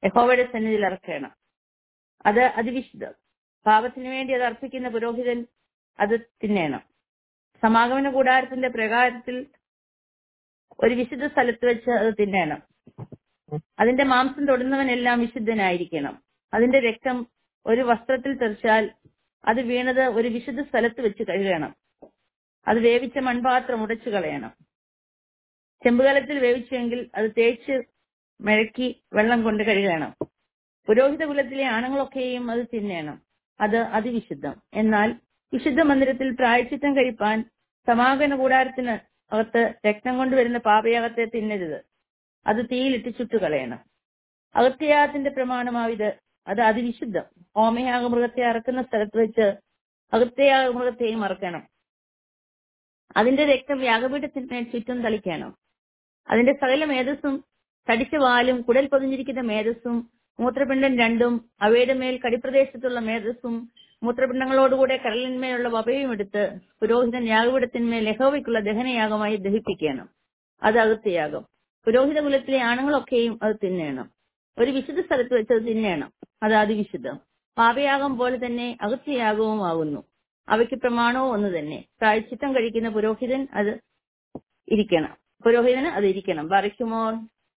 യഹോവയുടെ സന്നിധിയിൽ ഇറക്കണം അത് അതിവിശുദ്ധം പാപത്തിന് വേണ്ടി അത് അർപ്പിക്കുന്ന പുരോഹിതൻ അത് തിന്നേണം സമാഗമന കൂടാരത്തിന്റെ പ്രകാരത്തിൽ ഒരു വിശുദ്ധ സ്ഥലത്ത് വെച്ച് അത് തിന്നേണം അതിന്റെ മാംസം തൊടുന്നവനെല്ലാം വിശുദ്ധനായിരിക്കണം അതിന്റെ രക്തം ഒരു വസ്ത്രത്തിൽ തെറിച്ചാൽ അത് വീണത് ഒരു വിശുദ്ധ സ്ഥലത്ത് വെച്ച് കഴുകണം അത് വേവിച്ച മൺപാത്രം ഉടച്ചു കളയണം ചെമ്പുകലത്തിൽ വേവിച്ചെങ്കിൽ അത് തേച്ച് മെഴക്കി വെള്ളം കൊണ്ട് കഴുകണം പുരോഹിത കുലത്തിലെ ആണുങ്ങളൊക്കെയും അത് തിന്നേണം അത് അതിവിശുദ്ധം എന്നാൽ വിശുദ്ധ മന്ദിരത്തിൽ പ്രായച്ചിത്തം കഴിപ്പാൻ സമാഗമന കൂടാരത്തിന് അകത്ത് രക്തം കൊണ്ടുവരുന്ന പാപയാഗത്തെ തിന്നരുത് അത് തീയിലിട്ട് ചുട്ടുകളയണം അകത്യയാഗത്തിന്റെ പ്രമാണമാവിത് അത് അതിവിശുദ്ധം ഹോമയാഗ മൃഗത്തെ അറക്കുന്ന സ്ഥലത്ത് വെച്ച് അകത്യയാഗ മൃഗത്തെയും അറക്കണം അതിന്റെ രക്തം യാഗപീഠത്തിന്മേൽ ചുറ്റും തളിക്കണം അതിന്റെ സകല മേധസ്സും തടിച്ച വാലും കുടൽ പൊതിഞ്ഞിരിക്കുന്ന മേധസ്സും മൂത്രപിണ്ഡം രണ്ടും അവയുടെ മേൽ കടിപ്രദേശത്തുള്ള മേധസ്സും മൂത്രപിണ്ഡങ്ങളോടുകൂടെ കരളിന്മേലുള്ള വപയും എടുത്ത് പുരോഹിതൻ യാഗപീഠത്തിന്മേൽ ലഹോവയ്ക്കുള്ള ദഹനയാഗമായി ദഹിപ്പിക്കണം അത് അകത്യയാഗം പുരോഹിത കുലത്തിലെ ആണുങ്ങളൊക്കെയും അത് തിന്നേണം ഒരു വിശുദ്ധ സ്ഥലത്ത് വെച്ച് അത് തിന്നേണം അത് അതിവിശുദ്ധം പാപയാഗം പോലെ തന്നെ അകത്യയാഗവും ആകുന്നു അവയ്ക്ക് പ്രമാണവും ഒന്ന് തന്നെ പ്രായച്ചിത്തം കഴിക്കുന്ന പുരോഹിതൻ അത് ഇരിക്കണം പുരോഹിതന് അത് ഇരിക്കണം ബറിക്കുമോർ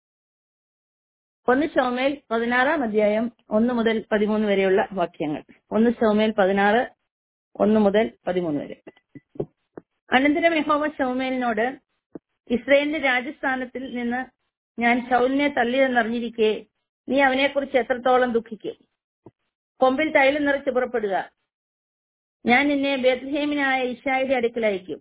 ഒന്ന് ശോമേൽ പതിനാറാം അധ്യായം ഒന്ന് മുതൽ പതിമൂന്ന് വരെയുള്ള വാക്യങ്ങൾ ഒന്ന് ശോമേൽ പതിനാറ് ഒന്ന് മുതൽ പതിമൂന്ന് വരെ അനന്തരം യഹോവ ശൗമേലിനോട് ഇസ്രയേലിന്റെ രാജസ്ഥാനത്തിൽ നിന്ന് ഞാൻ ശൗലിനെ തള്ളിയെന്നറിഞ്ഞിരിക്കെ നീ അവനെക്കുറിച്ച് എത്രത്തോളം ദുഃഖിക്കും കൊമ്പിൽ തൈലം നിറച്ച് പുറപ്പെടുക ഞാൻ നിന്നെ ബേത്ലഹേമിനായ ഇഷായുടെ അടുക്കൽ അയക്കും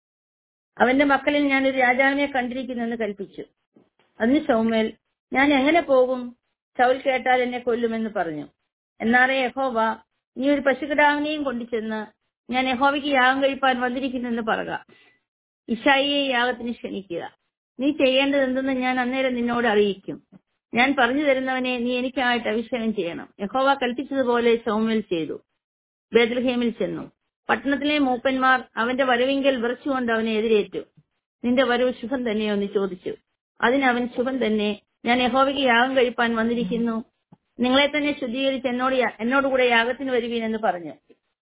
അവന്റെ മക്കളിൽ ഞാൻ ഒരു രാജാവിനെ കണ്ടിരിക്കുന്നെന്ന് കൽപ്പിച്ചു അതിന് ശൗമേൽ ഞാൻ എങ്ങനെ പോകും ശൗൽ കേട്ടാൽ എന്നെ കൊല്ലുമെന്ന് പറഞ്ഞു എന്നാറേ യഹോവ നീ ഒരു പശുകിടാവിനെയും കൊണ്ടുചെന്ന് ഞാൻ യഹോവയ്ക്ക് യാഗം കഴിപ്പാൻ വന്നിരിക്കുന്നെന്ന് പറക ഇഷായിയെ യാഗത്തിന് ക്ഷണിക്കുക നീ ചെയ്യേണ്ടത് എന്തെന്ന് ഞാൻ അന്നേരം നിന്നോട് അറിയിക്കും ഞാൻ പറഞ്ഞു തരുന്നവനെ നീ എനിക്കായിട്ട് അഭിഷേകം ചെയ്യണം യഹോവ കൽപ്പിച്ചതുപോലെ സൗമ്യൽ ചെയ്തു ബേദൽഹേമിൽ ചെന്നു പട്ടണത്തിലെ മൂപ്പന്മാർ അവന്റെ വരവിങ്കൽ വിറച്ചുകൊണ്ട് അവനെ എതിരേറ്റു നിന്റെ വരവ് ശുഭം തന്നെയോ എന്ന് ചോദിച്ചു അതിനവൻ ശുഭം തന്നെ ഞാൻ യഹോവയ്ക്ക് യാഗം കഴിപ്പാൻ വന്നിരിക്കുന്നു നിങ്ങളെ തന്നെ ശുദ്ധീകരിച്ച് എന്നോട് യാ- എന്നോടുകൂടെ യാഗത്തിന് വരുവീൻ എന്ന് പറഞ്ഞു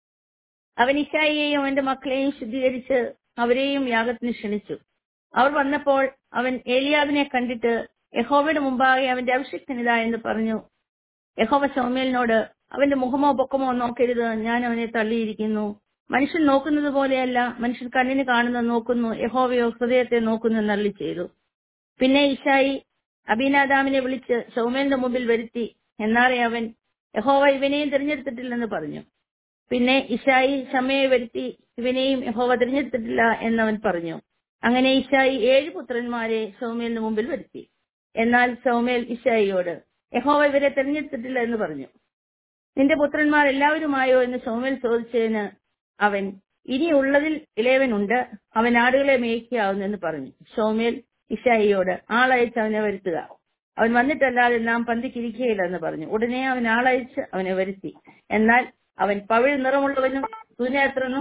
അവൻ ഇഷായിയെയും അവന്റെ മക്കളെയും ശുദ്ധീകരിച്ച് അവരെയും യാഗത്തിന് ക്ഷണിച്ചു അവർ വന്നപ്പോൾ അവൻ ഏലിയാബിനെ കണ്ടിട്ട് യഹോവയുടെ മുമ്പാകെ അവന്റെ അഭിഷിക്തനിത എന്ന് പറഞ്ഞു യഹോവ സൗമ്യലിനോട് അവന്റെ മുഖമോ പൊക്കമോ നോക്കരുത് ഞാൻ അവനെ തള്ളിയിരിക്കുന്നു മനുഷ്യൻ നോക്കുന്നത് പോലെയല്ല മനുഷ്യൻ കണ്ണിന് കാണുന്നത് നോക്കുന്നു യഹോവയോ ഹൃദയത്തെ നോക്കുന്നു എന്നള്ളി ചെയ്തു പിന്നെ ഇഷായി അബീനാദാമിനെ വിളിച്ച് സൗമ്യലിന്റെ മുമ്പിൽ വരുത്തി എന്നാറെ അവൻ യഹോവ ഇവനെയും തിരഞ്ഞെടുത്തിട്ടില്ലെന്ന് പറഞ്ഞു പിന്നെ ഇഷായി ഷമ്മയെ വരുത്തി ഇവനെയും യഹോവ തിരഞ്ഞെടുത്തിട്ടില്ല എന്നവൻ പറഞ്ഞു അങ്ങനെ ഇഷായി ഏഴ് പുത്രന്മാരെ സൗമ്യലിന് മുമ്പിൽ വരുത്തി എന്നാൽ സൗമ്യൽ ഇഷായിയോട് യഹോവ ഇവരെ തിരഞ്ഞെടുത്തിട്ടില്ല എന്ന് പറഞ്ഞു നിന്റെ പുത്രന്മാർ എല്ലാവരുമായോ എന്ന് സൗമ്യൽ ചോദിച്ചതിന് അവൻ ഇനിയുള്ളതിൽ ഇളയവനുണ്ട് അവൻ ആടുകളെ മേയ്ക്കാവുന്നു എന്ന് പറഞ്ഞു സൗമ്യൽ ഇഷായിയോട് ആളയച്ച് അവനെ വരുത്തുക അവൻ വന്നിട്ടല്ലാതെ നാം പന്തിക്കിരിക്കുകയില്ല എന്ന് പറഞ്ഞു ഉടനെ അവൻ ആളയച്ച് അവനെ വരുത്തി എന്നാൽ അവൻ പവിഴ നിറമുള്ളവനും സുനേത്രനും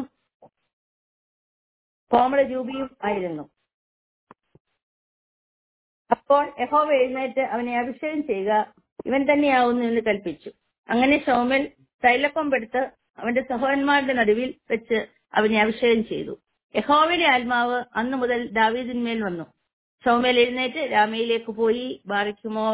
കോമള രൂപിയും ആയിരുന്നു അപ്പോൾ യഹോവ എഴുന്നേറ്റ് അവനെ അഭിഷേകം ചെയ്യുക ഇവൻ തന്നെയാവുന്നു എന്ന് കൽപ്പിച്ചു അങ്ങനെ സൗമൽ തൈലക്കൊമ്പെടുത്ത് അവന്റെ സഹോദരന്മാരുടെ നടുവിൽ വെച്ച് അവനെ അഭിഷേകം ചെയ്തു യഹോവയുടെ ആത്മാവ് അന്നു മുതൽ ദാവീദിന്മേൽ വന്നു സൗമേൽ എഴുന്നേറ്റ് രാമയിലേക്ക് പോയി ബാറിക്കുമോ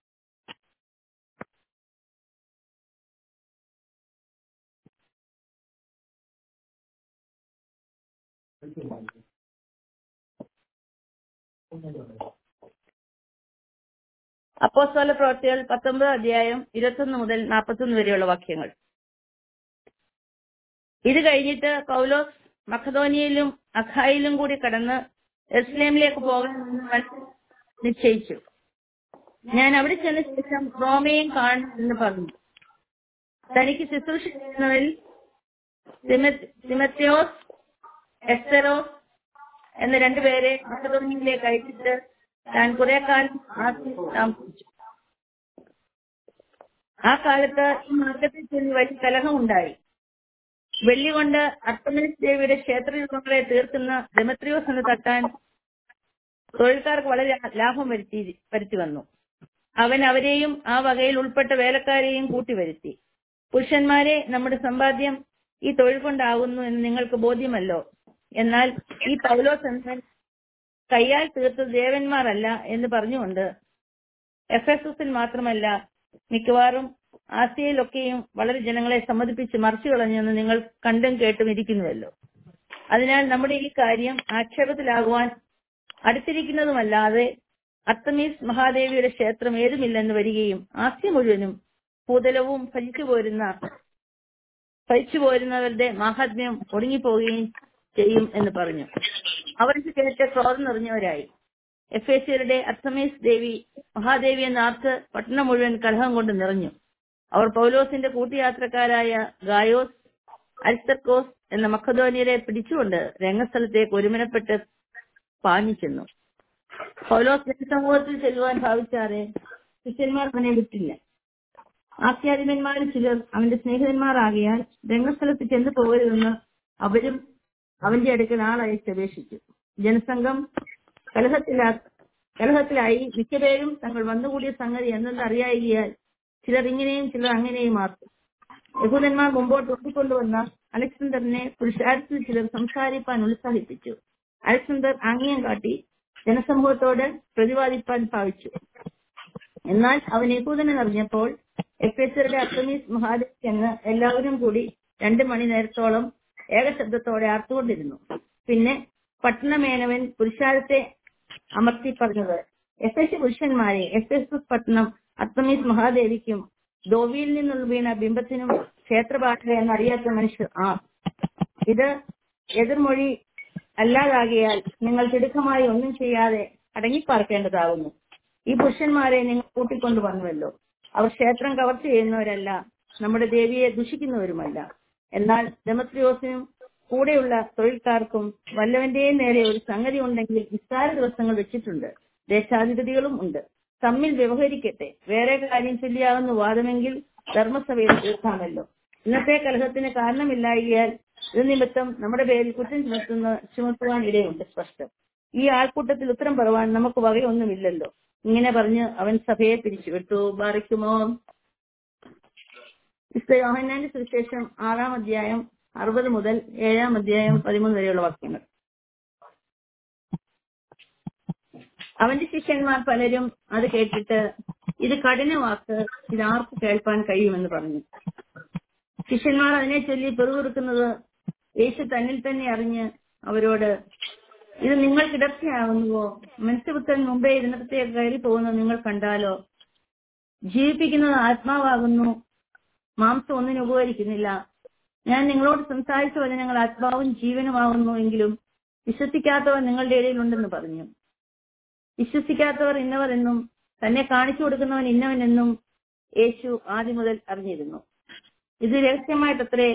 അപ്പോസ്തല പ്രവർത്തികൾ പത്തൊമ്പത് അധ്യായം ഇരുപത്തൊന്ന് മുതൽ നാൽപ്പത്തൊന്ന് വരെയുള്ള വാക്യങ്ങൾ ഇത് കഴിഞ്ഞിട്ട് പൗലോസ് മഖദോനിയയിലും അഖായിലും കൂടി കടന്ന് എസ്ലേമിലേക്ക് പോകണമെന്ന് മനസ്സിൽ നിശ്ചയിച്ചു ഞാൻ അവിടെ ചെന്ന ശേഷം റോമയും കാണുമെന്ന് പറഞ്ഞു തനിക്ക് ശുശ്രൂഷ ചെയ്യുന്നവരിൽ തിമ- തിമത്യോസ് എസ്തരോസ് എന്ന രണ്ടുപേരെ മക്കതോനിയിലേക്ക് അയച്ചിട്ട് താൻ കുറെ കാലം ആസിയിൽ താമസിച്ചു ആ കാലത്ത് ഈ മാർഗത്തിൽ ചെന്ന് വലിയ കലഹമുണ്ടായി വെള്ളി കൊണ്ട് അർത്തമിനിസ് ദേവിയുടെ ക്ഷേത്രരൂപങ്ങളെ തീർക്കുന്ന ഡെമത്രിയോസ് എന്ന് തട്ടാൻ തൊഴിൽക്കാർക്ക് വളരെ ലാഭം വരുത്തി വരുത്തി വന്നു അവൻ അവരെയും ആ വകയിൽ ഉൾപ്പെട്ട വേലക്കാരെയും കൂട്ടിവരുത്തി പുരുഷന്മാരെ നമ്മുടെ സമ്പാദ്യം ഈ തൊഴിൽ കൊണ്ടാകുന്നു എന്ന് നിങ്ങൾക്ക് ബോധ്യമല്ലോ എന്നാൽ ഈ പൗലോസ് എന്നവൻ കയ്യാൽ തീർത്തത് ദേവന്മാരല്ല എന്ന് പറഞ്ഞുകൊണ്ട് എഫ് എസ് എസിൽ മാത്രമല്ല മിക്കവാറും ആസിയയിലൊക്കെയും വളരെ ജനങ്ങളെ സമ്മതിപ്പിച്ച് മറിച്ചു കളഞ്ഞെന്ന് നിങ്ങൾ കണ്ടും കേട്ടും ഇരിക്കുന്നുവല്ലോ അതിനാൽ നമ്മുടെ ഈ കാര്യം ആക്ഷേപത്തിലാകുവാൻ അടുത്തിരിക്കുന്നതുമല്ലാതെ അർത്തമീസ് മഹാദേവിയുടെ ക്ഷേത്രം ഏതുമില്ലെന്ന് വരികയും ആസ്യ മുഴുവനും ഭൂതലവും ഭജിച്ചു പോരുന്ന ഭജിച്ചു പോരുന്നവരുടെ മാഹാത്മ്യം ഒടുങ്ങിപ്പോവുകയും ചെയ്യും എന്ന് പറഞ്ഞു അവർ ഇത് കേട്ട് ക്രോധം നിറഞ്ഞവരായി എഫ് എ സിയുടെ അർത്തമീസ് ദേവി മഹാദേവി എന്ന ആർക്ക് പട്ടണം മുഴുവൻ കലഹം കൊണ്ട് നിറഞ്ഞു അവർ പൗലോസിന്റെ കൂട്ടുയാത്രക്കാരായ ഗായോസ് അരിസ്തർക്കോസ് എന്ന മക്കധോനിയരെ പിടിച്ചുകൊണ്ട് രംഗസ്ഥലത്തേക്ക് ഒരുമനപ്പെട്ട് പാഞ്ഞു ചെന്നു പൗലോസ് ജനസമൂഹത്തിൽ ചെല്ലുവാൻ ഭാവിച്ചാറെ ശിഷ്യന്മാർ അവനെ വിട്ടില്ല ആഖ്യാതിപന്മാരിൽ ചിലർ അവന്റെ സ്നേഹിതന്മാരാകിയാൽ രംഗസ്ഥലത്ത് ചെന്നു പോകരുതെന്ന് അവരും അവന്റെ അടുക്കൽ ആളയച്ച് അപേക്ഷിച്ചു ജനസംഘം കലഹത്തിലാ കലഹത്തിലായി മിക്കപേരും തങ്ങൾ വന്നുകൂടിയ സംഗതി എന്തെന്ന് അറിയായികയാൽ ചിലർ ഇങ്ങനെയും ചിലർ അങ്ങനെയും ആർത്തു യഹൂദന്മാർ മുമ്പോട്ട് ഒട്ടിക്കൊണ്ടുവന്ന അലക്സാണ്ടറിനെ പുരുഷാരത്തിൽ ചിലർ സംസാരിപ്പാൻ ഉത്സാഹിപ്പിച്ചു അലക്സാണ്ടർ ആംഗ്യം കാട്ടി ജനസമൂഹത്തോട് പ്രതിവാദിപ്പാൻ ഭാവിച്ചു എന്നാൽ അവൻ യഹൂദനെ അറിഞ്ഞപ്പോൾ എഫേസറുടെ അർത്തമീസ് മഹാദേവ് എന്ന് എല്ലാവരും കൂടി രണ്ടു മണി നേരത്തോളം ഏകശബ്ദത്തോടെ ആർത്തുകൊണ്ടിരുന്നു പിന്നെ പട്ടണമേനവൻ പുരുഷാരത്തെ അമർത്തി പറഞ്ഞത് എഫ് എസ് പുരുഷന്മാരെ എഫ് എസ് പട്ടണം അർത്തമീസ് മഹാദേവിക്കും ദോവിയിൽ നിന്നുള്ള വീണ ബിംബത്തിനും ക്ഷേത്രപാഠക എന്നറിയാത്ത മനുഷ്യർ ആ ഇത് എതിർമൊഴി അല്ലാതാകിയാൽ നിങ്ങൾ തിടുക്കമായി ഒന്നും ചെയ്യാതെ അടങ്ങിപ്പാർക്കേണ്ടതാകുന്നു ഈ പുരുഷന്മാരെ നിങ്ങൾ കൂട്ടിക്കൊണ്ടു വന്നുവല്ലോ അവർ ക്ഷേത്രം കവർച്ച ചെയ്യുന്നവരല്ല നമ്മുടെ ദേവിയെ ദുഷിക്കുന്നവരുമല്ല എന്നാൽ ഡെമത്രിയോസിനും കൂടെയുള്ള തൊഴിൽക്കാർക്കും വല്ലവന്റെയും നേരെ ഒരു സംഗതി ഉണ്ടെങ്കിൽ നിസ്സാര ദിവസങ്ങൾ വെച്ചിട്ടുണ്ട് ദേശാധിപതികളും ഉണ്ട് തമ്മിൽ വ്യവഹരിക്കട്ടെ വേറെ കാര്യം ചൊല്ലിയാകുന്ന വാദമെങ്കിൽ ധർമ്മസഭയിൽ തീർക്കാമല്ലോ ഇന്നത്തെ കലഹത്തിന് കാരണമില്ലായികയാൽ ഇത് നിമിത്തം നമ്മുടെ പേരിൽ കുറ്റം ചുമത്തുന്ന ചുമത്തുവാൻ ഇടയുണ്ട് സ്പഷ്ടം ഈ ആൾക്കൂട്ടത്തിൽ ഉത്തരം പറവാൻ നമുക്ക് വകയൊന്നുമില്ലല്ലോ ഇങ്ങനെ പറഞ്ഞ് അവൻ സഭയെ പിരിച്ചുവിട്ടു ബാറിക്കുമോ യോഹന്നാന്റെ സുവിശേഷം ആറാം അധ്യായം അറുപത് മുതൽ ഏഴാം അധ്യായം പതിമൂന്ന് വരെയുള്ള വാക്യങ്ങൾ അവന്റെ ശിഷ്യന്മാർ പലരും അത് കേട്ടിട്ട് ഇത് കഠിന വാക്ക് ഇത് ആർക്ക് കേൾപ്പാൻ കഴിയുമെന്ന് പറഞ്ഞു ശിഷ്യന്മാർ അതിനെ ചൊല്ലി പെറുകൊടുക്കുന്നത് യേശു തന്നിൽ തന്നെ അറിഞ്ഞ് അവരോട് ഇത് നിങ്ങൾ കിടർച്ചയാകുന്നുവോ മനുഷ്യപുത്രൻ മുമ്പേ ഇരുന്നിടത്തേക്ക് കയറി പോകുന്നത് നിങ്ങൾ കണ്ടാലോ ജീവിപ്പിക്കുന്നത് ആത്മാവാകുന്നു മാംസം ഒന്നിനും ഉപകരിക്കുന്നില്ല ഞാൻ നിങ്ങളോട് സംസാരിച്ച വചനങ്ങൾ ആത്മാവും ജീവനുമാകുന്നു എങ്കിലും വിശ്വസിക്കാത്തവർ നിങ്ങളുടെ ഇടയിൽ ഉണ്ടെന്ന് പറഞ്ഞു വിശ്വസിക്കാത്തവർ ഇന്നവർ എന്നും തന്നെ കാണിച്ചു കൊടുക്കുന്നവൻ ഇന്നവൻ എന്നും യേശു ആദ്യം മുതൽ അറിഞ്ഞിരുന്നു ഇത് രഹസ്യമായിട്ടത്രേ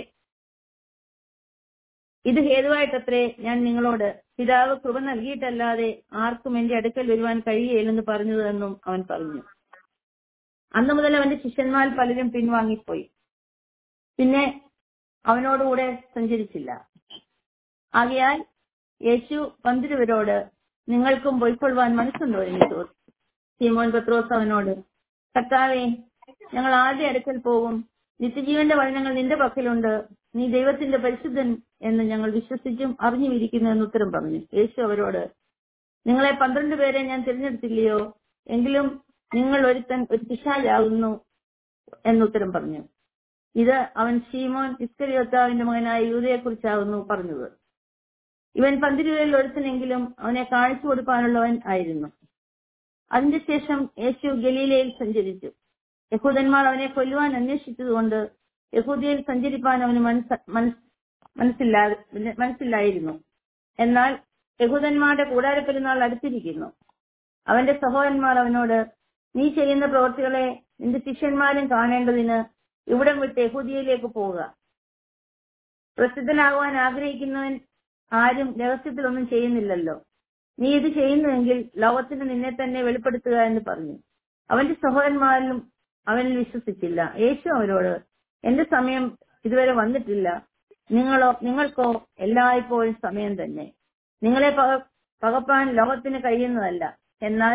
ഇത് ഹേതുവായിട്ടത്രേ ഞാൻ നിങ്ങളോട് പിതാവ് കൃപ നൽകിയിട്ടല്ലാതെ ആർക്കും എന്റെ അടുക്കൽ വരുവാൻ കഴിയുകയില്ലെന്ന് പറഞ്ഞത് എന്നും അവൻ പറഞ്ഞു അന്നു മുതൽ അവന്റെ ശിഷ്യന്മാർ പലരും പിൻവാങ്ങിപ്പോയി പിന്നെ അവനോടുകൂടെ സഞ്ചരിച്ചില്ല ആകയാൽ യേശു പന്തിരുവരോട് നിങ്ങൾക്കും പൊയ്ക്കൊള്ളുവാൻ മനസ്സുണ്ടോ എന്ന് ചോദിച്ചു സീമോൻ പത്രോസ് അവനോട് കർത്താവേ ഞങ്ങൾ ആരുടെ അടുക്കൽ പോകും നിത്യജീവന്റെ വചനങ്ങൾ നിന്റെ പക്കലുണ്ട് നീ ദൈവത്തിന്റെ പരിശുദ്ധൻ എന്ന് ഞങ്ങൾ വിശ്വസിച്ചും അറിഞ്ഞുമിരിക്കുന്നു എന്ന് ഉത്തരം പറഞ്ഞു യേശു അവരോട് നിങ്ങളെ പന്ത്രണ്ട് പേരെ ഞാൻ തിരഞ്ഞെടുത്തില്ലയോ എങ്കിലും നിങ്ങൾ ഒരുത്തൻ ഒരു പിശാചാകുന്നു എന്നുത്തരം പറഞ്ഞു ഇത് അവൻ ഷീമോൻ ഇസ്കരിയോത്താവിന്റെ മകനായ യൂതയെ കുറിച്ചാകുന്നു പറഞ്ഞത് ഇവൻ പന്തിരുവരിൽ ഒരുത്തനെങ്കിലും അവനെ കാണിച്ചു കൊടുക്കാനുള്ളവൻ ആയിരുന്നു അതിന്റെ ശേഷം യേശു ഗലീലയിൽ സഞ്ചരിച്ചു യഹൂദന്മാർ അവനെ കൊല്ലുവാൻ അന്വേഷിച്ചതുകൊണ്ട് യഹൂദിയയിൽ സഞ്ചരിപ്പാൻ അവന് മനസ്സ മനസ്സില്ലാ മനസ്സില്ലായിരുന്നു എന്നാൽ യഹൂദന്മാരുടെ കൂടാരപ്പെരുന്നാൾ അടുത്തിരിക്കുന്നു അവന്റെ സഹോദരന്മാർ അവനോട് നീ ചെയ്യുന്ന പ്രവൃത്തികളെ നിന്റെ ശിഷ്യന്മാരും കാണേണ്ടതിന് ഇവിടം വിട്ട് യഹൂദിയയിലേക്ക് പോവുക പ്രസിദ്ധനാകുവാൻ ആഗ്രഹിക്കുന്നവൻ ആരും രഹസ്യത്തിലൊന്നും ചെയ്യുന്നില്ലല്ലോ നീ ഇത് ചെയ്യുന്നുവെങ്കിൽ ലോകത്തിന് നിന്നെ തന്നെ വെളിപ്പെടുത്തുക എന്ന് പറഞ്ഞു അവന്റെ സഹോദരന്മാരിലും അവനിൽ വിശ്വസിച്ചില്ല യേശു അവരോട് എന്റെ സമയം ഇതുവരെ വന്നിട്ടില്ല നിങ്ങളോ നിങ്ങൾക്കോ എല്ലായ്പ്പോഴും സമയം തന്നെ നിങ്ങളെ പക പകപ്പാൻ ലോകത്തിന് കഴിയുന്നതല്ല എന്നാൽ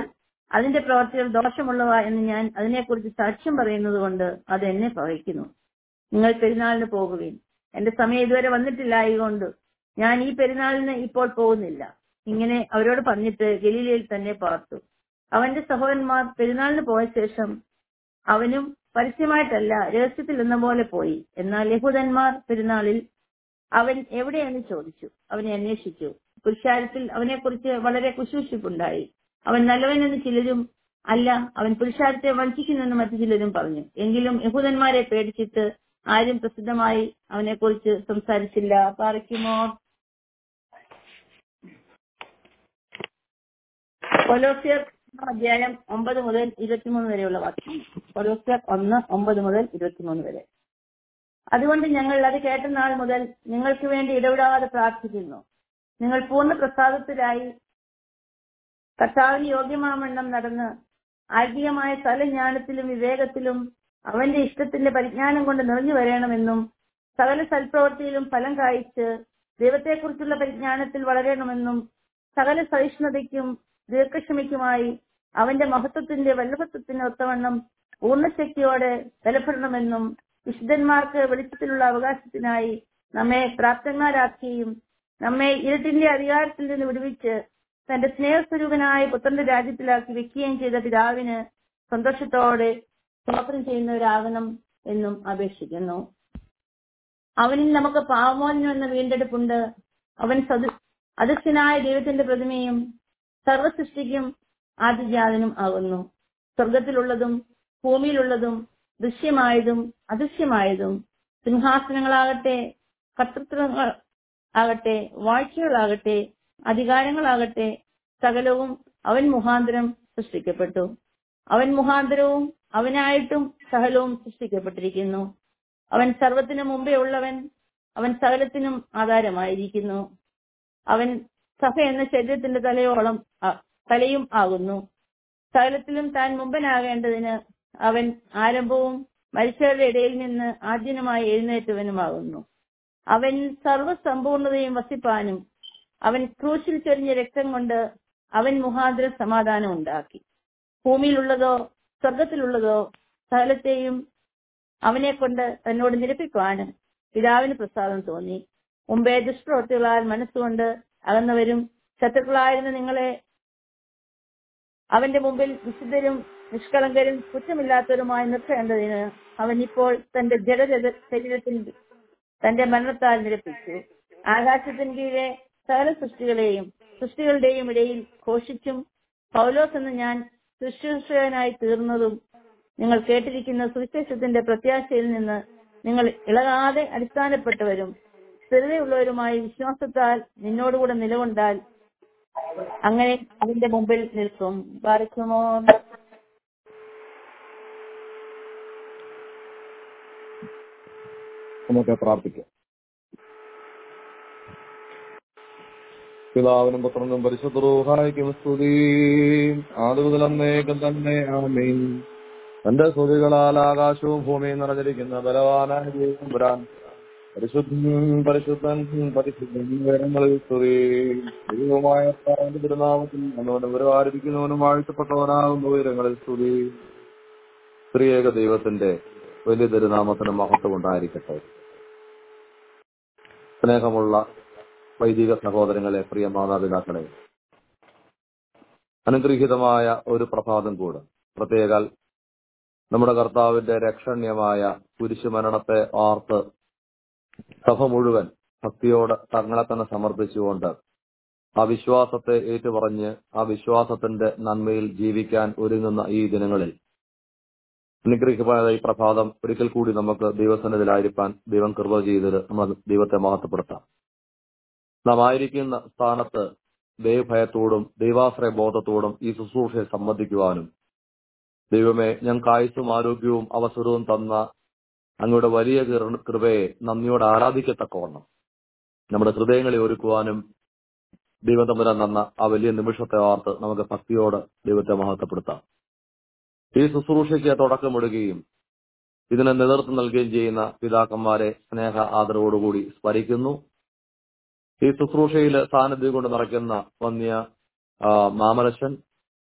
അതിന്റെ പ്രവർത്തികൾ ദോഷമുള്ളവ എന്ന് ഞാൻ അതിനെക്കുറിച്ച് സാക്ഷ്യം പറയുന്നത് കൊണ്ട് അത് എന്നെ പകയ്ക്കുന്നു നിങ്ങൾ പെരുന്നാളിന് പോകുകയും എന്റെ സമയം ഇതുവരെ വന്നിട്ടില്ലായതുകൊണ്ട് ഞാൻ ഈ പെരുന്നാളിന് ഇപ്പോൾ പോകുന്നില്ല ഇങ്ങനെ അവരോട് പറഞ്ഞിട്ട് ഗലീലയിൽ തന്നെ പാർത്തു അവന്റെ സഹോദരന്മാർ പെരുന്നാളിന് പോയ ശേഷം അവനും പരസ്യമായിട്ടല്ല രഹസ്യത്തിൽ എന്ന പോലെ പോയി എന്നാൽ യഹൂദന്മാർ പെരുന്നാളിൽ അവൻ എവിടെയെന്ന് ചോദിച്ചു അവനെ അന്വേഷിച്ചു പുരുഷാരത്തിൽ അവനെക്കുറിച്ച് വളരെ കുശൂഷിപ്പുണ്ടായി അവൻ നല്ലവനെന്ന് ചിലരും അല്ല അവൻ പുരുഷാരത്തെ വഞ്ചിക്കുന്നെന്ന് മറ്റു ചിലരും പറഞ്ഞു എങ്കിലും യഹൂദന്മാരെ പേടിച്ചിട്ട് ആരും പ്രസിദ്ധമായി അവനെക്കുറിച്ച് സംസാരിച്ചില്ല പാറയ്ക്കുമോ കൊലോസിയർ അധ്യായം ഒമ്പത് മുതൽ ഇരുപത്തിമൂന്ന് വരെയുള്ള വാക്യങ്ങൾ കൊലോസിയർ ഒന്ന് ഒമ്പത് മുതൽ ഇരുപത്തിമൂന്ന് വരെ അതുകൊണ്ട് ഞങ്ങൾ അത് കേട്ട നാൾ മുതൽ നിങ്ങൾക്ക് വേണ്ടി ഇടപെടാതെ പ്രാർത്ഥിക്കുന്നു നിങ്ങൾ പൂർണ്ണ പ്രസാദത്തിലായി കർത്താവിന് യോഗ്യമാവണ്ണം നടന്ന് ആത്മീയമായ സകല ജ്ഞാനത്തിലും വിവേകത്തിലും അവന്റെ ഇഷ്ടത്തിന്റെ പരിജ്ഞാനം കൊണ്ട് നിറഞ്ഞു വരണമെന്നും സകല സൽപ്രവൃത്തിയിലും ഫലം കായ്ച്ച് ദൈവത്തെക്കുറിച്ചുള്ള പരിജ്ഞാനത്തിൽ വളരണമെന്നും സകല സഹിഷ്ണുതയ്ക്കും ദീർഘക്ഷമയ്ക്കുമായി അവന്റെ മഹത്വത്തിന്റെ വല്ലഭത്വത്തിന് ഒത്തവണ്ണം പൂർണ്ണശക്തിയോടെ ബലപ്പെടണമെന്നും വിശുദ്ധന്മാർക്ക് വെളിച്ചത്തിലുള്ള അവകാശത്തിനായി നമ്മെ പ്രാപ്തന്മാരാക്കുകയും നമ്മെ ഇരുട്ടിന്റെ അധികാരത്തിൽ നിന്ന് വിടുവിച്ച് തന്റെ സ്നേഹസ്വരൂപനായ പുത്രന്റെ രാജ്യത്തിലാക്കി വെക്കുകയും ചെയ്ത പിതാവിന് സന്തോഷത്തോടെ സ്തോത്രം ചെയ്യുന്നവരാകണം എന്നും അപേക്ഷിക്കുന്നു അവനിൽ നമുക്ക് പാവമോചനം എന്ന വീണ്ടെടുപ്പുണ്ട് അവൻ സദ അദൃശ്യനായ ദൈവത്തിന്റെ പ്രതിമയും സർവസൃഷ്ടിക്കും ആദിജാതനും ആകുന്നു സ്വർഗത്തിലുള്ളതും ഭൂമിയിലുള്ളതും ദൃശ്യമായതും അദൃശ്യമായതും സിംഹാസനങ്ങളാകട്ടെ കർത്തൃത്വങ്ങൾ ആകട്ടെ വാഴ്ചകളാകട്ടെ അധികാരങ്ങളാകട്ടെ സകലവും അവൻ മുഖാന്തരം സൃഷ്ടിക്കപ്പെട്ടു അവൻ മുഖാന്തരവും അവനായിട്ടും സകലവും സൃഷ്ടിക്കപ്പെട്ടിരിക്കുന്നു അവൻ സർവത്തിനു മുമ്പേ ഉള്ളവൻ അവൻ സകലത്തിനും ആധാരമായിരിക്കുന്നു അവൻ സഭ എന്ന ശരീരത്തിന്റെ തലയോളം ആ- തലയും ആകുന്നു സകലത്തിലും താൻ മുമ്പനാകേണ്ടതിന് അവൻ ആരംഭവും മരിച്ചവരുടെ ഇടയിൽ നിന്ന് ആദ്യനുമായി എഴുന്നേറ്റവനുമാകുന്നു അവൻ സർവസമ്പൂർണതയും വസിപ്പാനും അവൻ ക്രൂശിൽ ചൊരിഞ്ഞ രക്തം കൊണ്ട് അവൻ മുഖാന്തര സമാധാനം ഉണ്ടാക്കി ഭൂമിയിലുള്ളതോ സ്വർഗത്തിലുള്ളതോ സകലത്തെയും അവനെ കൊണ്ട് തന്നോട് നിരപ്പിക്കുവാനും പിതാവിന് പ്രസാദം തോന്നി മുമ്പേ ദുഷ്പ്രവൃത്തികളാൽ മനസ്സുകൊണ്ട് അകന്നവരും ശത്രുക്കളായിരുന്ന നിങ്ങളെ അവന്റെ മുമ്പിൽ വിശുദ്ധരും നിഷ്കളങ്കരും കുറ്റമില്ലാത്തവരുമായി നിർത്തേണ്ടതിന് അവൻ ഇപ്പോൾ തന്റെ ജഡജഗ ശരീരത്തിൽ തന്റെ മരണത്താൽ നിരപ്പിച്ചു ആകാശത്തിന് കീഴെ സകല സൃഷ്ടികളെയും സൃഷ്ടികളുടെയും ഇടയിൽ ഘോഷിച്ചും പൗലോസ് എന്ന് ഞാൻ ശുശ്രൂഷകനായി തീർന്നതും നിങ്ങൾ കേട്ടിരിക്കുന്ന സുവിശേഷത്തിന്റെ പ്രത്യാശയിൽ നിന്ന് നിങ്ങൾ ഇളകാതെ അടിസ്ഥാനപ്പെട്ടവരും സ്ഥിരതയുള്ളവരുമായ വിശ്വാസത്താൽ നിന്നോടുകൂടെ നിലകൊണ്ടാൽ അങ്ങനെ അതിന്റെ മുമ്പിൽ നിൽക്കും ബാറിക്കുമോ നമുക്ക് പ്രാർത്ഥിക്കാം പിതാവിനും പുത്രനും പരിശുദ്ധ റൂഹായിക്കും സ്തുതി ആദ്യമുതൽ അന്നേക്കും തന്നെ ആമീൻ തന്റെ സ്തുതികളാൽ ആകാശവും ഭൂമിയും നിറഞ്ഞിരിക്കുന്ന ബലവാനായ ദൈവം പുരാൻ പരിശുദ്ധൻ പരിശുദ്ധൻ പരിശുദ്ധൻ വേദങ്ങളിൽ സ്തുതി ദൈവമായ കർത്താവിന്റെ തിരുനാമത്തിൽ വന്നവനും പരിപാലിപ്പിക്കുന്നവനും വാഴ്ത്തപ്പെട്ടവനാകുന്ന ഉയരങ്ങളിൽ സ്തുതി സ്ത്രീയേക ദൈവത്തിന്റെ വലിയ തിരുനാമത്തിന് മഹത്വം ഉണ്ടായിരിക്കട്ടെ സ്നേഹമുള്ള വൈദിക സഹോദരങ്ങളെ പ്രിയ മാതാപിതാക്കളെ അനുഗ്രഹീതമായ ഒരു പ്രഭാതം കൂടെ പ്രത്യേകാൽ നമ്മുടെ കർത്താവിന്റെ രക്ഷണ്യമായ കുരിശുമരണത്തെ ഓർത്ത് സഭ മുഴുവൻ ഭക്തിയോട് തങ്ങളെ തന്നെ സമർപ്പിച്ചുകൊണ്ട് ആ വിശ്വാസത്തെ ഏറ്റുപറഞ്ഞ് ആ വിശ്വാസത്തിന്റെ നന്മയിൽ ജീവിക്കാൻ ഒരുങ്ങുന്ന ഈ ദിനങ്ങളിൽ അനുഗ്രഹിക്കപ്പെട്ട ഈ പ്രഭാതം ഒരിക്കൽ കൂടി നമുക്ക് ദൈവസന്നിധിയിലായിരിക്കാൻ ദൈവം കൃപ ചെയ്ത് നമ്മൾ ദൈവത്തെ മഹത്വപ്പെടുത്താം നാം ആയിരിക്കുന്ന സ്ഥാനത്ത് ദൈവഭയത്തോടും ദൈവാശ്രയ ബോധത്തോടും ഈ ശുശ്രൂഷയെ സംബന്ധിക്കുവാനും ദൈവമേ ഞങ്ങൾക്ക് ആയുസ്സും ആരോഗ്യവും അവസരവും തന്ന അങ്ങയുടെ വലിയ കൃ- കൃപയെ നന്ദിയോടെ ആരാധിക്കത്തക്കവണ്ണം നമ്മുടെ ഹൃദയങ്ങളെ ഒരുക്കുവാനും ദൈവം തമ്മിൽ തന്ന ആ വലിയ നിമിഷത്തെ ഓർത്ത് നമുക്ക് ഭക്തിയോട് ദൈവത്തെ മഹത്വപ്പെടുത്താം ഈ ശുശ്രൂഷയ്ക്ക് തുടക്കമിടുകയും ഇതിന് നേതൃത്വം നൽകുകയും ചെയ്യുന്ന പിതാക്കന്മാരെ സ്നേഹ ആദരവോടുകൂടി സ്മരിക്കുന്നു ഈ ശുശ്രൂഷയിൽ സാന്നിധ്യം കൊണ്ട് നിറയ്ക്കുന്ന വന്യ ആ, മാമലച്ചൻ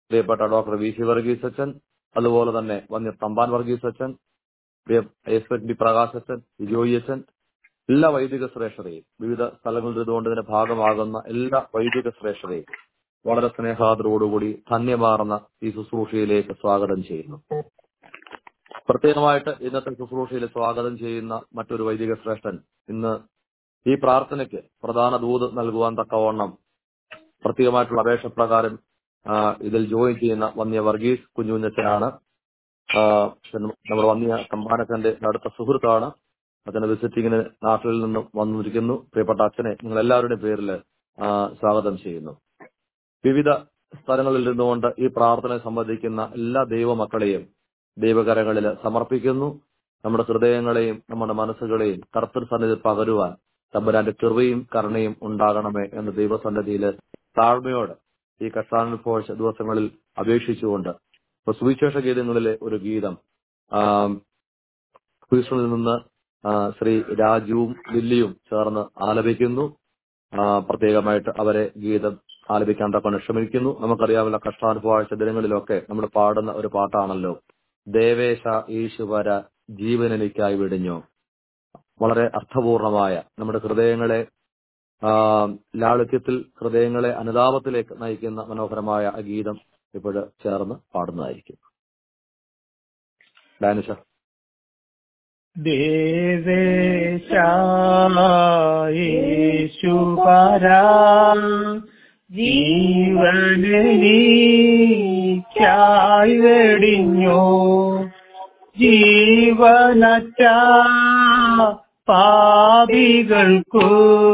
പ്രിയപ്പെട്ട ഡോക്ടർ വി സി വർഗീസ് അച്ഛൻ അതുപോലെ തന്നെ വന്യ തമ്പാൻ വർഗീസ് അച്ഛൻ Priya- S N B Prakash അച്ഛൻ വിജോയി അച്ഛൻ എല്ലാ വൈദിക ശ്രേഷ്ഠതയും വിവിധ സ്ഥലങ്ങളിൽ ഇരുന്നുകൊണ്ട് ഇതിന്റെ ഭാഗമാകുന്ന എല്ലാ വൈദിക ശ്രേഷ്ഠതയും വളരെ സ്നേഹാദരോടുകൂടി ധന്യമാർന്ന ഈ ശുശ്രൂഷയിലേക്ക് സ്വാഗതം ചെയ്യുന്നു പ്രത്യേകമായിട്ട് ഇന്നത്തെ ശുശ്രൂഷയിൽ സ്വാഗതം ചെയ്യുന്ന മറ്റൊരു വൈദിക ശ്രേഷ്ഠൻ ഇന്ന് ഈ പ്രാർത്ഥനയ്ക്ക് പ്രധാന ദൂത് നൽകുവാൻ തക്കവണ്ണം പ്രത്യേകമായിട്ടുള്ള അപേക്ഷ പ്രകാരം ആ, ഇതിൽ ജോയിൻ ചെയ്യുന്ന വന്യ വർഗീസ് കുഞ്ഞുഞ്ഞച്ചനാണ് ആ, നമ്മുടെ വന്യ സമ്മാനക്കന്റെ അടുത്ത സുഹൃത്താണ് അച്ഛനെ വിസിറ്റിങ്ങിന് നാട്ടിൽ നിന്ന് വന്നിരിക്കുന്നു പ്രിയപ്പെട്ട അച്ഛനെ നിങ്ങൾ എല്ലാവരുടെയും പേരിൽ ആ, സ്വാഗതം ചെയ്യുന്നു വിവിധ സ്ഥലങ്ങളിൽ ഇരുന്നുകൊണ്ട് ഈ പ്രാർത്ഥനയെ സംബന്ധിക്കുന്ന എല്ലാ ദൈവമക്കളെയും ദൈവകരങ്ങളിൽ സമർപ്പിക്കുന്നു നമ്മുടെ ഹൃദയങ്ങളെയും നമ്മുടെ മനസ്സുകളെയും കർത്തൃ സന്നിധി പകരുവാൻ തമ്പുരാന്റെ കൃപയും കരുണയും ഉണ്ടാകണമേ എന്ന ദൈവസന്നിധിയിൽ താഴ്മയോടെ ഈ കഷ്ടാനുഭവ ദിവസങ്ങളിൽ അപേക്ഷിച്ചുകൊണ്ട് ഇപ്പൊ സുവിശേഷ ഗീതങ്ങളിലെ ഒരു ഗീതം ആം, ഹ്യൂസ്റ്റണിൽ നിന്ന് ആ, ശ്രീ രാജുവും ലില്ലിയും ചേർന്ന് ആലപിക്കുന്നു ആ, പ്രത്യേകമായിട്ട് അവരെ ഗീതം ആലപിക്കാൻ തക്കൊണ്ട് ക്ഷമിക്കുന്നു നമുക്കറിയാവുന്ന കഷ്ടാനുഭവ ദിനങ്ങളിലൊക്കെ നമ്മൾ പാടുന്ന ഒരു പാട്ടാണല്ലോ ദേവേശ ഈശുവര ജീവൻ എനിക്കായി വിടിഞ്ഞു വളരെ അർത്ഥപൂർണമായ നമ്മുടെ ഹൃദയങ്ങളെ ആ, ലാളിത്യത്തിൽ ഹൃദയങ്ങളെ അനുതാപത്തിലേക്ക് നയിക്കുന്ന മനോഹരമായ ആ ഗീതം ഇപ്പോൾ ചേർന്ന് പാടുന്നതായിരിക്കും ഡാനിഷ യേശുപരാ ജീവനീക്കായി വെടിഞ്ഞു ജീവനറ്റ പാപികൾക്കു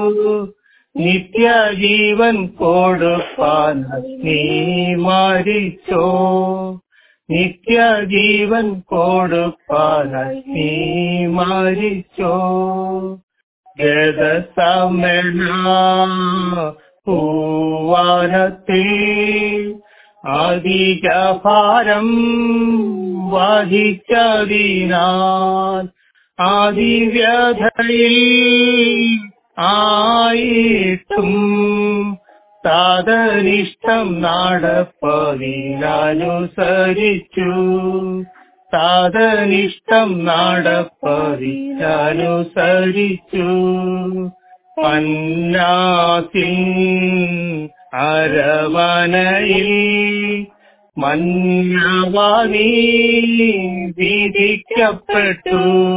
നിത്യജീവൻ കൊടുപ്പാൻ നീ മരിച്ചോ നിത്യജീവൻ കൊടുപ്പാനായി നീ മരിച്ചോ ഗതസമന പൂവാനത്തിൽ അധിക ഭാരം വഹിച്ചതിനാൽ അതിവ്യഥയിൽ ആയിട്ടും താതനിഷ്ടം നടപ്പതിനനുസരിച്ചു താതനിഷ്ടം നടപ്പതിനനുസരിച്ചു പന്നാസിൻ അരവനയിൽ മന്നവാനീ വിധിക്കപ്പെട്ടു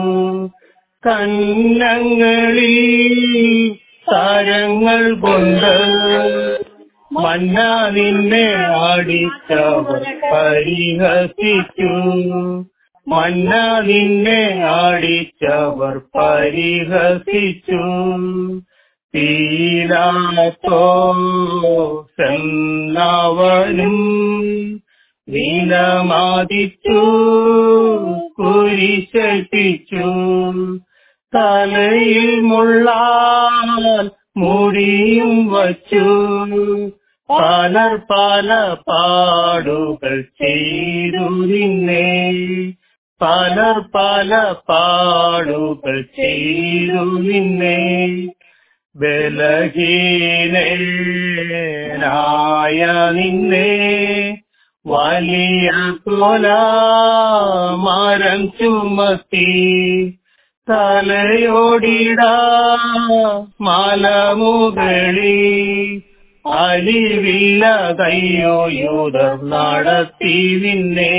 കന്നങ്ങളിൽ താരങ്ങൾ കൊണ്ട് മന്ന നിന്നെ ആടിച്ചവർ പരിഹസിച്ചു മന്ന നിന്നെ ആടിച്ചവർ പരിഹസിച്ചു പീലാത്തോ സെന്നവനും വിലമാദിച്ചു കുരിശിച്ചു തലയിൽ മുള്ളാൽ മുടിയും വച്ചു പലർ പല പാടുകൾ ചെയ്തു നിന്നെ പലർ പല പാടുകൾ ചെയ്തു നിന്നെ ബലഹീനായ നിന്നെ വലിയ കൊല മരം ചുമത്തി തലയോടിടാ മലമുകളി അലിവില്ലതയ്യോ യൂതർ നടത്തി നിന്നെ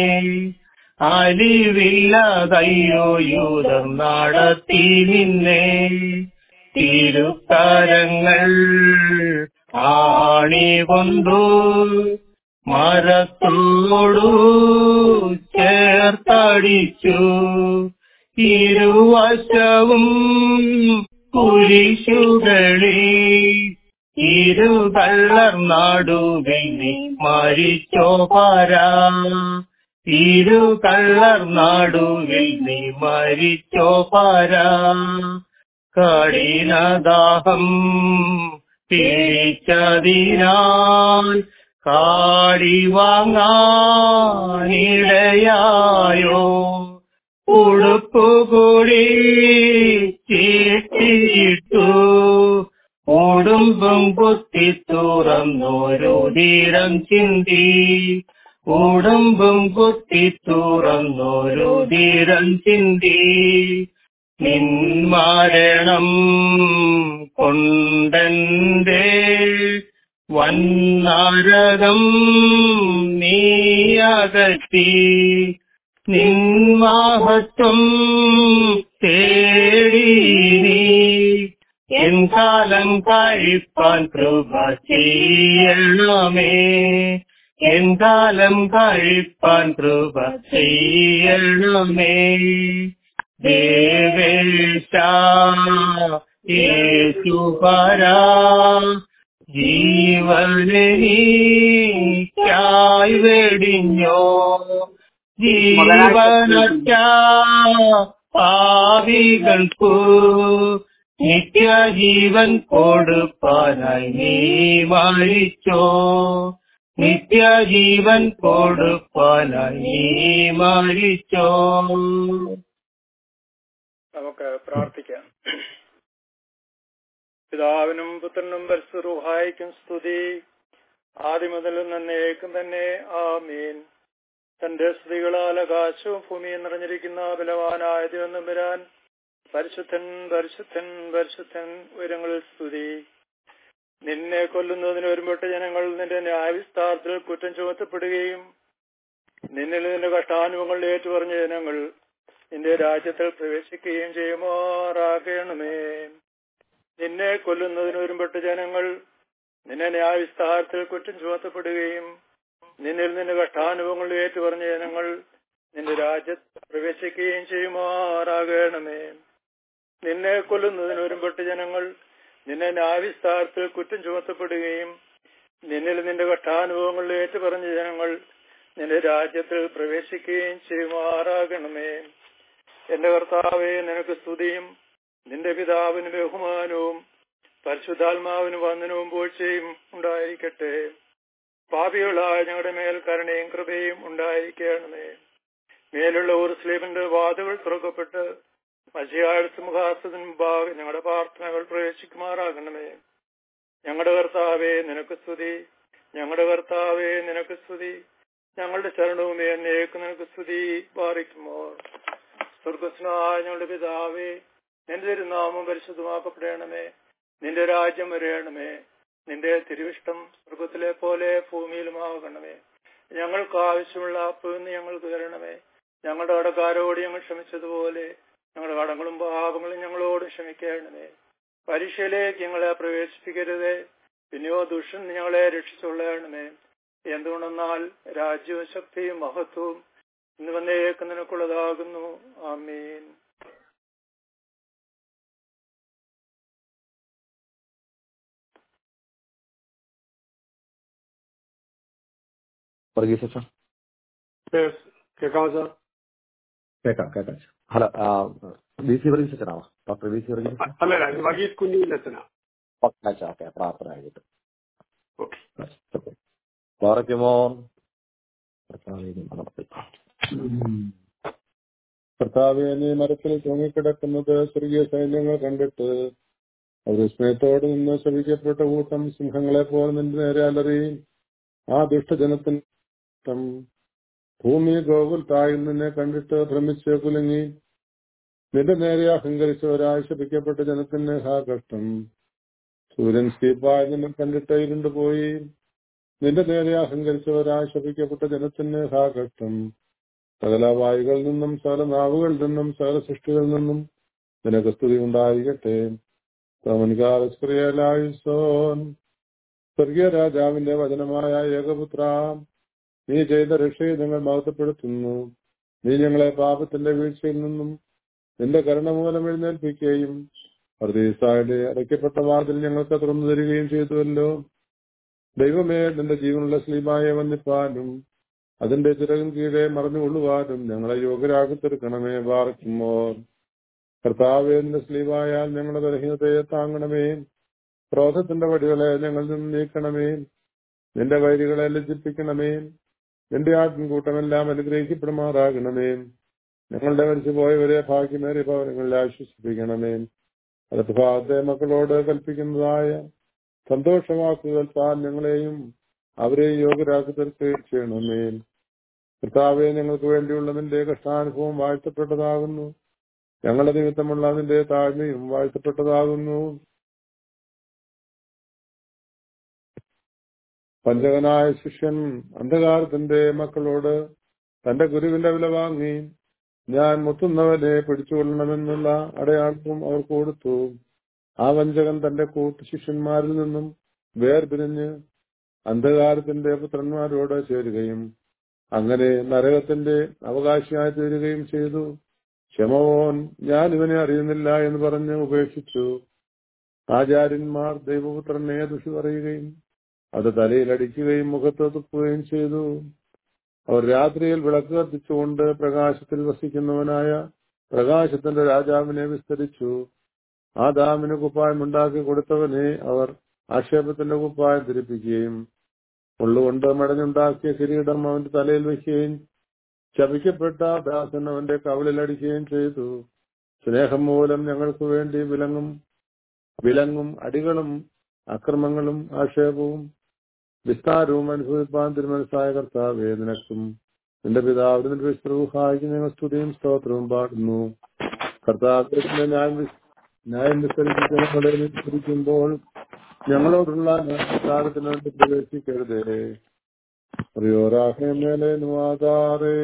അലിവില്ലതയ്യോ യൂതർ നടത്തി നിന്നെ തിരുക്കരങ്ങൾ ആണി കൊണ്ടു മരത്തോടു ചേർത്തടിച്ചു ഇരുവശവും കുരിശുകളി ഇരുകള്ളർ നടുവിൽ നീ മരിച്ചോ പരാ ഇരുകള്ളർ നടുവിൽ നീ മരിച്ചോ പരാ കഠിനദാഹം തിരിച്ചതിനാൽ കാടി വാങ്ങാനിടയായോ ഉടുപ്പുകൂടി ചീട്ടിയിട്ടു ഉടുമ്പും കുത്തി തുറന്നൊരു തീരം ചിന്തി ഉടുമ്പും കുത്തി തുറന്നൊരു ധീരൻ ചിന്തി നിൻ മരണം കൊണ്ടെന്റെ വന്നരകം നീയകറ്റി നിൻ മഹത്വം തേടി നീ എൻ കാലം കഴിപ്പാൻ കൃപ ചെയ്യണമേ എൻ കാലം കഴിപ്പാൻ കൃപ ചെയ്യണമേ ദേവേശ യേശുപരാ ജീവനെനിക്കായി വെടിഞ്ഞോ ജീവനറ്റ പാവികൾക്കു നിത്യജീവൻ കൊടുപ്പാനായി നീ മരിച്ചോ നിത്യജീവൻ കൊടുപ്പാനായി നീ മരിച്ചോ നമുക്ക് പ്രാർത്ഥിക്കാം പിതാവിനും പുത്രനും പരിശുറുഹായിക്കും സ്തുതി ആദ്യം മുതൽ നന്നേക്കും തന്നെ ആമീൻ തന്റെ സ്തുതികളാൽ ആകാശവും ഭൂമിയും നിറഞ്ഞിരിക്കുന്ന ബലവാനായ ദൈവം വരാൻ പരിശുദ്ധൻ പരിശുദ്ധൻ പരിശുദ്ധൻ ഉയരങ്ങളിൽ സ്തുതി നിന്നെ കൊല്ലുന്നതിന് ഒരുമ്പെട്ട ജനങ്ങൾ നിന്റെ ന്യായവിസ്താരത്തിൽ കുറ്റം ചുമത്തപ്പെടുകയും നിന്നിൽ നിന്റെ കഷ്ടാനുഭവങ്ങൾ ഏറ്റുപറഞ്ഞ ജനങ്ങൾ നിന്റെ രാജ്യത്തിൽ പ്രവേശിക്കുകയും ചെയ്യുമാറാകണമേ നിന്നെ കൊല്ലുന്നതിന് ഒരുമ്പെട്ട ജനങ്ങൾ നിന്നെ ന്യായവിസ്താരത്തിൽ കുറ്റം ചുമത്തപ്പെടുകയും നിന്നിൽ നിന്റെ കഷ്ടാനുഭവങ്ങൾ ഏറ്റുപറഞ്ഞ ജനങ്ങൾ നിന്റെ രാജ്യത്ത് പ്രവേശിക്കുകയും ചെയ്യുമാറാകണമേ നിന്നെ കൊല്ലുന്നതിന് ഒരുമ്പെട്ട ജനങ്ങൾ നിന്നെ ന്യായവിസ്താരത്തിൽ കുറ്റം ചുമത്തപ്പെടുകയും നിന്നിൽ നിന്റെ കഷ്ടാനുഭവങ്ങൾ ഏറ്റുപറഞ്ഞ ജനങ്ങൾ നിന്റെ രാജ്യത്തിൽ പ്രവേശിക്കുകയും ചെയ്യുമാറാകണമേ എന്റെ കർത്താവെ നിനക്ക് സ്തുതിയും നിന്റെ പിതാവിന് ബഹുമാനവും പരിശുദ്ധാത്മാവിന് വന്ദനവും പോഴ്ചയും ഉണ്ടായിരിക്കട്ടെ പാപികളായ ഞങ്ങളുടെ മേൽ കരുണയും കൃപയും ഉണ്ടായിരിക്കണമേ മേലുള്ള ഉറുസ്ലീമിന്റെ വാതുകൾ തുറക്കപ്പെട്ട് മസിയായ മുഖാസത്തിന് മുമ്പാകെ ഞങ്ങളുടെ പ്രാർത്ഥനകൾ പ്രവേശിക്കുമാറാകണമേ ഞങ്ങളുടെ കർത്താവെ നിനക്ക് സ്തുതി ഞങ്ങളുടെ കർത്താവെ നിനക്ക് സ്തുതി ഞങ്ങളുടെ ശരണവും എന്നേക്ക് നിനക്ക് സ്തുതി പാറിക്കുമോ സ്വർഗസ്നായ ഞങ്ങളുടെ പിതാവേ നിന്റെ തിരുനാമം പരിശുദ്ധമാക്കപ്പെടണമേ നിന്റെ രാജ്യം വരയണമേ നിന്റെ തിരുവിഷ്ടം സ്വർഗത്തിലെ പോലെ ഭൂമിയിലുമാകണമേ ഞങ്ങൾക്ക് ആവശ്യമുള്ള അപ്പുന്ന് ഞങ്ങൾക്ക് തരണമേ ഞങ്ങളുടെ കടക്കാരോട് ഞങ്ങൾ ക്ഷമിച്ചതുപോലെ ഞങ്ങളുടെ കടങ്ങളും പാപങ്ങളും ഞങ്ങളോട് ക്ഷമിക്കണമേ പരീക്ഷയിലേക്ക് ഞങ്ങളെ പ്രവേശിപ്പിക്കരുതേ പിന്നെയോ ദുഷ്ടൻ ഞങ്ങളെ രക്ഷിച്ചുകൊള്ളണമേ എന്തുകൊണ്ടെന്നാൽ രാജ്യവും ശക്തിയും മഹത്വവും ഇന്ന് വന്നേക്ക് നിനക്കുള്ളതാകുന്നു ആമീൻ വർഗീസ് അച്ഛൻ കേൾക്കാമോ സാർ കേൾക്കാം കേൾക്കാം ഹലോ വി സി വർഗീസ് അച്ഛനാണോ ഡോക്ടർ വി സി വർഗീസ് അച്ഛൻ അല്ലല്ല ഇത് വകീസ് കുഞ്ഞിന്റെ അച്ഛനാ ഓക്കെ അച്ഛാ ഓക്കെ പ്രാർത്ഥന ആയിട്ട് ഓക്കെ പാറയ്ക്കുമോ കർത്താവെ നീ മരത്തിൽ തൂങ്ങിക്കിടക്കുന്നത് സ്വർഗീയ സൈന്യങ്ങൾ കണ്ടിട്ട് അവർ സ്നേഹത്തോട് നിന്ന് ശവിക്കപ്പെട്ട കൂട്ടം സിംഹങ്ങളെ പോലെ നിന്റെ നേരെ അലറി ആ ദുഷ്ടജനത്തിന് ഇഷ്ടം. ഭൂമി ഗോകുൽ തായിൽ നിന്നെ കണ്ടിട്ട് ഭ്രമിച്ച് കുലുങ്ങി നിന്റെ നേരെ അഹങ്കരിച്ചവരായി ശപിക്കപ്പെട്ട ജനത്തിന് ഹാ കഷ്ടം സൂര്യൻ സ്റ്റീപ്പായി നിന്നെ കണ്ടിട്ട് ഇരുണ്ടുപോയി നിന്റെ നേരെ അഹങ്കരിച്ചവരായി ശപിക്കപ്പെട്ട ജനത്തിന് ഹാ കഷ്ടം സകല വായുകളിൽ നിന്നും സകല നാവുകളിൽ നിന്നും സകല സൃഷ്ടികളിൽ നിന്നും നിനക്ക് സ്തുതി ഉണ്ടായിരിക്കട്ടെ സോൻ സ്വർഗീയ രാജാവിന്റെ വചനമായ ഏകപുത്ര നീ ചെയ്ത രക്ഷയെ ഞങ്ങൾ മഹത്വപ്പെടുത്തുന്നു നീ ഞങ്ങളെ പാപത്തിന്റെ വീഴ്ചയിൽ നിന്നും നിന്റെ കരുണ മൂലം എഴുന്നേൽപ്പിക്കുകയും പ്രതീസായുടെ അടയ്ക്കപ്പെട്ട വാതിൽ ഞങ്ങൾക്ക് തുറന്നു തരികയും ചെയ്തുവല്ലോ ദൈവമേ നിന്റെ ജീവനുള്ള സ്ലീമായ വന്നിപ്പാനും അതിന്റെ ചിറകിൻ കീഴെ മറഞ്ഞുകൊള്ളുവാനും ഞങ്ങളെ യോഗ്യരാക്കി തീർക്കണമേ വാർക്കുമോ കർത്താവേ നിന്റെ സ്ലീവായാൽ ഞങ്ങളുടെ ബലഹീനതയെ താങ്ങണമേ ക്രോധത്തിന്റെ വടികളെ ഞങ്ങളിൽ നിന്ന് നീക്കണമേ നിന്റെ വൈരികളെ ലജ്ജിപ്പിക്കണമേ നിന്റെ ആട്ടിൻകൂട്ടമെല്ലാം അനുഗ്രഹിക്കപ്പെടുമാറാകണമേ ഞങ്ങളുടെ മരിച്ചുപോയവരെ ഭാഗ്യമേറിയ ഭവനങ്ങളിൽ ആശ്വസിപ്പിക്കണമേ അടുത്ത ഭാഗത്തെ മക്കളോട് കൽപ്പിക്കുന്നതായ സന്തോഷവാക്കുകൾ താൻ ഞങ്ങളെയും അവരെയും യോഗ്യരാക്കി തീർക്കുകയും ചെയ്യണമേ കർത്താവെ ഞങ്ങൾക്ക് വേണ്ടിയുള്ള നിന്റെ കഷ്ടാനുഭവം വാഴ്ത്തപ്പെട്ടതാകുന്നു ഞങ്ങളുടെ നിമിത്തമുള്ള നിന്റെ താഴ്മയും വാഴ്ത്തപ്പെട്ടതാകുന്നു പഞ്ചകനായ ശിഷ്യൻ അന്ധകാരത്തിന്റെ മക്കളോട് തന്റെ ഗുരുവിന്റെ വില വാങ്ങി ഞാൻ മുത്തുന്നവനെ പിടിച്ചുകൊള്ളണമെന്നുള്ള അടയാളവും അവർക്ക് കൊടുത്തു ആ വഞ്ചകൻ തന്റെ കൂട്ടു ശിഷ്യന്മാരിൽ നിന്നും വേർപിരിഞ്ഞ് അന്ധകാരത്തിന്റെ പുത്രന്മാരോട് ചേരുകയും അങ്ങനെ നരകത്തിന്റെ അവകാശിയായി തീരുകയും ചെയ്തു ക്ഷമവോൻ ഞാൻ ഇവനെ അറിയുന്നില്ല എന്ന് പറഞ്ഞ് ഉപേക്ഷിച്ചു ആചാര്യന്മാർ ദൈവപുത്രനെ ദുഷി പറയുകയും അത് തലയിലടിക്കുകയും മുഖത്ത് തുപ്പുകയും ചെയ്തു അവർ രാത്രിയിൽ വിളക്ക് കത്തിച്ചുകൊണ്ട് പ്രകാശത്തിൽ വസിക്കുന്നവനായ പ്രകാശത്തിന്റെ രാജാവിനെ വിസ്തരിച്ചു ആ ദാമിന് കുപ്പായം ഉണ്ടാക്കി കൊടുത്തവനെ അവർ ആക്ഷേപത്തിന്റെ കുപ്പായം ധരിപ്പിക്കുകയും ഉള്ളുകൊണ്ട് മടഞ്ഞുണ്ടാക്കിയ കിരീടം അവന്റെ തലയിൽ വയ്ക്കുകയും ശപിക്കപ്പെട്ട ദാസൻ അവന്റെ കവളിലടിക്കുകയും ചെയ്തു സ്നേഹം മൂലം ഞങ്ങൾക്ക് വേണ്ടി വിലങ്ങും വിലങ്ങും അടികളും അക്രമങ്ങളും ആക്ഷേപവും വിസ്താരവും അനുഭവിപ്പാൻ തിരുമനസായ കർത്താവേ നിനക്കും നിന്റെ പിതാവിന് നിന്റെ വിശ്രൂഹായിക്ക് ഞങ്ങൾ സ്തുതിയും സ്തോത്രവും പാടുന്നു കർത്താവിന്റെ ന്യായം വിസ്- ന്യായം വിസ്തരിച്ച് ഞങ്ങളെ വിസ്തരിക്കുമ്പോൾ ഞങ്ങളോടുള്ള ന്യായസ്ഥാനത്തിന് വേണ്ടി പ്രവേശിക്കരുതേ പ്രിയോരാഹേ മേലെ നുവാദാറേ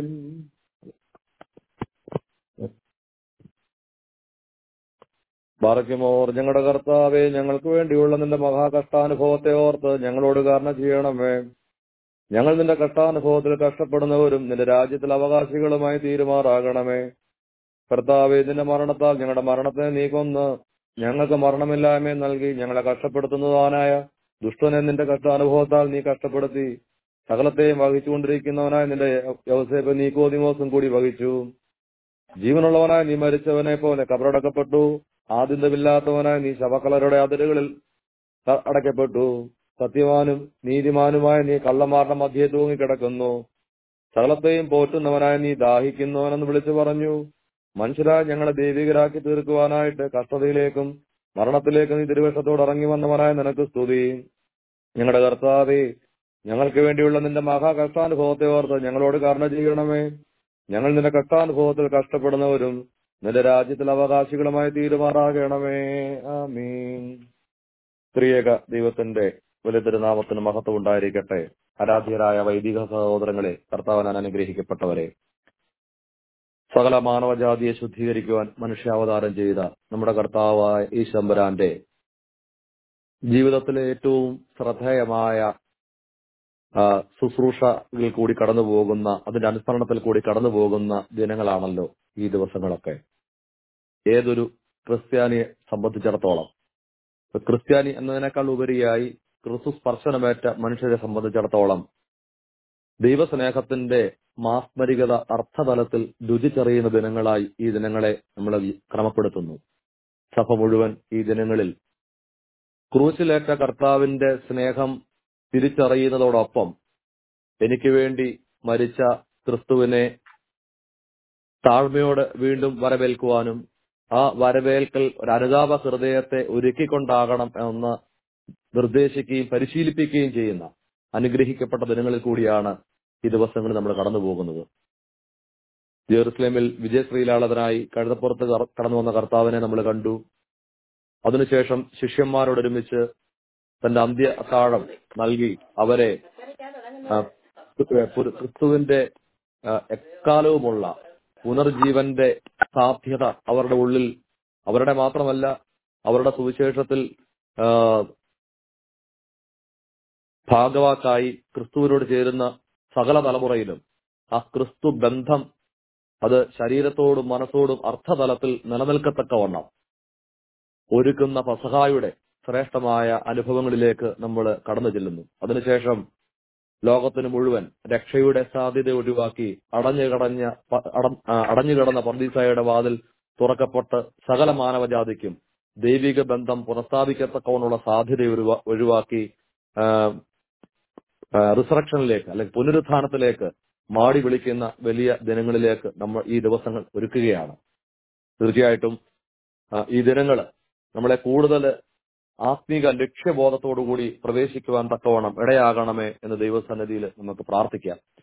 ബാറയ്ക്കുമോർ ഞങ്ങളുടെ കർത്താവെ ഞങ്ങൾക്ക് വേണ്ടിയുള്ള നിന്റെ മഹാകഷ്ടാനുഭവത്തെ ഓർത്ത് ഞങ്ങളോട് കാരണം ചെയ്യണമേ ഞങ്ങൾ നിന്റെ കഷ്ടാനുഭവത്തിൽ കഷ്ടപ്പെടുന്നവരും നിന്റെ രാജ്യത്തിൽ അവകാശികളുമായി തീരുമാറാകണമേ കർത്താവെ നിന്റെ മരണത്താൽ ഞങ്ങളുടെ മരണത്തെ നീ കൊന്ന് ഞങ്ങൾക്ക് മരണമില്ലായ്മ നൽകി ഞങ്ങളെ കഷ്ടപ്പെടുത്തുന്നതാനായ ദുഷ്ടനെ നിന്റെ കഷ്ടാനുഭവത്താൽ നീ കഷ്ടപ്പെടുത്തി സകലത്തെയും വഹിച്ചുകൊണ്ടിരിക്കുന്നവനായ നിന്റെ യവസേപ്പ് നീക്കോദിമോസും കൂടി വഹിച്ചു ജീവനുള്ളവനായി നീ മരിച്ചവനെ പോലെ കബറടക്കപ്പെട്ടു ആദ്യന്തമില്ലാത്തവനായി നീ ശവക്കലരുടെ അതിരുകളിൽ ക- അടയ്ക്കപ്പെട്ടു സത്യവാനും നീതിമാനുമായ നീ കള്ളന്മാരുടെ മധ്യേ തൂങ്ങിക്കിടക്കുന്നു സകലത്തെയും പോറ്റുന്നവനായ നീ ദാഹിക്കുന്നവനെന്ന് വിളിച്ചു പറഞ്ഞു മനുഷ്യരായ ഞങ്ങളെ ദൈവികരാക്കി തീർക്കുവാനായിട്ട് കഷ്ടതയിലേക്കും മരണത്തിലേക്കും നീ തിരുവശത്തോട് ഇറങ്ങി വന്നവനായ നിനക്ക് സ്തുതി ഞങ്ങളുടെ കർത്താവേ ഞങ്ങൾക്ക് വേണ്ടിയുള്ള നിന്റെ മഹാകഷ്ടാനുഭവത്തെ ഓർത്ത് ഞങ്ങളോട് കരുണ ചെയ്യണമേ ഞങ്ങൾ നിന്റെ കഷ്ടാനുഭവത്തിൽ കഷ്ടപ്പെടുന്നവരും നിന്റെ രാജ്യത്തിൽ അവകാശികളുമായി തീരുമാറാകണമേ ആമീൻ ത്രിയേക ദൈവത്തിന്റെ വലിയ തിരുനാമത്തിന് മഹത്വം ഉണ്ടായിരിക്കട്ടെ ആരാധ്യരായ വൈദിക സഹോദരങ്ങളെ കർത്താവനാൻ അനുഗ്രഹിക്കപ്പെട്ടവരെ സകല മാനവജാതിയെ ശുദ്ധീകരിക്കുവാൻ മനുഷ്യാവതാരം ചെയ്ത നമ്മുടെ കർത്താവായ ഈ ശമ്പരാന്റെ ജീവിതത്തിലെ ഏറ്റവും ശ്രദ്ധേയമായ ആ, ശുശ്രൂഷയിൽ കൂടി കടന്നു പോകുന്ന അതിന്റെ അനുസ്മരണത്തിൽ കൂടി കടന്നു പോകുന്ന ദിനങ്ങളാണല്ലോ ഈ ദിവസങ്ങളൊക്കെ ഏതൊരു ക്രിസ്ത്യാനിയെ സംബന്ധിച്ചിടത്തോളം ഇപ്പൊ ക്രിസ്ത്യാനി എന്നതിനേക്കാൾ ഉപരിയായി ക്രിസ്തു സ്പർശനമേറ്റ മനുഷ്യരെ സംബന്ധിച്ചിടത്തോളം ദൈവസ്നേഹത്തിന്റെ മാസ്മരികത അർത്ഥതലത്തിൽ രുചിച്ചറിയുന്ന ദിനങ്ങളായി ഈ ദിനങ്ങളെ നമ്മൾ ക്രമപ്പെടുത്തുന്നു സഭ മുഴുവൻ ഈ ദിനങ്ങളിൽ ക്രൂശിലേറ്റ കർത്താവിന്റെ സ്നേഹം തിരിച്ചറിയുന്നതോടൊപ്പം എനിക്ക് വേണ്ടി മരിച്ച ക്രിസ്തുവിനെ താഴ്മയോടെ വീണ്ടും വരവേൽക്കുവാനും ആ വരവേൽക്കൽ ഒരു അനുതാപ ഹൃദയത്തെ ഒരുക്കിക്കൊണ്ടാകണം എന്ന് നിർദ്ദേശിക്കുകയും പരിശീലിപ്പിക്കുകയും ചെയ്യുന്ന അനുഗ്രഹിക്കപ്പെട്ട ദിനങ്ങളിൽ കൂടിയാണ് ഈ ദിവസങ്ങളിൽ നമ്മൾ കടന്നു പോകുന്നത് ജെറുസലേമിൽ വിജയശ്രീലാളതനായി കഴുതപ്പുറത്ത് കറ- കടന്നു വന്ന കർത്താവിനെ നമ്മൾ കണ്ടു അതിനുശേഷം ശിഷ്യന്മാരോടൊരുമിച്ച് തന്റെ അന്ത്യ അത്താഴം നൽകി അവരെ ആ, പുരു- ക്രിസ്തുവിന്റെ ആ, എക്കാലവുമുള്ള പുനർജീവന്റെ സാധ്യത അവരുടെ ഉള്ളിൽ അവരുടെ മാത്രമല്ല അവരുടെ സുവിശേഷത്തിൽ ആ, ഭാഗവാക്കായി ക്രിസ്തുവിനോട് ചേരുന്ന സകല തലമുറയിലും ആ ക്രിസ്തു ബന്ധം അത് ശരീരത്തോടും മനസ്സോടും അർത്ഥതലത്തിൽ നിലനിൽക്കത്തക്കവണ്ണം ഒരുക്കുന്ന പസഹായുടെ ശ്രേഷ്ഠമായ അനുഭവങ്ങളിലേക്ക് നമ്മൾ കടന്നു ചെല്ലുന്നു അതിനുശേഷം ലോകത്തിന് മുഴുവൻ രക്ഷയുടെ സാധ്യത ഒഴിവാക്കി അടഞ്ഞു കടഞ്ഞ പ- അടം- ആ, അടഞ്ഞു കിടന്ന പർദീസായുടെ വാതിൽ തുറക്കപ്പെട്ട് സകല മാനവജാതിക്കും ദൈവിക ബന്ധം പുനഃസ്ഥാപിക്കത്തക്കവണ്ണുള്ള സാധ്യത ഒഴിവാ- ഒഴിവാക്കി റിസറക്ഷനിലേക്ക് അല്ലെങ്കിൽ പുനരുത്ഥാനത്തിലേക്ക് മാടി വിളിക്കുന്ന വലിയ ദിനങ്ങളിലേക്ക് നമ്മൾ ഈ ദിവസങ്ങൾ ഒരുക്കുകയാണ് തീർച്ചയായിട്ടും ആ, ഈ ദിനങ്ങൾ നമ്മളെ കൂടുതൽ ആത്മീക ലക്ഷ്യബോധത്തോടുകൂടി പ്രവേശിക്കുവാൻ തക്കവണ്ണം ഇടയാകണമേ എന്ന് ദൈവസന്നിധിയിൽ നമുക്ക് പ്രാർത്ഥിക്കാം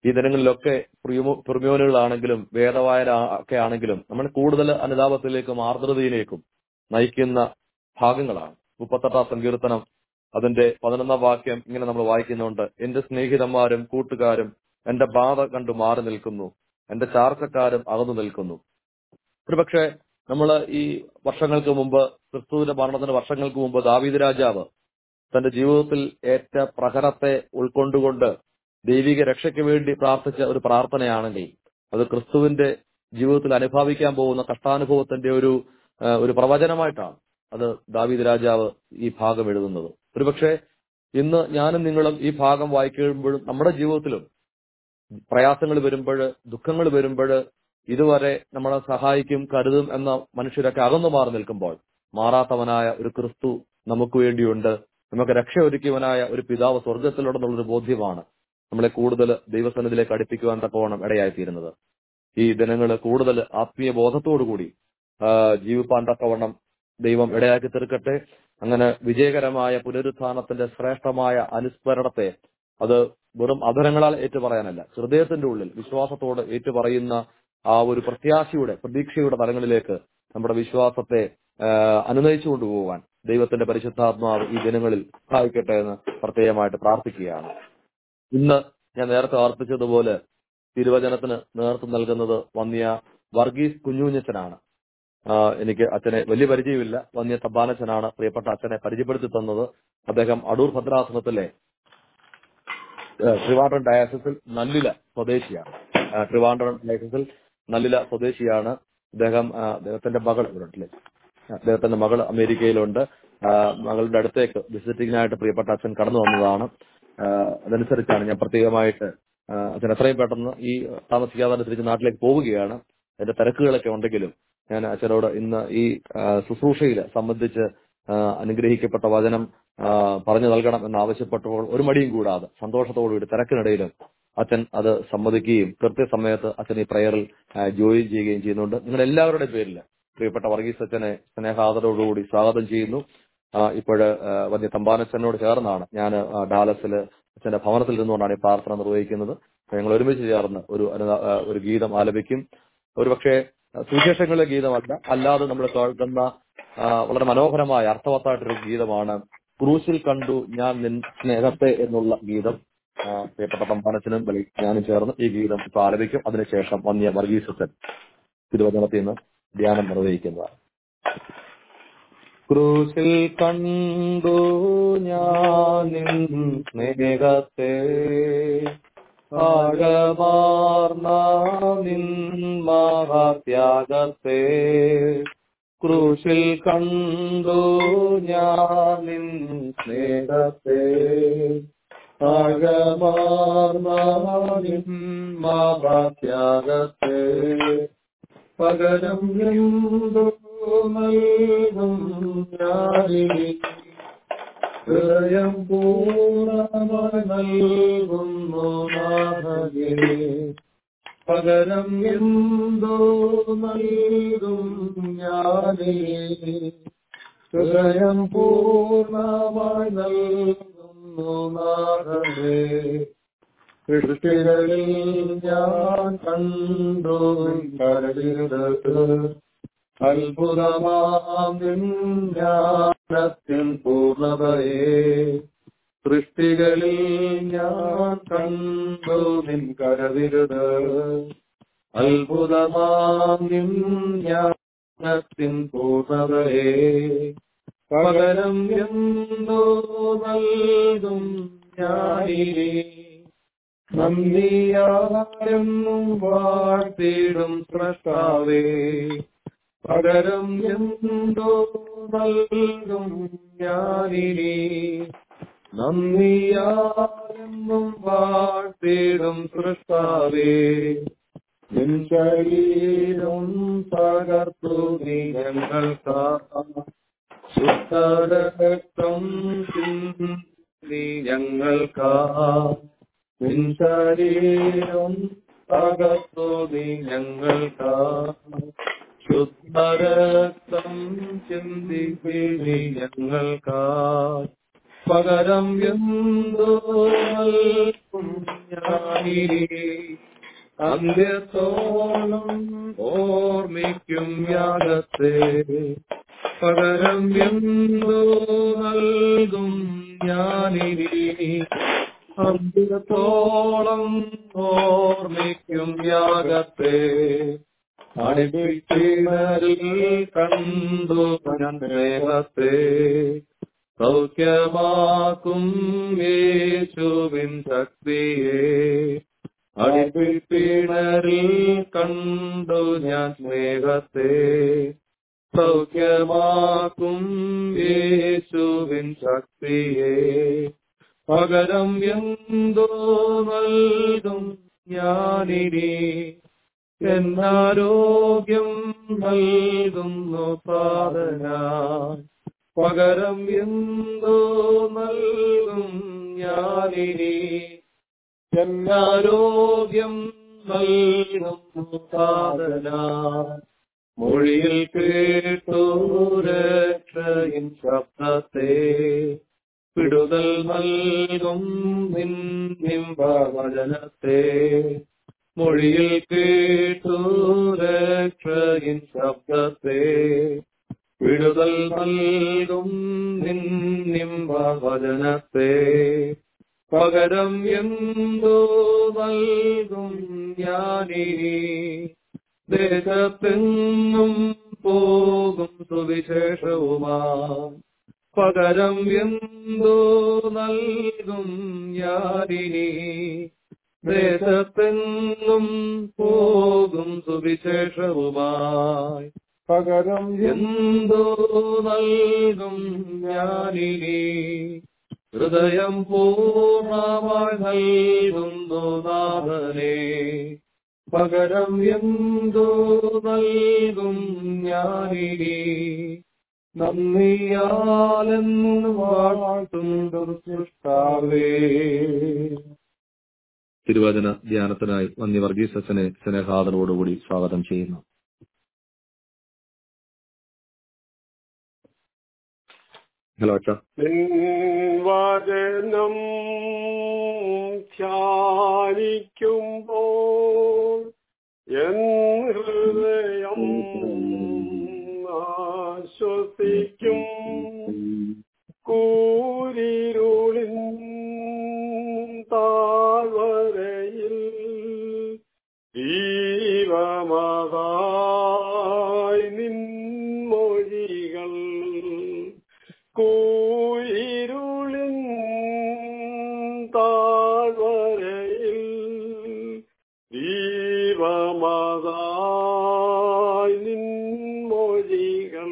ഈ ദിനങ്ങളിലൊക്കെ പ്രിമോനുകളാണെങ്കിലും വേദവായന ഒക്കെ ആണെങ്കിലും നമ്മൾ കൂടുതൽ അനുതാപത്തിലേക്കും ആർദ്രതയിലേക്കും നയിക്കുന്ന ഭാഗങ്ങളാണ് മുപ്പത്തെട്ടാം സങ്കീർത്തനം അതിന്റെ പതിനൊന്നാം വാക്യം ഇങ്ങനെ നമ്മൾ വായിക്കുന്നുണ്ട് എന്റെ സ്നേഹിതന്മാരും കൂട്ടുകാരും എന്റെ ബാധ കണ്ടു മാറി നിൽക്കുന്നു എന്റെ ചാർച്ചക്കാരും അകന്നു നിൽക്കുന്നു ഒരുപക്ഷെ നമ്മൾ ഈ വർഷങ്ങൾക്ക് മുമ്പ് ക്രിസ്തുവിന്റെ മരണത്തിന് വർഷങ്ങൾക്ക് മുമ്പ് ദാവീദ് രാജാവ് തന്റെ ജീവിതത്തിൽ ഏറ്റ പ്രഹരത്തെ ഉൾക്കൊണ്ടുകൊണ്ട് ദൈവിക രക്ഷയ്ക്ക് വേണ്ടി പ്രാർത്ഥിച്ച ഒരു പ്രാർത്ഥനയാണെങ്കിൽ അത് ക്രിസ്തുവിന്റെ ജീവിതത്തിൽ അനുഭവിക്കാൻ പോകുന്ന കഷ്ടാനുഭവത്തിന്റെ ഒരു ആ, ഒരു പ്രവചനമായിട്ടാണ് അത് ദാവീദ് രാജാവ് ഈ ഭാഗം എഴുതുന്നത് ഒരുപക്ഷെ ഇന്ന് ഞാനും നിങ്ങളും ഈ ഭാഗം വായിക്കുമ്പോഴും നമ്മുടെ ജീവിതത്തിലും പ്രയാസങ്ങൾ വരുമ്പോൾ ദുഃഖങ്ങൾ വരുമ്പോൾ ഇതുവരെ നമ്മളെ സഹായിക്കും കരുതും എന്ന മനുഷ്യരൊക്കെ അകന്നു മാറി നിൽക്കുമ്പോൾ മാറാത്തവനായ ഒരു ക്രിസ്തു നമുക്ക് വേണ്ടിയുണ്ട് നമുക്ക് രക്ഷ ഒരുക്കിയവനായ ഒരു പിതാവ് സ്വർഗത്തിലുണ്ടെന്നുള്ളൊരു ബോധ്യമാണ് നമ്മളെ കൂടുതൽ ദൈവസന്നിധിയിലേക്ക് അടുപ്പിക്കുവാൻ തക്കവണ്ണം ഇടയായിത്തീരുന്നത് ഈ ദിനങ്ങൾ കൂടുതൽ ആത്മീയ ബോധത്തോടുകൂടി ആ, ജീവിപ്പാൻ തക്കവണ്ണം ദൈവം ഇടയാക്കി തീർക്കട്ടെ അങ്ങനെ വിജയകരമായ പുനരുത്ഥാനത്തിന്റെ ശ്രേഷ്ഠമായ അനുസ്മരണത്തെ അത് വെറും അധരങ്ങളാൽ ഏറ്റുപറയാനല്ല ഹൃദയത്തിന്റെ ഉള്ളിൽ വിശ്വാസത്തോട് ഏറ്റുപറയുന്ന ആ ഒരു പ്രത്യാശയുടെ പ്രതീക്ഷയുടെ തലങ്ങളിലേക്ക് നമ്മുടെ വിശ്വാസത്തെ ആ, അനുനയിച്ചു കൊണ്ടുപോകാൻ ദൈവത്തിന്റെ പരിശുദ്ധാത്മാവ് ഈ ദിനങ്ങളിൽ സഹായിക്കട്ടെ എന്ന് പ്രത്യേകമായിട്ട് പ്രാർത്ഥിക്കുകയാണ് ഇന്ന് ഞാൻ നേരത്തെ ഓർപ്പിച്ചതുപോലെ തിരുവചനത്തിന് നേതൃത്വം നൽകുന്നത് വന്നിയ വർഗീസ് കുഞ്ഞുഞ്ഞച്ചനാണ് ആ, എനിക്ക് അച്ഛനെ വലിയ പരിചയമില്ല വന്നിയ തമ്പാനച്ചനാണ് പ്രിയപ്പെട്ട അച്ഛനെ പരിചയപ്പെടുത്തി തന്നത് അദ്ദേഹം അടൂർ ഭദ്രാസനത്തിലെ ഏഹ്, ട്രിവാൻഡ്രം ഡയാസിസിൽ നല്ലില സ്വദേശിയാണ് ആ, ട്രിവാൻഡ്രം ഡയാസിസിൽ നല്ലില സ്വദേശിയാണ് അദ്ദേഹം ആ, അദ്ദേഹത്തിന്റെ മകൾ ഇവിടെ ഉണ്ടല്ലേ ആ, അദ്ദേഹത്തിന്റെ മകൾ അമേരിക്കയിലുണ്ട് ആ, മകളുടെ അടുത്തേക്ക് വിസിറ്റിങ്ങിനായിട്ട് പ്രിയപ്പെട്ട അച്ഛൻ കടന്നു വന്നതാണ് ആ, അതനുസരിച്ചാണ് ഞാൻ പ്രത്യേകമായിട്ട് ആ, അച്ഛൻ എത്രയും പെട്ടെന്ന് ഈ താമസിക്കാതെ തന്നെ തിരിച്ച് നാട്ടിലേക്ക് പോവുകയാണ് അതിന്റെ തിരക്കുകളൊക്കെ ഉണ്ടെങ്കിലും ഞാൻ അച്ഛനോട് ഇന്ന് ഈ ആ, ശുശ്രൂഷയിൽ സംബന്ധിച്ച് ആ, അനുഗ്രഹിക്കപ്പെട്ട വചനം ആ, പറഞ്ഞു നൽകണം എന്ന് ആവശ്യപ്പെട്ടപ്പോൾ ഒരു മടിയും കൂടാതെ സന്തോഷത്തോടുകൂടി തിരക്കിനിടയിലും അച്ഛൻ അത് സമ്മതിക്കുകയും കൃത്യസമയത്ത് അച്ഛൻ ഈ പ്രയറിൽ ജോയിൻ ചെയ്യുകയും ചെയ്യുന്നുണ്ട് നിങ്ങൾ എല്ലാവരുടെ പേരിൽ പ്രിയപ്പെട്ട വർഗീസ് അച്ഛനെ സ്നേഹാദരോടുകൂടി സ്വാഗതം ചെയ്യുന്നു ഇപ്പോഴ് വലിയ തമ്പാനച്ഛനോട് ചേർന്നാണ് ഞാൻ ഡാലസിൽ അച്ഛന്റെ ഭവനത്തിൽ നിന്നുകൊണ്ടാണ് ഈ പ്രാർത്ഥന നിർവഹിക്കുന്നത് ഞങ്ങൾ ഒരുമിച്ച് ചേർന്ന് ഒരു അനു- ആ, ഒരു ഗീതം ആലപിക്കും ഒരുപക്ഷെ സുവിശേഷങ്ങളിലെ ഗീതമല്ല അല്ലാതെ നമ്മൾ കേൾക്കുന്ന ആ, വളരെ മനോഹരമായ അർത്ഥവത്തായിട്ടൊരു ഗീതമാണ് ക്രൂശിൽ കണ്ടു ഞാൻ നിൻ സ്നേഹത്തെ എന്നുള്ള ഗീതം ആ, പ്രിയപ്പെട്ട തമ്പാനച്ചനും ബലി- ഞാനും ചേർന്ന് ഈ ഗീതം ഇപ്പൊ ആലപിക്കും അതിനുശേഷം വന്നിയ വർഗീസച്ചൻ തിരുവചനത്തിൽ നിന്ന് ധ്യാനം നിർവഹിക്കുന്നതാണ് ക്രൂശിൽ കണ്ടു ഞാൻ നിൻ സ്നേഹത്തെ ആഴമാർന്ന നിൻ മഹാത്യാഗത്തെ ക്രൂശിൽ കണ്ടു ഞാൻ നിൻ സ്നേഹത്തെ ആഴമാർന്ന നിൻ മഹാത്യാഗത്തെ പകരം എന്തു നൽകും ഞാനിനി ഹൃദയം പൂർണ്ണമായി നൽകുന്നു നാഥകേ പകരം എന്തോ നൽകും ഞാനിനി ഹൃദയം പൂർണ്ണമായി നൽകുന്നു നാഥകേ സൃഷ്ടികളിൽ ഞാൻ കണ്ടു കരടിരുത് അത്ഭുതമാം ജ്ഞാനത്തിൻ പൂർണ്ണതയെ സൃഷ്ടികളിൽ ഞാൻ കണ്ടു നിൻ കരവിരുത് അത്ഭുതമാം ജ്ഞാനത്തിൻ പൂർണ്ണതയെ പകരം എന്തോ നൽകും ഞാനിനി നന്ദിയാരെന്നും വാഴ്ത്തിടും സ്രഷ്ടാവേ പകരം എന്തോ നൽകും ഞാനിനി നന്ദിയാരെന്നും വാഴ്ത്തിടും സൃഷ്ടാവേ നിൻ ശരീരം തകർത്തു നീ ഞങ്ങൾക്കാ ശുദ്ധരക്തം നീ ഞങ്ങൾക്കാ നിൻ ശരീരം തകർത്തു നീ ഞങ്ങൾക്കാ ശുദ്ധരക്തം ചിന്തി നീ ഞങ്ങൾക്കാ പകരം എന്തോ നൽകും ഞാനിനി അന്ത്യത്തോളം ഓർമ്മിക്കും യാഗത്തെ പകരം എന്തോ നൽകും ഞാനിനി അന്ത്യത്തോളം ഓർമ്മിക്കും യാഗത്തെ അടിപ്പിണരിൽ കണ്ടു ഞാൻ സ്നേഹത്തെ സൗഖ്യമാക്കും യേശുവിൻ ശക്തിയെ അടിപ്പിണരിൽ കണ്ടു ഞാൻ സ്നേഹത്തെ സൗഖ്യമാക്കും യേശുവിൻ ശക്തിയെ പകരം എന്തോ നൽകും ഞാനിനി എന്നാരോഗ്യം നൽകുന്നു സാധന പകരം എന്തോ നൽകും ഞാനിനി എന്നാരോഗ്യം നൽകുന്നു സാധന മൊഴിയിൽ കേട്ടു രക്ഷയിൻ ശബ്ദത്തെ വിടുതൽ നൽകും നിൻവചനത്തെ മൊഴിയിൽ കേട്ടു രക്ഷയിൻ ശബ്ദത്തെ വിടുതൽ നൽകും നിൻവചനത്തെ പകരം എന്തോ നൽകും ഞാനിനി ദേശത്തെങ്ങും പോകും സുവിശേഷവുമാ പകരം എന്തോ നൽകും ഞാനിനി ദേശത്തെങ്ങും പോകും സുവിശേഷവുമായി പകരം എന്തോ നൽകും ഞാനിനി ഹൃദയം പൂർണ്ണമായി നൽകുന്നു നാഥനെ പകരം എന്തോ നൽകും ഞാനിനി നന്ദിയാലെന്ന് വാഴ്ത്തുന്നു സൃഷ്ടാവേ തിരുവചന ധ്യാനത്തിനായി നന്ദി വർഗീസ് അച്ഛനെ സ്നേഹാദരോടുകൂടി സ്വാഗതം ചെയ്യുന്നു ഹലോ അച്ഛ വചനം ധ്യാനിക്കുമ്പോൾ എൻ ഹൃദയം ആശ്വസിക്കും കൂരിരുളിൻ താഴ്വരയിൽ ജീവമതായി നിൻമൊഴികൾ കൂരിരുളിൻ താഴ്വരയിൽ ജീവമതായി നിൻമൊഴികൾ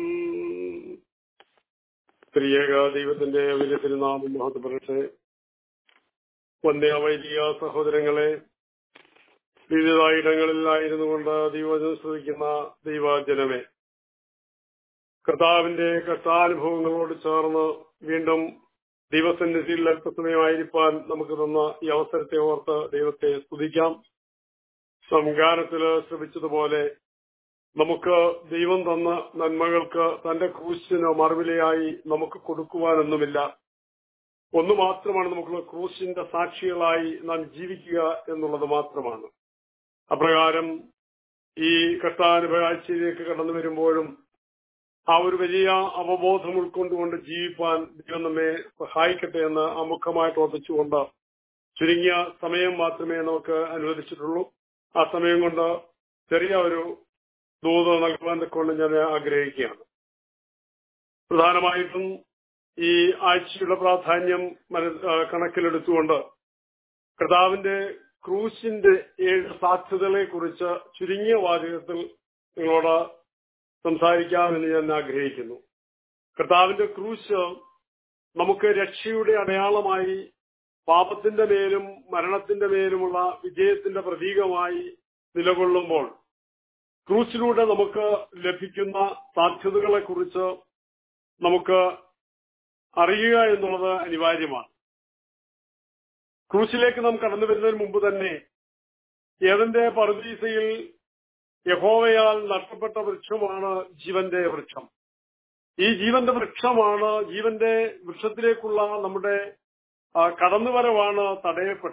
പ്രിയക ദൈവത്തിന്റെ വലിയ തിരുനാമം മഹത്വപ്പെടട്ടെ വന്യ വൈദിക സഹോദരങ്ങളെ വിവിധ ഇടങ്ങളിലായിരുന്നു കൊണ്ട് ദൈവജനം ശ്രദ്ധിക്കുന്ന ദൈവജനമേ കർത്താവിന്റെ കർത്താനുഭവങ്ങളോട് ചേർന്ന് വീണ്ടും ദൈവസന്നിധിയിൽ അല്പസമയമായിരിക്കാൻ നമുക്ക് തന്ന ഈ അവസരത്തെ ഓർത്ത് ദൈവത്തെ സ്തുതിക്കാം സംഗാനത്തില് ശ്രമിച്ചതുപോലെ നമുക്ക് ദൈവം തന്ന നന്മകൾക്ക് തന്റെ ക്രൂശിന് മറുവിലയായി നമുക്ക് കൊടുക്കുവാനൊന്നുമില്ല ഒന്ന് മാത്രമാണ് നമുക്കുള്ള ക്രൂശിന്റെ സാക്ഷികളായി നാം ജീവിക്കുക എന്നുള്ളത് മാത്രമാണ് അപ്രകാരം ഈ കർത്താനുഭവാഴ്ചയിലേക്ക് കടന്നു വരുമ്പോഴും ആ ഒരു വലിയ അവബോധം ഉൾക്കൊണ്ടുകൊണ്ട് ജീവിപ്പാൻ ദൈവം നമ്മെ സഹായിക്കട്ടെ എന്ന് അമുഖമായിട്ട് ഓർപ്പിച്ചുകൊണ്ട് ചുരുങ്ങിയ സമയം മാത്രമേ നമുക്ക് അനുവദിച്ചിട്ടുള്ളൂ ആ സമയം കൊണ്ട് ചെറിയ ഒരു ദൂത് നൽകുവാൻ കൊണ്ട് ഞാൻ ആഗ്രഹിക്കുകയാണ് പ്രധാനമായിട്ടും ഈ ആഴ്ചയുടെ പ്രാധാന്യം മന- ആ, കണക്കിലെടുത്തുകൊണ്ട് കർത്താവിന്റെ ക്രൂശിന്റെ ഏഴ് സാധ്യതകളെ കുറിച്ച് ചുരുങ്ങിയ വാചകത്തിൽ നിങ്ങളോട് സംസാരിക്കാമെന്ന് ഞാൻ ആഗ്രഹിക്കുന്നു കർത്താവിന്റെ ക്രൂശ് നമുക്ക് രക്ഷയുടെ അടയാളമായി പാപത്തിന്റെ മേലും മരണത്തിന്റെ മേലുമുള്ള വിജയത്തിന്റെ പ്രതീകമായി നിലകൊള്ളുമ്പോൾ ക്രൂശിലൂടെ നമുക്ക് ലഭിക്കുന്ന സാധ്യതകളെ കുറിച്ച് നമുക്ക് അറിയുക എന്നുള്ളത് അനിവാര്യമാണ് ക്രൂശിലേക്ക് നാം കടന്നു വരുന്നതിന് മുമ്പ് തന്നെ ഏതിന്റെ പറുദീസയിൽ യഹോവയാൽ നഷ്ടപ്പെട്ട വൃക്ഷമാണ് ജീവന്റെ വൃക്ഷം ഈ ജീവന്റെ വൃക്ഷമാണ് ജീവന്റെ വൃക്ഷത്തിലേക്കുള്ള നമ്മുടെ ആ, കടന്നുവരവാണ് തടയപ്പെട്ടത്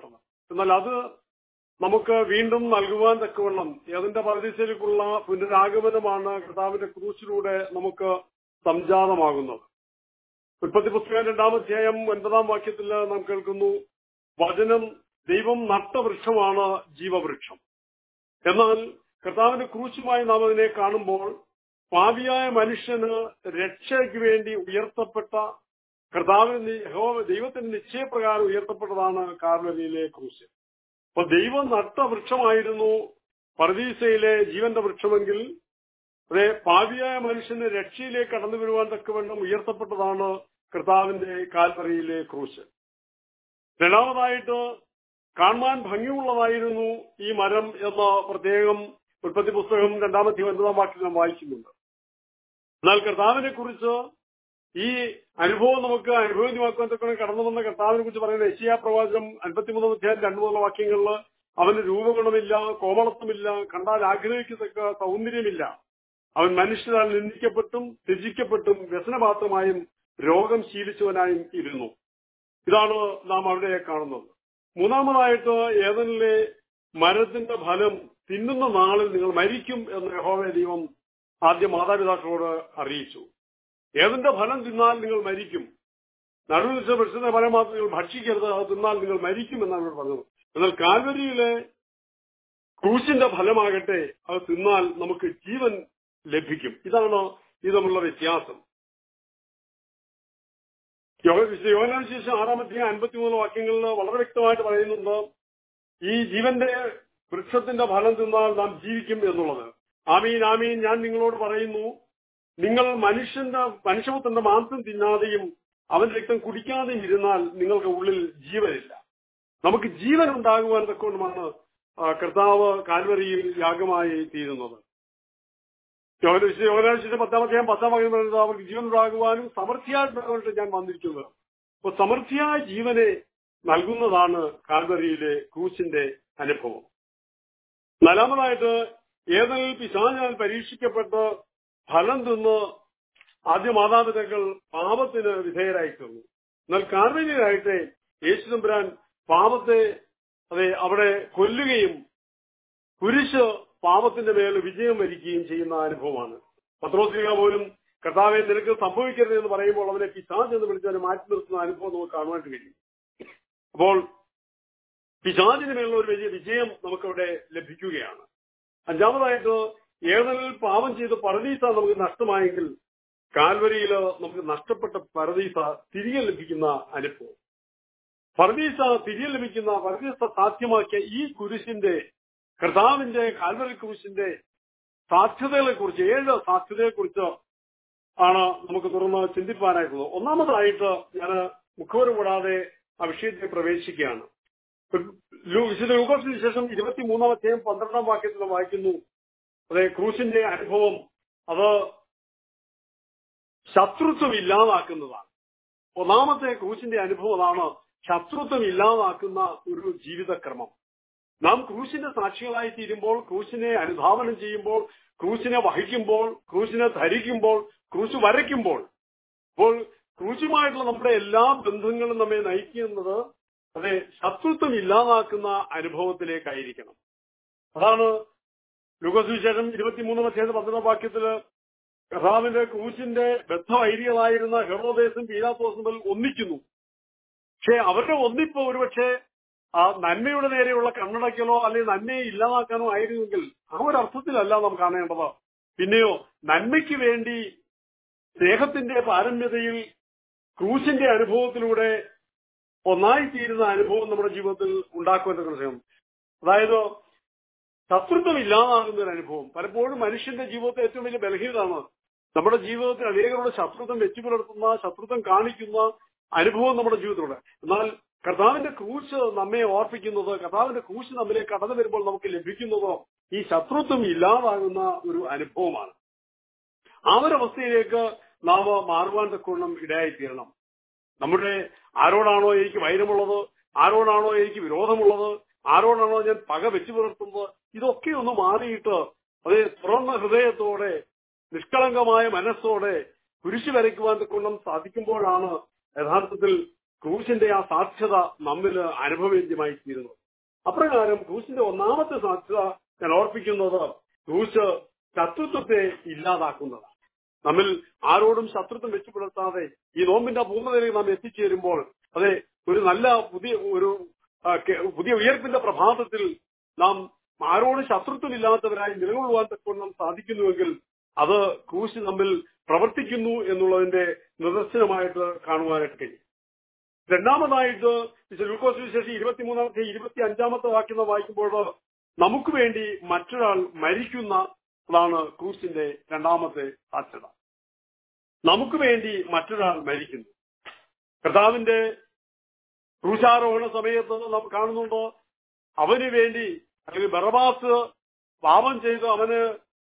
എന്നാൽ അത് നമുക്ക് വീണ്ടും നൽകുവാൻ തക്കവണ്ണം ഏതിന്റെ പരദീസയിലേക്കുള്ള പുനരാഗമനമാണ് കർത്താവിന്റെ ക്രൂശിലൂടെ നമുക്ക് സംജാതമാകുന്നത് ഉൽപ്പത്തി പുസ്തകം രണ്ടാം അധ്യായം ഒൻപതാം വാക്യത്തിൽ നാം കേൾക്കുന്നു വചനം ദൈവം നട്ട വൃക്ഷമാണ് ജീവവൃക്ഷം എന്നാൽ കർത്താവിന്റെ ക്രൂശുമായി നാം അതിനെ കാണുമ്പോൾ പാപിയായ മനുഷ്യന് രക്ഷയ്ക്ക് വേണ്ടി ഉയർത്തപ്പെട്ട കർത്താവിന് യഹോവ- ദൈവത്തിന്റെ നിശ്ചയപ്രകാരം ഉയർത്തപ്പെട്ടതാണ് കാർമലിയിലെ ക്രൂശ് അപ്പൊ ദൈവം നട്ട വൃക്ഷമായിരുന്നു പർദീസയിലെ ജീവന്റെ വൃക്ഷമെങ്കിൽ അതെ പാപിയായ മനുഷ്യന് രക്ഷയിലേക്ക് കടന്നു വരുവാൻ തക്കവണ്ണം ഉയർത്തപ്പെട്ടതാണ് കർത്താവിന്റെ കാൽവറിയിലെ ക്രൂശ് രണ്ടാമതായിട്ട് കാണുവാൻ ഭംഗിയുള്ളതായിരുന്നു ഈ മരം എന്ന പ്രത്യേകം ഉൽപ്പത്തി പുസ്തകം രണ്ടാമത്തെ ഒൻപതാം വാക്കിൽ നാം വായിക്കുന്നുണ്ട് എന്നാൽ കർത്താവിനെ കുറിച്ച് ഈ അനുഭവം നമുക്ക് അനുഭവമാക്കുവാൻ തക്കവണ്ണം കടന്നു വന്ന കർത്താവിനെ കുറിച്ച് പറയുന്ന യശിയാ പ്രവാചകം അൻപത്തിമൂന്നാം അധ്യായം രണ്ടു മൂന്നുള്ള വാക്യങ്ങളിൽ അവന് രൂപഗുണമില്ല കോമളത്വമില്ല കണ്ടാൽ ആഗ്രഹിക്കത്തക്ക സൗന്ദര്യമില്ല അവൻ മനുഷ്യരാൽ നിന്ദിക്കപ്പെട്ടും ത്യജിക്കപ്പെട്ടും വ്യസനപാത്രമായും രോഗം ശീലിച്ചവനായും ഇരുന്നു ഇതാണ് നാം അവിടെ കാണുന്നത് മൂന്നാമതായിട്ട് ഏതനിലെ മരത്തിന്റെ ഫലം തിന്നുന്ന നാളിൽ നിങ്ങൾ മരിക്കും എന്ന് യഹോവ ദൈവം ആദ്യം മാതാപിതാക്കളോട് അറിയിച്ചു ഏതിന്റെ ഫലം തിന്നാൽ നിങ്ങൾ മരിക്കും നടുവിൽ വെച്ച വൃക്ഷത്തിന്റെ ഫലം മാത്രം നിങ്ങൾ ഭക്ഷിക്കരുത് അത് തിന്നാൽ നിങ്ങൾ മരിക്കും എന്നാണ് ഇവിടെ പറഞ്ഞത് എന്നാൽ കാൽവരിയിലെ ക്രൂശിന്റെ ഫലമാകട്ടെ അത് തിന്നാൽ നമുക്ക് ജീവൻ ലഭിക്കും ഇതാണ് ഇത് തമ്മിലുള്ള വ്യത്യാസം യോഹനാൻ ശേഷം ആറാമത്തെ അൻപത്തിമൂന്ന് വാക്യങ്ങളിൽ വളരെ വ്യക്തമായിട്ട് പറയുന്നുണ്ട് ഈ ജീവന്റെ വൃക്ഷത്തിന്റെ ഫലം തിന്നാൽ നാം ജീവിക്കും എന്നുള്ളത് ആമീൻ ആമീൻ ഞാൻ നിങ്ങളോട് പറയുന്നു നിങ്ങൾ മനുഷ്യന്റെ മനുഷ്യപുത്രന്റെ മാംസം തിന്നാതെയും അവന്റെ രക്തം കുടിക്കാതെയും ഇരുന്നാൽ നിങ്ങൾക്ക് ഉള്ളിൽ ജീവനില്ല നമുക്ക് ജീവൻ ഉണ്ടാകുവാൻ തക്കൊണ്ടുമാണ് ആ, കർത്താവ് കാൽവരിയിൽ യാഗമായി തീരുന്നത് യോഹനാശിന്റെ പത്താമത്തെ പത്താം വാക്യം പറയുന്നത് അവർക്ക് ജീവൻ ഉണ്ടാകുവാനും സമൃദ്ധിയായിട്ട് ഞാൻ വന്നിരിക്കുന്നത് അപ്പൊ സമൃദ്ധിയായ ജീവനെ നൽകുന്നതാണ് കാൽവരിയിലെ ക്രൂശിന്റെ അനുഭവം നാലാമതായിട്ട് ഏതെങ്കിലും പിശാചാൽ പരീക്ഷിക്കപ്പെട്ട് ഫലം തിന്ന് ആദ്യ മാതാപിതാക്കൾ പാപത്തിന് വിധേയരായി തീർന്നു എന്നാൽ കാർമികരായിട്ട് യേശു തമ്പുരാൻ പാപത്തെ അതെ അവിടെ കൊല്ലുകയും കുരിശ് പാപത്തിന്റെ മേൽ വിജയം വരിക്കുകയും ചെയ്യുന്ന അനുഭവമാണ് പത്രോസ്ലിക പോലും കർത്താവെ നിനക്ക് സംഭവിക്കരുത് എന്ന് പറയുമ്പോൾ അവനെ പിശാജ് എന്ന് വിളിച്ചവനെ മാറ്റി നിർത്തുന്ന അനുഭവം നമുക്ക് കാണുവാനായിട്ട് കഴിയും അപ്പോൾ പിശാചിന് മേലുള്ള ഒരു വലിയ വിജയം നമുക്കവിടെ ലഭിക്കുകയാണ് അഞ്ചാമതായിട്ട് ഏതെങ്കിലും പാപം ചെയ്ത് പരദീസ നമുക്ക് നഷ്ടമായെങ്കിൽ കാൽവരിയിൽ നമുക്ക് നഷ്ടപ്പെട്ട പരദീസ തിരികെ ലഭിക്കുന്ന അനുഭവം പരദീസ തിരികെ ലഭിക്കുന്ന പരദീസ സാധ്യമാക്കിയ ഈ കുരിശിന്റെ കർത്താവിന്റെ കാൽവരി കുരിശിന്റെ സാധ്യതകളെ കുറിച്ച് ഏഴ് സാധ്യതയെ കുറിച്ച് ആണ് നമുക്ക് തുറന്ന് ചിന്തിപ്പാനായിട്ടുള്ളത് ഒന്നാമതായിട്ട് ഞാൻ മുഖവരം കൂടാതെ ആ വിഷയത്തിൽ പ്രവേശിക്കുകയാണ് ലൂ- വിശുദ്ധ ലൂക്കോസിന് ശേഷം ഇരുപത്തിമൂന്നാം അധ്യായം പന്ത്രണ്ടാം വാക്യത്തിൽ നാം വായിക്കുന്നു അതെ ക്രൂശിന്റെ അനുഭവം അത് ശത്രുത്വം ഇല്ലാതാക്കുന്നതാണ് ഒന്നാമത്തെ ക്രൂശിന്റെ അനുഭവം അതാണ് ശത്രുത്വം ഇല്ലാതാക്കുന്ന ഒരു ജീവിതക്രമം നാം ക്രൂശിന്റെ സാക്ഷികളായി തീരുമ്പോൾ ക്രൂശിനെ അനുധാവനം ചെയ്യുമ്പോൾ ക്രൂശിനെ വഹിക്കുമ്പോൾ ക്രൂശിനെ ധരിക്കുമ്പോൾ ക്രൂശ് വരയ്ക്കുമ്പോൾ അപ്പോൾ ക്രൂശുമായിട്ടുള്ള നമ്മുടെ എല്ലാ ബന്ധങ്ങളും നമ്മെ നയിക്കുന്നത് അതെ ശത്രുത്വം ഇല്ലാതാക്കുന്ന അനുഭവത്തിലേക്കായിരിക്കണം അതാണ് ലുഗസുവിശേഷം ഇരുപത്തിമൂന്നാം അധ്യായത്തിൽ പന്ത്രണ്ടാം വാക്യത്തില് കർത്താവിന്റെ ക്രൂശിന്റെ ബദ്ധവൈരികളായിരുന്ന ഹെറോദേശും പീലാത്തോസും തമ്മിൽ ഒന്നിക്കുന്നു പക്ഷെ അവരുടെ ഒന്നിപ്പ് ഒരുപക്ഷെ ആ നന്മയുടെ നേരെയുള്ള കണ്ണടയ്ക്കലോ അല്ലെങ്കിൽ നന്മയെ ഇല്ലാതാക്കാനോ ആയിരുന്നെങ്കിൽ ആ ഒരു അർത്ഥത്തിലല്ല നാം കാണേണ്ടത് പിന്നെയോ നന്മയ്ക്ക് വേണ്ടി സ്നേഹത്തിന്റെ പാരമ്യതയിൽ ക്രൂശിന്റെ അനുഭവത്തിലൂടെ ഒന്നായിത്തീരുന്ന അനുഭവം നമ്മുടെ ജീവിതത്തിൽ ഉണ്ടാക്കുവാൻ ശ്രമം അതായത് ശത്രുത്വം ഇല്ലാതാകുന്ന ഒരു അനുഭവം പലപ്പോഴും മനുഷ്യന്റെ ജീവിതത്തെ ഏറ്റവും വലിയ ബലഹീനതാണ് നമ്മുടെ ജീവിതത്തിൽ അനേകരുടെ ശത്രുത്വം വെച്ചു പുലർത്തുന്ന ശത്രുത്വം കാണിക്കുന്ന അനുഭവം നമ്മുടെ ജീവിതത്തിലുണ്ട് എന്നാൽ കർത്താവിന്റെ ക്രൂശ് നമ്മെ ഓർപ്പിക്കുന്നത് കർത്താവിന്റെ ക്രൂശ് നമ്മിലേക്ക് കടന്നു വരുമ്പോൾ നമുക്ക് ലഭിക്കുന്നതോ ഈ ശത്രുത്വം ഇല്ലാതാകുന്ന ഒരു അനുഭവമാണ് ആ ഒരു അവസ്ഥയിലേക്ക് നാം മാറുവാൻ തക്കവണ്ണം ഇടയായിത്തീരണം നമ്മുടെ ആരോടാണോ എനിക്ക് വൈരമുള്ളത് ആരോടാണോ എനിക്ക് വിരോധമുള്ളത് ആരോടാണോ ഞാൻ പക വെച്ചു പുലർത്തുന്നത് ഇതൊക്കെ ഒന്ന് മാറിയിട്ട് അതേ തുറന്ന ഹൃദയത്തോടെ നിഷ്കളങ്കമായ മനസ്സോടെ കുരിശു വരയ്ക്കുവാൻ തക്കവണ്ണം സാധിക്കുമ്പോഴാണ് യഥാർത്ഥത്തിൽ ക്രൂശിന്റെ ആ സാധ്യത നമ്മിൽ അനുഭവേദ്യമായി തീരുന്നത് അപ്രകാരം ക്രൂശിന്റെ ഒന്നാമത്തെ സാധ്യത ഞാൻ ഓർപ്പിക്കുന്നത് ക്രൂശ് ശത്രുത്വത്തെ ഇല്ലാതാക്കുന്നതാണ് നമ്മിൽ ആരോടും ശത്രുത്വം വെച്ചു പുലർത്താതെ ഈ നോമ്പിന്റെ പൂർണ്ണതയിലേക്ക് നാം എത്തിച്ചേരുമ്പോൾ അതെ ഒരു നല്ല പുതിയ ഒരു ആ, കെ- പുതിയ ഉയർപ്പിന്റെ പ്രഭാതത്തിൽ നാം ആരോടും ശത്രുത്വമില്ലാത്തവരായി നിലകൊള്ളുവാൻ തക്കവണ്ണം സാധിക്കുന്നുവെങ്കിൽ അത് ക്രൂശ് നമ്മിൽ പ്രവർത്തിക്കുന്നു എന്നുള്ളതിന്റെ നിദർശനമായിട്ട് കാണുവാനായിട്ട് കഴിയും രണ്ടാമതായിട്ട് ലൂക്കോസ് വിശേഷം ഇരുപത്തിമൂന്നാമത്തെ ഇരുപത്തി അഞ്ചാമത്തെ വാക്യം നാം വായിക്കുമ്പോൾ നമുക്ക് വേണ്ടി മറ്റൊരാൾ മരിക്കുന്നതാണ് ക്രൂസിന്റെ രണ്ടാമത്തെ സാധ്യത നമുക്ക് വേണ്ടി മറ്റൊരാൾ മരിക്കുന്നു കർത്താവിന്റെ ക്രൂശാരോഹണ സമയത്ത് നാം കാണുന്നുണ്ടോ അവന് വേണ്ടി അല്ലെങ്കിൽ ബറബാസ് പാപം ചെയ്ത് അവന്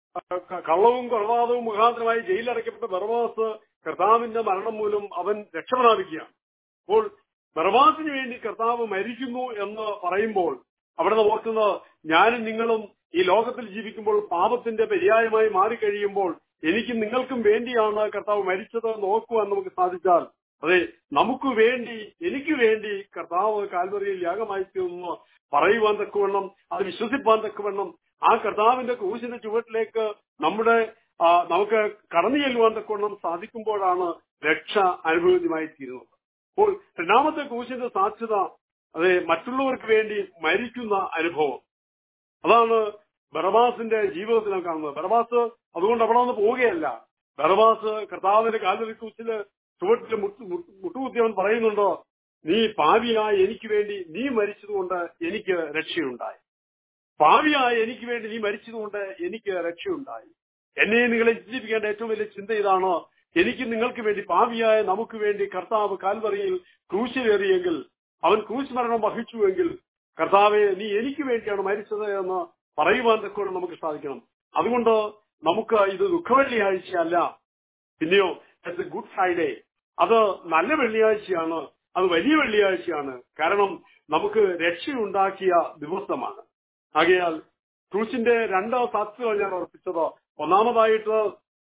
ക- കള്ളവും കൊലപാതകവും മുഖാന്തരമായി ജയിലിലടയ്ക്കപ്പെട്ട ബറബാസ് കർത്താവിന്റെ മരണം മൂലം അവൻ രക്ഷപ്രാപിക്കുകയാണ് അപ്പോൾ ബറബാസിന് വേണ്ടി കർത്താവ് മരിക്കുന്നു എന്ന് പറയുമ്പോൾ അവിടെ നാം ഓർക്കുന്നത് ഞാനും നിങ്ങളും ഈ ലോകത്തിൽ ജീവിക്കുമ്പോൾ പാപത്തിന്റെ പര്യായമായി മാറിക്കഴിയുമ്പോൾ എനിക്കും നിങ്ങൾക്കും വേണ്ടിയാണ് കർത്താവ് മരിച്ചത് എന്ന് ഓർക്കുവാൻ നമുക്ക് സാധിച്ചാൽ അതെ നമുക്ക് വേണ്ടി എനിക്ക് വേണ്ടി കർത്താവ് കാൽവറിയിൽ യാഗമായി തീർന്നു പറയുവാൻ തക്കവണ്ണം അത് വിശ്വസിപ്പാൻ തക്കവണ്ണം ആ കർത്താവിന്റെ ക്രൂശിന്റെ ചുവട്ടിലേക്ക് നമ്മുടെ ആ, നമുക്ക് കടന്നു ചെല്ലുവാൻ തക്കവണ്ണം സാധിക്കുമ്പോഴാണ് രക്ഷ അനുഭവമായി തീരുന്നത് അപ്പോൾ രണ്ടാമത്തെ ക്രൂശിന്റെ സാധ്യത അതെ മറ്റുള്ളവർക്ക് വേണ്ടി മരിക്കുന്ന അനുഭവം അതാണ് ബറബാസിന്റെ ജീവിതത്തിൽ നാം കാണുന്നത് ബറബാസ് അതുകൊണ്ട് അവിടെ നിന്ന് പോവുകയല്ല ബറബാസ് കർത്താവിന്റെ കാൽവരി ക്രൂശില് ചുവട്ടിൽ മുട്ടു മുട്ടു- മുട്ടുകുത്തിയവൻ പറയുന്നുണ്ടോ നീ പാവിയായ എനിക്ക് വേണ്ടി നീ മരിച്ചതുകൊണ്ട് എനിക്ക് രക്ഷയുണ്ടായി പാവിയായ എനിക്ക് വേണ്ടി നീ മരിച്ചതുകൊണ്ട് എനിക്ക് രക്ഷയുണ്ടായി എന്നെ നിങ്ങളെ ചിന്തിപ്പിക്കേണ്ട ഏറ്റവും വലിയ ചിന്ത ഇതാണ് എനിക്ക് നിങ്ങൾക്ക് വേണ്ടി പാവിയായ നമുക്ക് വേണ്ടി കർത്താവ് കാൽവറിയിൽ ക്രൂശിലേറിയെങ്കിൽ അവൻ ക്രൂശ് മരണം വഹിച്ചുവെങ്കിൽ കർത്താവെ നീ എനിക്ക് വേണ്ടിയാണ് മരിച്ചത് എന്ന് പറയുവാൻ തക്കോടെ നമുക്ക് സാധിക്കണം അതുകൊണ്ട് നമുക്ക് ഇത് ദുഃഖവെള്ളിയാഴ്ചയല്ല പിന്നെയോ ഇറ്റ്സ് എ ഗുഡ് ഫ്രൈഡേ അത് നല്ല വെള്ളിയാഴ്ചയാണ് അത് വലിയ വെള്ളിയാഴ്ചയാണ് കാരണം നമുക്ക് രക്ഷയുണ്ടാക്കിയ ദിവസമാണ് ആകയാൽ ക്രൂശിന്റെ രണ്ട് സാധ്യതകൾ ഞാൻ ഉറപ്പിച്ചത് ഒന്നാമതായിട്ട്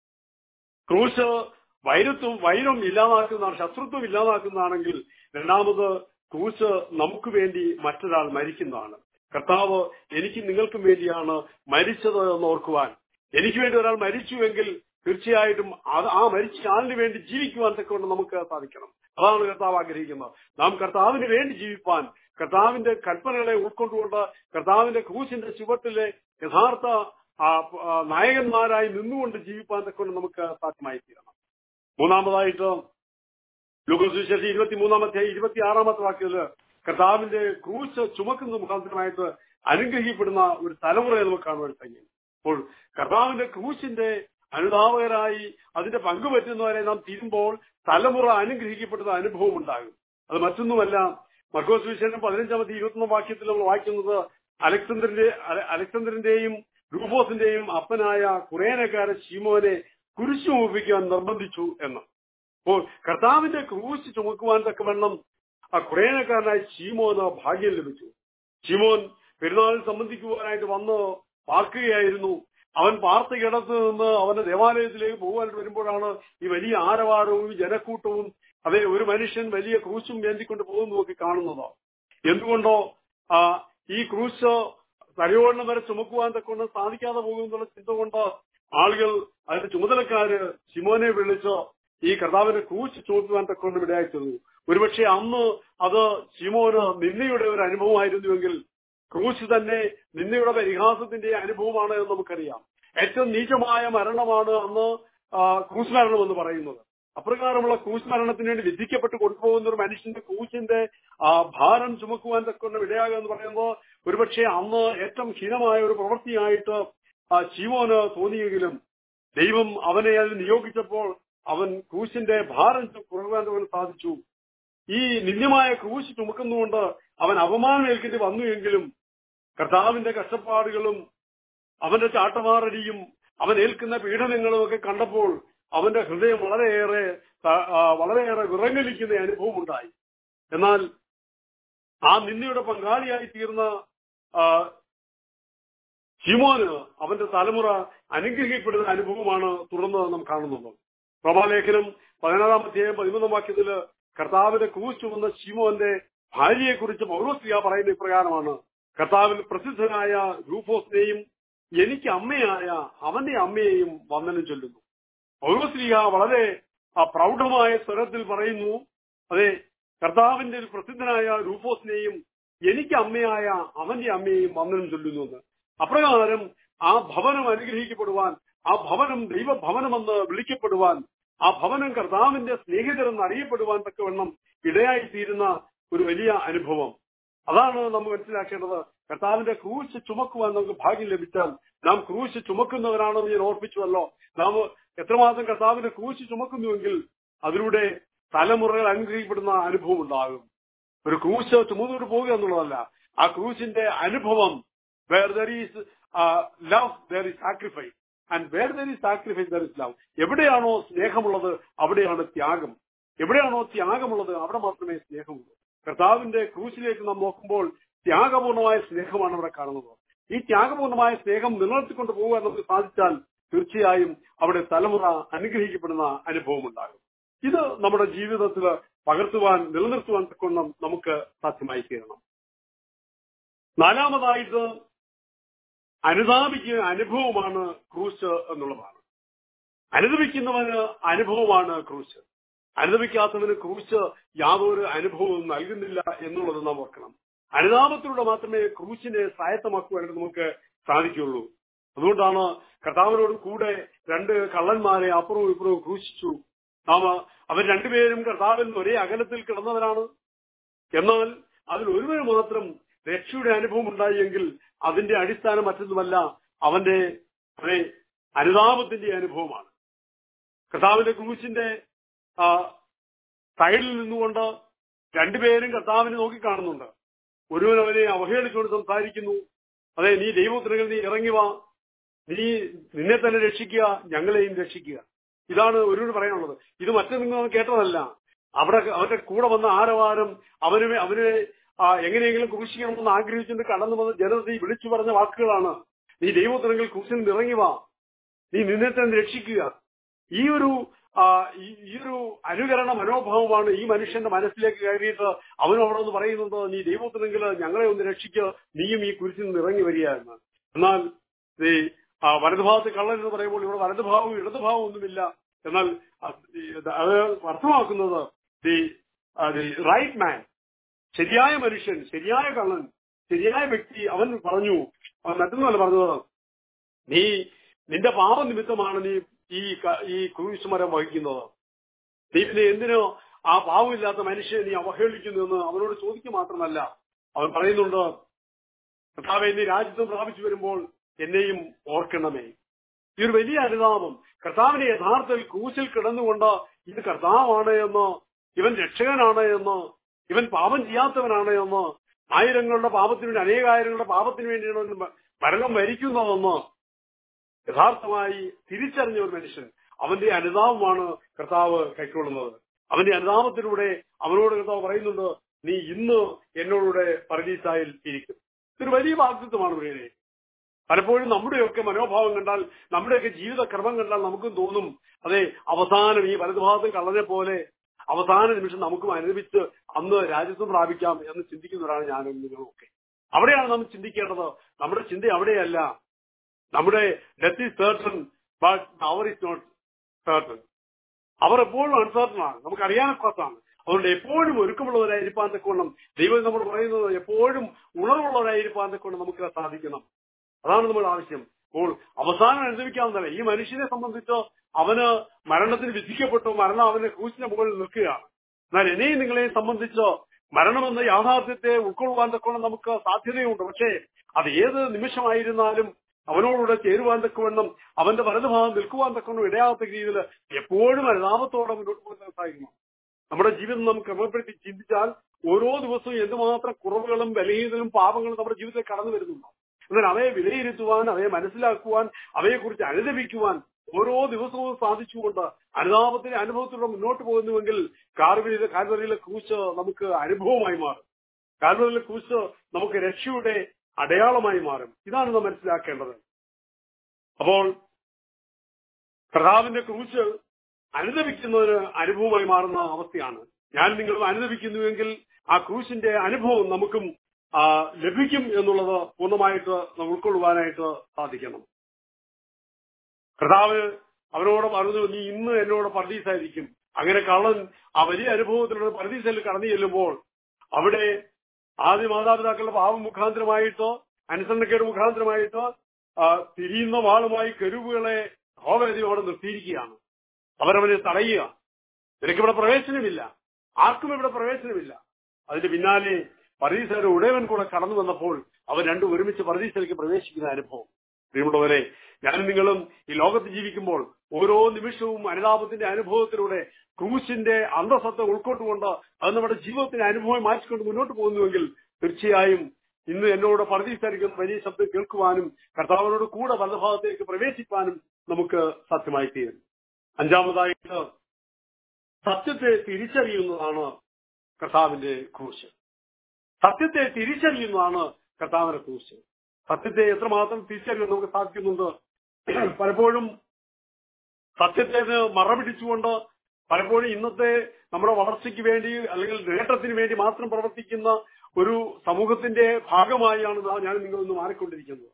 ക്രൂശ് വൈരത്വം വൈരം ഇല്ലാതാക്കുന്നതാണ് ശത്രുത്വം ഇല്ലാതാക്കുന്നതാണെങ്കിൽ രണ്ടാമത് ക്രൂശ് നമുക്ക് വേണ്ടി മറ്റൊരാൾ മരിക്കുന്നതാണ് കർത്താവ് എനിക്ക് നിങ്ങൾക്കും വേണ്ടിയാണ് മരിച്ചത് എന്ന് ഓർക്കുവാൻ എനിക്ക് വേണ്ടി ഒരാൾ മരിച്ചുവെങ്കിൽ തീർച്ചയായിട്ടും അത് ആ മരിച്ച ആളിന് വേണ്ടി ജീവിക്കുവാൻ തക്കൊണ്ട് നമുക്ക് സാധിക്കണം അതാണ് കർത്താവ് ആഗ്രഹിക്കുന്നത് നാം കർത്താവിന് വേണ്ടി ജീവിപ്പാൻ കർത്താവിന്റെ കൽപ്പനകളെ ഉൾക്കൊണ്ടുകൊണ്ട് കർത്താവിന്റെ ക്രൂശിന്റെ ചുവട്ടിലെ യഥാർത്ഥ ആ, ആ, നായകന്മാരായി നിന്നുകൊണ്ട് ജീവിപ്പാൻ തക്കൊണ്ട് നമുക്ക് സാധ്യമായി തീരണം മൂന്നാമതായിട്ട് ലൂക്കോസുവിശേഷം ഇരുപത്തി മൂന്നാമത്തെ ഇരുപത്തി ആറാമത്തെ വാക്യത്തില് കർത്താവിന്റെ ക്രൂശ് ചുമക്കുന്ന മുഖാന്തരമായിട്ട് അനുഗ്രഹിക്കപ്പെടുന്ന ഒരു തലമുറയെ നമുക്ക് കാണുവാൻ കഴിയും അപ്പോൾ കർത്താവിന്റെ ക്രൂശിന്റെ അനുധാവകരായി അതിന്റെ പങ്കുപറ്റുന്നവരെ നാം തീരുമ്പോൾ തലമുറ അനുഗ്രഹിക്കപ്പെടുന്ന അനുഭവം ഉണ്ടാകും അത് മറ്റൊന്നുമല്ല മർക്കോസ് വിശേഷം പതിനഞ്ചാമത്തെ ഇരുപത്തൊന്നാം വാക്യത്തിൽ നമ്മൾ വായിക്കുന്നത് അലക്സണ്ടറിന്റെ അല- അലക്സണ്ടറിന്റെയും റൂഫോസിന്റെയും അപ്പനായ കുറേനക്കാരൻ ശീമോനെ കുരിശു മുപ്പിക്കാൻ നിർബന്ധിച്ചു എന്ന് അപ്പോൾ കർത്താവിന്റെ ക്രൂശ് ചുമക്കുവാൻ തക്കവണ്ണം ആ കുറേനക്കാരനായ ശീമോന് ഭാഗ്യം ലഭിച്ചു ശീമോൻ പെരുന്നാളിൽ സംബന്ധിക്കുവാനായിട്ട് വന്ന് പാർക്കുകയായിരുന്നു അവൻ പാർത്ത കിടത്ത് നിന്ന് അവന്റെ ദേവാലയത്തിലേക്ക് പോകുവാനായിട്ട് വരുമ്പോഴാണ് ഈ വലിയ ആരവാരവും ഈ ജനക്കൂട്ടവും അതെ ഒരു മനുഷ്യൻ വലിയ ക്രൂശും ഏന്തിക്കൊണ്ട് പോകുന്നതൊക്കെ കാണുന്നത് എന്തുകൊണ്ടോ ആ ഈ ക്രൂശ് തലയോടണം വരെ ചുമക്കുവാൻ തക്കൊണ്ട് സാധിക്കാതെ പോകുന്നുള്ള ചിന്ത കൊണ്ട് ആളുകൾ അതിന്റെ ചുമതലക്കാര് ശിമോനെ വിളിച്ച് ഈ കർത്താവിന്റെ ക്രൂശ് ചുമക്കുവാൻ തക്കൊണ്ട് ഇടയായി തീർന്നു ഒരുപക്ഷെ അന്ന് അത് ശിമോന് നിന്നയുടെ ഒരു അനുഭവമായിരുന്നുവെങ്കിൽ ക്രൂശ് തന്നെ നിന്നയുടെ പരിഹാസത്തിന്റെ അനുഭവമാണ് എന്ന് നമുക്കറിയാം ഏറ്റവും നീചമായ മരണമാണ് അന്ന് ആ, ക്രൂശ് മരണം എന്ന് പറയുന്നത് അപ്രകാരമുള്ള ക്രൂശ് മരണത്തിന് വേണ്ടി വിധിക്കപ്പെട്ട് കൊണ്ടുപോകുന്ന ഒരു മനുഷ്യന്റെ ക്രൂശിന്റെ ആ ഭാരം ചുമക്കുവാൻ തക്കൊണ്ട് ഇടയാകുക എന്ന് പറയുമ്പോൾ ഒരുപക്ഷെ അന്ന് ഏറ്റവും ഹീനമായ ഒരു പ്രവൃത്തിയായിട്ട് ആ ശിവോന് തോന്നിയെങ്കിലും ദൈവം അവനെ അതിൽ നിയോഗിച്ചപ്പോൾ അവൻ ക്രൂശിന്റെ ഭാരം കുറവാൻ അവന് സാധിച്ചു ഈ നിന്ദ്യമായ ക്രൂശ് ചുമക്കുന്നുകൊണ്ട് അവൻ അപമാനം ഏൽക്കേണ്ടി വന്നു എങ്കിലും കർത്താവിന്റെ കഷ്ടപ്പാടുകളും അവന്റെ ചാട്ടമാറടിയും അവൻ ഏൽക്കുന്ന പീഡനങ്ങളും ഒക്കെ കണ്ടപ്പോൾ അവന്റെ ഹൃദയം വളരെയേറെ ത- ആ, വളരെയേറെ വിറങ്ങലിക്കുന്ന അനുഭവം ഉണ്ടായി എന്നാൽ ആ നിന്നയുടെ പങ്കാളിയായി തീർന്ന ആ, ശിമോന് അവന്റെ തലമുറ അനുഗ്രഹിക്കപ്പെടുന്ന അനുഭവമാണ് തുടർന്ന് നാം കാണുന്നത് പ്രഭാലേഖനം പതിനാറാം അധ്യായം പതിമൂന്നാം വാക്യത്തില് കർത്താവിന്റെ ക്രൂശ് ചുമന്ന ശിമോന്റെ ഭാര്യയെക്കുറിച്ച് പൗരോസ്ലിയ പറയുന്ന ഇപ്രകാരമാണ് കർത്താവിൽ പ്രസിദ്ധനായ രൂഫോസിനെയും എനിക്ക് അമ്മയായ അവന്റെ അമ്മയെയും വന്ദനം ചൊല്ലുന്നു പൗലോസ്ലിഹ വളരെ ആ, പ്രൗഢമായ സ്വരത്തിൽ പറയുന്നു അതെ കർത്താവിന്റെ ഒരു പ്രസിദ്ധനായ രൂഫോസിനെയും എനിക്ക് അമ്മയായ അവന്റെ അമ്മയെയും വന്ദനം ചൊല്ലുന്നു എന്ന് അപ്രകാരം ആ ഭവനം അനുഗ്രഹിക്കപ്പെടുവാൻ ആ ഭവനം ദൈവഭവനമെന്ന് വിളിക്കപ്പെടുവാൻ ആ ഭവനം കർത്താവിന്റെ സ്നേഹിതരെന്ന് അറിയപ്പെടുവാൻ തക്കവണ്ണം ഇടയായി തീരുന്ന ഒരു വലിയ അനുഭവം അതാണ് നമ്മൾ മനസ്സിലാക്കേണ്ടത് കർത്താവിന്റെ ക്രൂശ് ചുമക്കുവാൻ നമുക്ക് ഭാഗ്യം ലഭിച്ചാൽ നാം ക്രൂശ് ചുമക്കുന്നവരാണെന്ന് ഞാൻ ഓർപ്പിച്ചുവല്ലോ നാം എത്രമാത്രം കർത്താവിന്റെ ക്രൂശ് ചുമക്കുന്നുവെങ്കിൽ അതിലൂടെ തലമുറകൾ അനുഗ്രഹിക്കപ്പെടുന്ന അനുഭവം ഉണ്ടാകും ഒരു ക്രൂശ് ചുമന്നുകൊണ്ട് പോകുക എന്നുള്ളതല്ല ആ ക്രൂശിന്റെ അനുഭവം where there is love there is sacrifice and where there is sacrifice there is love എവിടെയാണോ സ്നേഹമുള്ളത് അവിടെയാണ് ത്യാഗം എവിടെയാണോ ത്യാഗമുള്ളത് അവിടെ മാത്രമേ സ്നേഹമുള്ളൂ കർത്താവിന്റെ ക്രൂശിലേക്ക് നാം നോക്കുമ്പോൾ ത്യാഗപൂർണമായ സ്നേഹമാണ് അവിടെ കാണുന്നത് ഈ ത്യാഗപൂർണമായ സ്നേഹം നിലനിർത്തിക്കൊണ്ട് പോകാൻ നമുക്ക് സാധിച്ചാൽ തീർച്ചയായും അവിടെ തലമുറ അനുഗ്രഹിക്കപ്പെടുന്ന അനുഭവം ഉണ്ടാകും ഇത് നമ്മുടെ ജീവിതത്തിൽ പകർത്തുവാൻ നിലനിർത്തുവാൻ തക്കൊണ്ണം നമുക്ക് സാധ്യമായി തീരണം നാലാമതായിട്ട് അനുതാപിക്കുന്ന അനുഭവമാണ് ക്രൂശ് എന്നുള്ളതാണ് അനുദപിക്കുന്നവന് അനുഭവമാണ് ക്രൂശ് അനുദപിക്കാത്തവന് ക്രൂശ് യാതൊരു അനുഭവവും നൽകുന്നില്ല എന്നുള്ളത് നാം ഓർക്കണം അനുതാപത്തിലൂടെ മാത്രമേ ക്രൂശിനെ സ്വായത്തമാക്കുവാനായിട്ട് നമുക്ക് സാധിക്കുള്ളൂ അതുകൊണ്ടാണ് കർത്താവിനോട് കൂടെ രണ്ട് കള്ളന്മാരെ അപ്പുറവും ഇപ്പുറവും ക്രൂശിച്ചു നാം അവർ രണ്ടുപേരും കർത്താവിൽ നിന്ന് ഒരേ അകലത്തിൽ കിടന്നവരാണ് എന്നാൽ അതിൽ ഒരുവന് മാത്രം രക്ഷയുടെ അനുഭവം ഉണ്ടായെങ്കിൽ അതിന്റെ അടിസ്ഥാനം മറ്റൊന്നുമല്ല അവന്റെ അതെ അനുതാപത്തിന്റെ അനുഭവമാണ് കർത്താവിന്റെ ക്രൂശിന്റെ ആ, സൈഡിൽ നിന്നുകൊണ്ട് രണ്ടുപേരും കർത്താവിനെ നോക്കിക്കാണുന്നുണ്ട് ഒരുവൻ അവനെ അവഹേളിച്ചുകൊണ്ട് സംസാരിക്കുന്നു അതെ നീ ദൈവത്തിനെങ്കിൽ നീ ഇറങ്ങി വാ നീ നിന്നെ തന്നെ രക്ഷിക്കുക ഞങ്ങളെയും രക്ഷിക്കുക ഇതാണ് ഒരുവന് പറയാനുള്ളത് ഇത് മറ്റൊന്നും കേട്ടതല്ല അവിടെ അവരുടെ കൂടെ വന്ന ആരവാരം അവന് വേ- അവനെ ആ, എങ്ങനെയെങ്കിലും ക്രൂശിക്കണമെന്ന് ആഗ്രഹിച്ചുകൊണ്ട് കടന്നു വന്ന ജനതയെ വിളിച്ചു പറഞ്ഞ വാക്കുകളാണ് നീ ദൈവത്തിനെങ്കിൽ ക്രൂശിൽ നിന്ന് ഇറങ്ങി വാ നീ നിന്നെ തന്നെ രക്ഷിക്കുക ഈ ഒരു ആ, ഈ ഈ ഒരു അനുകരണ മനോഭാവമാണ് ഈ മനുഷ്യന്റെ മനസ്സിലേക്ക് കയറിയിട്ട് അവനും അവിടെ ഒന്ന് പറയുന്നുണ്ട് നീ ദൈവത്തിനെങ്കിൽ ഞങ്ങളെ ഒന്ന് രക്ഷിക്കുക നീയും ഈ കുരിശിൽ നിന്ന് ഇറങ്ങി വരിക എന്ന് എന്നാൽ ഈ ആ, വലതുഭാഗത്ത് കള്ളൻ എന്ന് പറയുമ്പോൾ ഇവിടെ വലതുഭാവവും ഇടതുഭാവവും ഒന്നുമില്ല എന്നാൽ അത് ഈ അത് അർത്ഥമാക്കുന്നത് ദി റൈറ്റ് മാൻ ശരിയായ മനുഷ്യൻ ശരിയായ കള്ളൻ ശരിയായ വ്യക്തി അവൻ പറഞ്ഞു അവൻ മറ്റൊന്നുമല്ല പറഞ്ഞത് നീ നിന്റെ പാപനിമിത്തമാണ് നീ ഈ ക- ഈ ക്രൂശ് മരം വഹിക്കുന്നത് നീ പിന്നെ എന്തിനോ ആ പാവമില്ലാത്ത മനുഷ്യനെ നീ അവഹേളിക്കുന്നു എന്ന് അവനോട് ചോദിക്കുക മാത്രമല്ല അവൻ പറയുന്നുണ്ട് കർത്താവെ നീ രാജ്യത്വം പ്രാപിച്ചു വരുമ്പോൾ എന്നെയും ഓർക്കണമേ ഈ ഒരു വലിയ അനുതാപം കർത്താവിനെ യഥാർത്ഥത്തിൽ ക്രൂശിൽ കിടന്നുകൊണ്ട് ഇത് കർത്താവാണ് എന്ന് ഇവൻ രക്ഷകനാണ് എന്ന് ഇവൻ പാപം ചെയ്യാത്തവനാണ് എന്ന് ആയിരങ്ങളുടെ പാപത്തിന് വേണ്ടി അനേകായിരങ്ങളുടെ പാപത്തിന് വേണ്ടിയാണ് അവൻ മ- മരണം വരിക്കുന്നതെന്ന് യഥാർത്ഥമായി തിരിച്ചറിഞ്ഞ ഒരു മനുഷ്യൻ അവന്റെ അനുതാപമാണ് കർത്താവ് കൈക്കൊള്ളുന്നത് അവന്റെ അനുതാപത്തിലൂടെ അവനോട് കർത്താവ് പറയുന്നുണ്ട് നീ ഇന്ന് എന്നോടുകൂടെ പരദീസായിൽ ഇരിക്കും ഇതൊരു വലിയ വാഗ്ദത്വമാണ് പ്രിയനെ പലപ്പോഴും നമ്മുടെയൊക്കെ മനോഭാവം കണ്ടാൽ നമ്മുടെയൊക്കെ ജീവിത ക്രമം കണ്ടാൽ നമുക്കും തോന്നും അതെ അവസാനം ഈ വലതുഭാഗത്തും കള്ളനെ പോലെ അവസാന നിമിഷം നമുക്കും അനുഭവിച്ച് അന്ന് രാജ്യത്വം പ്രാപിക്കാം എന്ന് ചിന്തിക്കുന്നവരാണ് ഞാനും നിങ്ങളും ഒക്കെ അവിടെയാണ് നാം ചിന്തിക്കേണ്ടത് നമ്മുടെ ചിന്ത അവിടെയല്ല നമ്മുടെ death is certain but hour is not certain hour എപ്പോഴും അൺസർട്ടൺ ആണ് നമുക്ക് അറിയാനൊക്കാത്തതാണ് അതുകൊണ്ട് എപ്പോഴും ഒരുക്കമുള്ളവരായിരിക്കാൻ തക്കവണ്ണം ദൈവം നമ്മൾ പറയുന്നത് എപ്പോഴും ഉണർവുള്ളവരായിരിക്കാൻ തക്കവണ്ണം നമുക്ക് സാധിക്കണം അതാണ് നമ്മുടെ ആവശ്യം അപ്പോൾ അവസാനം അനുഭവിക്കാവുന്നതല്ല ഈ മനുഷ്യനെ സംബന്ധിച്ച് അവന് മരണത്തിന് വിധിക്കപ്പെട്ടു മരണം അവന്റെ ക്രൂശിന്റെ മുകളിൽ നിൽക്കുകയാണ് എന്നാൽ എന്നെയും നിങ്ങളെയും സംബന്ധിച്ച് മരണമെന്ന യാഥാർത്ഥ്യത്തെ ഉൾക്കൊള്ളുവാൻ തക്കവണ്ണം നമുക്ക് സാധ്യതയുണ്ട് പക്ഷേ അത് ഏത് നിമിഷമായിരുന്നാലും അവനോടുകൂടെ ചേരുവാൻ തക്കവണ്ണം അവന്റെ വലതുഭാഗം നിൽക്കുവാൻ തക്കവണ്ണം ഇടയാത്ത രീതിയിൽ എപ്പോഴും അനുതാപത്തോടെ മുന്നോട്ട് പോകാൻ സാധിക്കണം നമ്മുടെ ജീവിതം നാം ക്രമപ്പെടുത്തി ചിന്തിച്ചാൽ ഓരോ ദിവസവും എന്തുമാത്രം കുറവുകളും ബലഹീനതകളും പാപങ്ങളും നമ്മുടെ ജീവിതത്തിൽ കടന്നു വരുന്നുണ്ടോ എന്നാൽ അവയെ വിലയിരുത്തുവാൻ അവയെ മനസ്സിലാക്കുവാൻ അവയെക്കുറിച്ച് അനുദപിക്കുവാൻ ഓരോ ദിവസവും സാധിച്ചുകൊണ്ട് അനുതാപത്തിന്റെ അനുഭവത്തിലൂടെ മുന്നോട്ട് പോകുന്നുവെങ്കിൽ കാർവരിയിലെ കാൽവരിയിലെ ക്രൂശ് നമുക്ക് അനുഭവമായി മാറും കാൽവരിയിലെ ക്രൂശ് നമുക്ക് രക്ഷയുടെ അടയാളമായി മാറും ഇതാണ് നാം മനസ്സിലാക്കേണ്ടത് അപ്പോൾ കർത്താവിന്റെ ക്രൂശ് അനുദപിക്കുന്നതിന് അനുഭവമായി മാറുന്ന അവസ്ഥയാണ് ഞാൻ നിങ്ങളും അനുദപിക്കുന്നുവെങ്കിൽ ആ ക്രൂശിന്റെ അനുഭവം നമുക്കും ആ, ലഭിക്കും എന്നുള്ളത് പൂർണ്ണമായിട്ട് നമുക്ക് ഉൾക്കൊള്ളുവാനായിട്ട് സാധിക്കണം കർത്താവ് അവനോട് പറഞ്ഞു നീ ഇന്ന് എന്നോട് പർദീസായിരിക്കും അങ്ങനെ കള്ളൻ ആ വലിയ അനുഭവത്തിലൂടെ പർദീസയിൽ കടന്നു ചെല്ലുമ്പോൾ അവിടെ ആദ്യ മാതാപിതാക്കളുടെ പാവം മുഖാന്തരമായിട്ടോ അനുസരണക്കേട് മുഖാന്തരമായിട്ടോ ആ, തിരിയുന്ന വാളുമായി കരുവുകളെ ഹോവരതി അവിടെ നിർത്തിയിരിക്കുകയാണ് അവരവനെ തടയുക നിനക്കിവിടെ പ്രവേശനമില്ല ആർക്കും ഇവിടെ പ്രവേശനമില്ല അതിന്റെ പിന്നാലെ പരീസയുടെ ഉടയവൻ കൂടെ കടന്നു വന്നപ്പോൾ അവർ രണ്ടും ഒരുമിച്ച് പരീസയിലേക്ക് പ്രവേശിക്കുന്ന അനുഭവം പ്രിയമുള്ളവരെ ഞാനും നിങ്ങളും ഈ ലോകത്ത് ജീവിക്കുമ്പോൾ ഓരോ നിമിഷവും അനുതാപത്തിന്റെ അനുഭവത്തിലൂടെ ക്രൂശിന്റെ അന്തസത്ത ഉൾക്കൊണ്ടുകൊണ്ട് അത് നമ്മുടെ ജീവിതത്തിന്റെ അനുഭവം മാറ്റിക്കൊണ്ട് മുന്നോട്ട് പോകുന്നുവെങ്കിൽ തീർച്ചയായും ഇന്ന് എന്നോട് പരദീസായിരിക്കുന്ന വലിയ ശബ്ദം കേൾക്കുവാനും കർത്താവിനോട് കൂടെ വലഭാഗത്തേക്ക് പ്രവേശിക്കാനും നമുക്ക് സത്യമായി തീരും അഞ്ചാമതായിട്ട് സത്യത്തെ തിരിച്ചറിയുന്നതാണ് കർത്താവിന്റെ ക്രൂശ് സത്യത്തെ തിരിച്ചറിയുന്നതാണ് കർത്താവിന്റെ ക്രൂശ് സത്യത്തെ എത്രമാത്രം തിരിച്ചറിയാൻ നമുക്ക് സാധിക്കുന്നുണ്ട് പലപ്പോഴും സത്യത്തെ മറപിടിച്ചുകൊണ്ട് പലപ്പോഴും ഇന്നത്തെ നമ്മുടെ വളർച്ചയ്ക്ക് വേണ്ടി അല്ലെങ്കിൽ നേട്ടത്തിന് വേണ്ടി മാത്രം പ്രവർത്തിക്കുന്ന ഒരു സമൂഹത്തിന്റെ ഭാഗമായാണ് നാം ഞാൻ നിങ്ങളൊന്ന് മാറിക്കൊണ്ടിരിക്കുന്നത്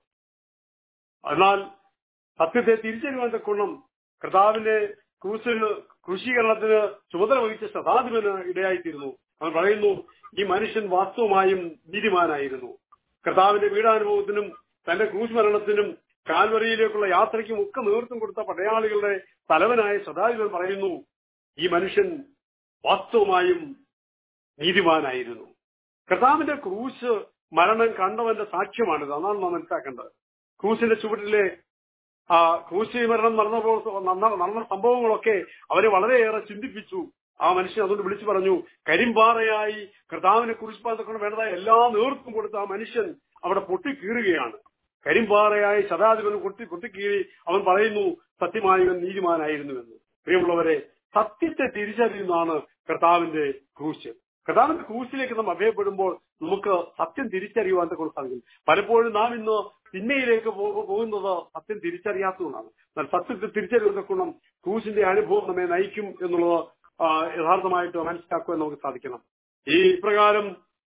എന്നാൽ സത്യത്തെ തിരിച്ചറിയുവാൻ തക്കൊണ്ണം കർത്താവിന്റെ ക്രൂശിന് കൃഷീകരണത്തിന് ചുമതല വഹിച്ച ശതാധിപന് ഇടയായിത്തീരുന്നു അവൻ പറയുന്നു ഈ മനുഷ്യൻ വാസ്തവമായും നീതിമാനായിരുന്നു കർത്താവിന്റെ വീടാനുഭവത്തിനും തന്റെ ക്രൂശ് മരണത്തിനും കാൽവറിയിലേക്കുള്ള യാത്രയ്ക്കും ഒക്കെ നേതൃത്വം കൊടുത്ത പടയാളികളുടെ തലവനായ ശതാധിപൻ പറയുന്നു ഈ മനുഷ്യൻ വാസ്തവമായും നീതിമാനായിരുന്നു കർത്താവിന്റെ ക്രൂശ് മരണം കണ്ടവന്റെ സാക്ഷ്യമാണിത് അതാണ് നാം മനസ്സിലാക്കേണ്ടത് ക്രൂശിന്റെ ചുവട്ടിലെ ആ ക്രൂശി മരണം നടന്നപ്പോൾ നടന്ന നടന്ന സംഭവങ്ങളൊക്കെ അവരെ വളരെയേറെ ചിന്തിപ്പിച്ചു ആ മനുഷ്യൻ അതുകൊണ്ട് വിളിച്ചു പറഞ്ഞു കരിമ്പാറയായി കർത്താവിനെ കുറിച്ച് വേണ്ടതായ എല്ലാ നേതൃത്വം കൊടുത്ത ആ മനുഷ്യൻ അവിടെ പൊട്ടിക്കീറുകയാണ് കരിമ്പാറയായി ശതാധിപൻ പൊട്ടി പൊട്ടിക്കീറി അവൻ പറയുന്നു സത്യമായവൻ നീതിമാനായിരുന്നുവെന്ന് പ്രിയമുള്ളവരെ സത്യത്തെ തിരിച്ചറിയുന്നതാണ് കർത്താവിന്റെ ക്രൂശ് കർത്താവിന്റെ ക്രൂശിലേക്ക് നാം അഭയപ്പെടുമ്പോൾ നമുക്ക് സത്യം തിരിച്ചറിയുവാൻ കൊണ്ട് സാധിക്കും പലപ്പോഴും നാം ഇന്ന് തിന്മയിലേക്ക് പോ- പോകുന്നത് സത്യം തിരിച്ചറിയാത്തതുകൊണ്ടാണ് എന്നാൽ സത്യത്തെ തിരിച്ചറിയുന്ന ഗുണം ക്രൂശിന്റെ അനുഭവം നമ്മെ നയിക്കും എന്നുള്ളത് ആ, യഥാർത്ഥമായിട്ട് മനസ്സിലാക്കുവാൻ നമുക്ക് സാധിക്കണം ഈ ഇപ്രകാരം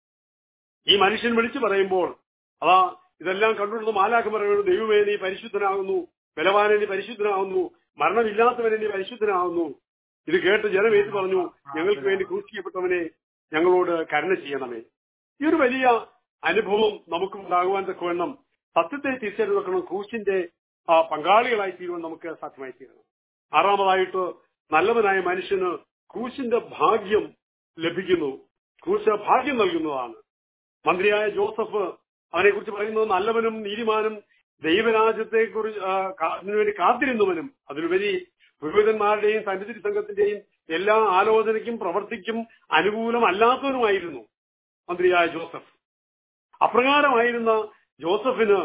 ഈ മനുഷ്യൻ വിളിച്ചു പറയുമ്പോൾ അതാ ഇതെല്ലാം കണ്ടുകൊടുത്ത് മാലാഖം പറയുന്നു ദൈവമേ നീ പരിശുദ്ധനാകുന്നു ബലവാനെ നീ പരിശുദ്ധനാകുന്നു മരണമില്ലാത്തവനെ നീ പരിശുദ്ധനാകുന്നു ഇത് കേട്ട് ജനം ഏറ്റു പറഞ്ഞു ഞങ്ങൾക്ക് വേണ്ടി ക്രൂശിക്കപ്പെട്ടവനെ ഞങ്ങളോട് കരുണ ചെയ്യണമേ ഈ ഒരു വലിയ അനുഭവം നമുക്ക് ഉണ്ടാകുവാൻ തക്കവണ്ണം സത്യത്തെ തിരിച്ചറിഞ്ഞക്കണം ക്രൂശിന്റെ ആ, പങ്കാളികളായി തീരുവാൻ നമുക്ക് സാധ്യമായി തീരണം ആറാമതായിട്ട് നല്ലവനായ മനുഷ്യന് ക്രൂശിന്റെ ഭാഗ്യം ലഭിക്കുന്നു ക്രൂശ് ഭാഗ്യം നൽകുന്നതാണ് മന്ത്രിയായ ജോസഫ് അവനെ കുറിച്ച് പറയുന്നത് നല്ലവനും നീതിമാനും ദൈവരാജ്യത്തെ കുറിച്ച് അതിനുവേണ്ടി കാത്തിരുന്നവനും അതിലുപരി പുരോഹിതന്മാരുടെയും സന്നിധി സംഘത്തിന്റെയും എല്ലാ ആലോചനയ്ക്കും പ്രവർത്തിക്കും അനുകൂലമല്ലാത്തവനുമായിരുന്നു മന്ത്രിയായ ജോസഫ് അപ്രകാരമായിരുന്ന ജോസഫിന്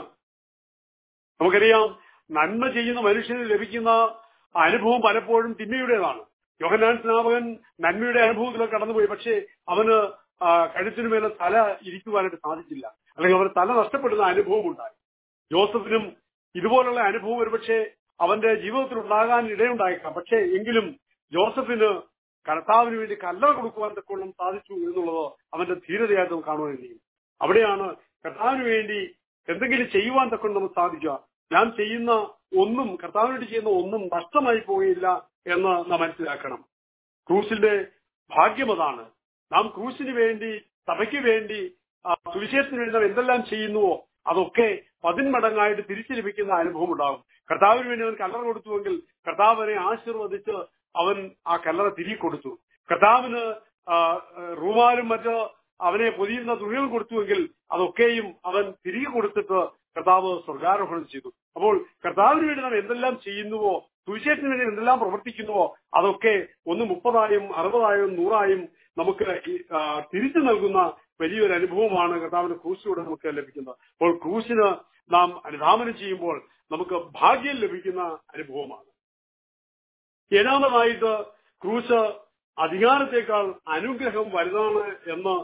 നമുക്കറിയാം നന്മ ചെയ്യുന്ന മനുഷ്യന് ലഭിക്കുന്ന അനുഭവം പലപ്പോഴും തിന്മയുടേതാണ് യോഹന്നാൻ സ്നാപകൻ നന്മയുടെ അനുഭവത്തിലൊക്കെ കടന്നുപോയി പക്ഷേ അവന് ആ, കഴുത്തിനുമേലെ തല ഇരിക്കുവാനായിട്ട് സാധിച്ചില്ല അല്ലെങ്കിൽ അവന് തല നഷ്ടപ്പെടുന്ന അനുഭവം ഉണ്ടായി ജോസഫിനും ഇതുപോലുള്ള അനുഭവം ഒരുപക്ഷെ അവന്റെ ജീവിതത്തിൽ ഉണ്ടാകാൻ ഇടയുണ്ടായേക്കാം പക്ഷേ എങ്കിലും ജോസഫിന് കർത്താവിന് വേണ്ടി കല്ലറ കൊടുക്കുവാൻ തക്കോളം സാധിച്ചു എന്നുള്ളത് അവന്റെ ധീരതയായിട്ട് നമുക്ക് കാണുവാൻ കഴിയും അവിടെയാണ് കർത്താവിന് വേണ്ടി എന്തെങ്കിലും ചെയ്യുവാൻ തക്കൊണ്ട് നമുക്ക് സാധിക്കുക ഞാൻ ചെയ്യുന്ന ഒന്നും കർത്താവിന് വേണ്ടി ചെയ്യുന്ന ഒന്നും നഷ്ടമായി പോയില്ല എന്ന് നാം മനസ്സിലാക്കണം ക്രൂസിന്റെ ഭാഗ്യം അതാണ് നാം ക്രൂസിന് വേണ്ടി സഭയ്ക്ക് വേണ്ടി ആ, സുവിശേഷത്തിന് വേണ്ടി നാം എന്തെല്ലാം ചെയ്യുന്നുവോ അതൊക്കെ പതിന്മടങ്ങായിട്ട് തിരിച്ചു ലഭിക്കുന്ന അനുഭവം ഉണ്ടാകും കർത്താവിന് വേണ്ടി അവൻ കല്ലറ കൊടുത്തുവെങ്കിൽ കർത്താവിനെ ആശീർവദിച്ച് അവൻ ആ കല്ലറ തിരികെ കൊടുത്തു കർത്താവിന് ആ, ആ, റൂമാലും മറ്റോ അവനെ പൊതിയുന്ന തുണികൾ കൊടുത്തുവെങ്കിൽ അതൊക്കെയും അവൻ തിരികെ കൊടുത്തിട്ട് കർത്താവ് സ്വർഗാരോഹണം ചെയ്തു അപ്പോൾ കർത്താവിന് വേണ്ടി നാം എന്തെല്ലാം ചെയ്യുന്നുവോ സുവിശേഷത്തിന് വേണ്ടി എന്തെല്ലാം പ്രവർത്തിക്കുന്നുവോ അതൊക്കെ ഒന്ന് മുപ്പതായും അറുപതായും നൂറായും നമുക്ക് ഈ, ആ, തിരിച്ചു നൽകുന്ന വലിയൊരു അനുഭവമാണ് കർത്താവിന്റെ ക്രൂശിലൂടെ നമുക്ക് ലഭിക്കുന്നത് അപ്പോൾ ക്രൂശിന് നാം അനുധാമനം ചെയ്യുമ്പോൾ നമുക്ക് ഭാഗ്യം ലഭിക്കുന്ന അനുഭവമാണ് ഏഴാമതായിട്ട് ക്രൂശ് അധികാരത്തെക്കാൾ അനുഗ്രഹം വലുതാണ് എന്ന്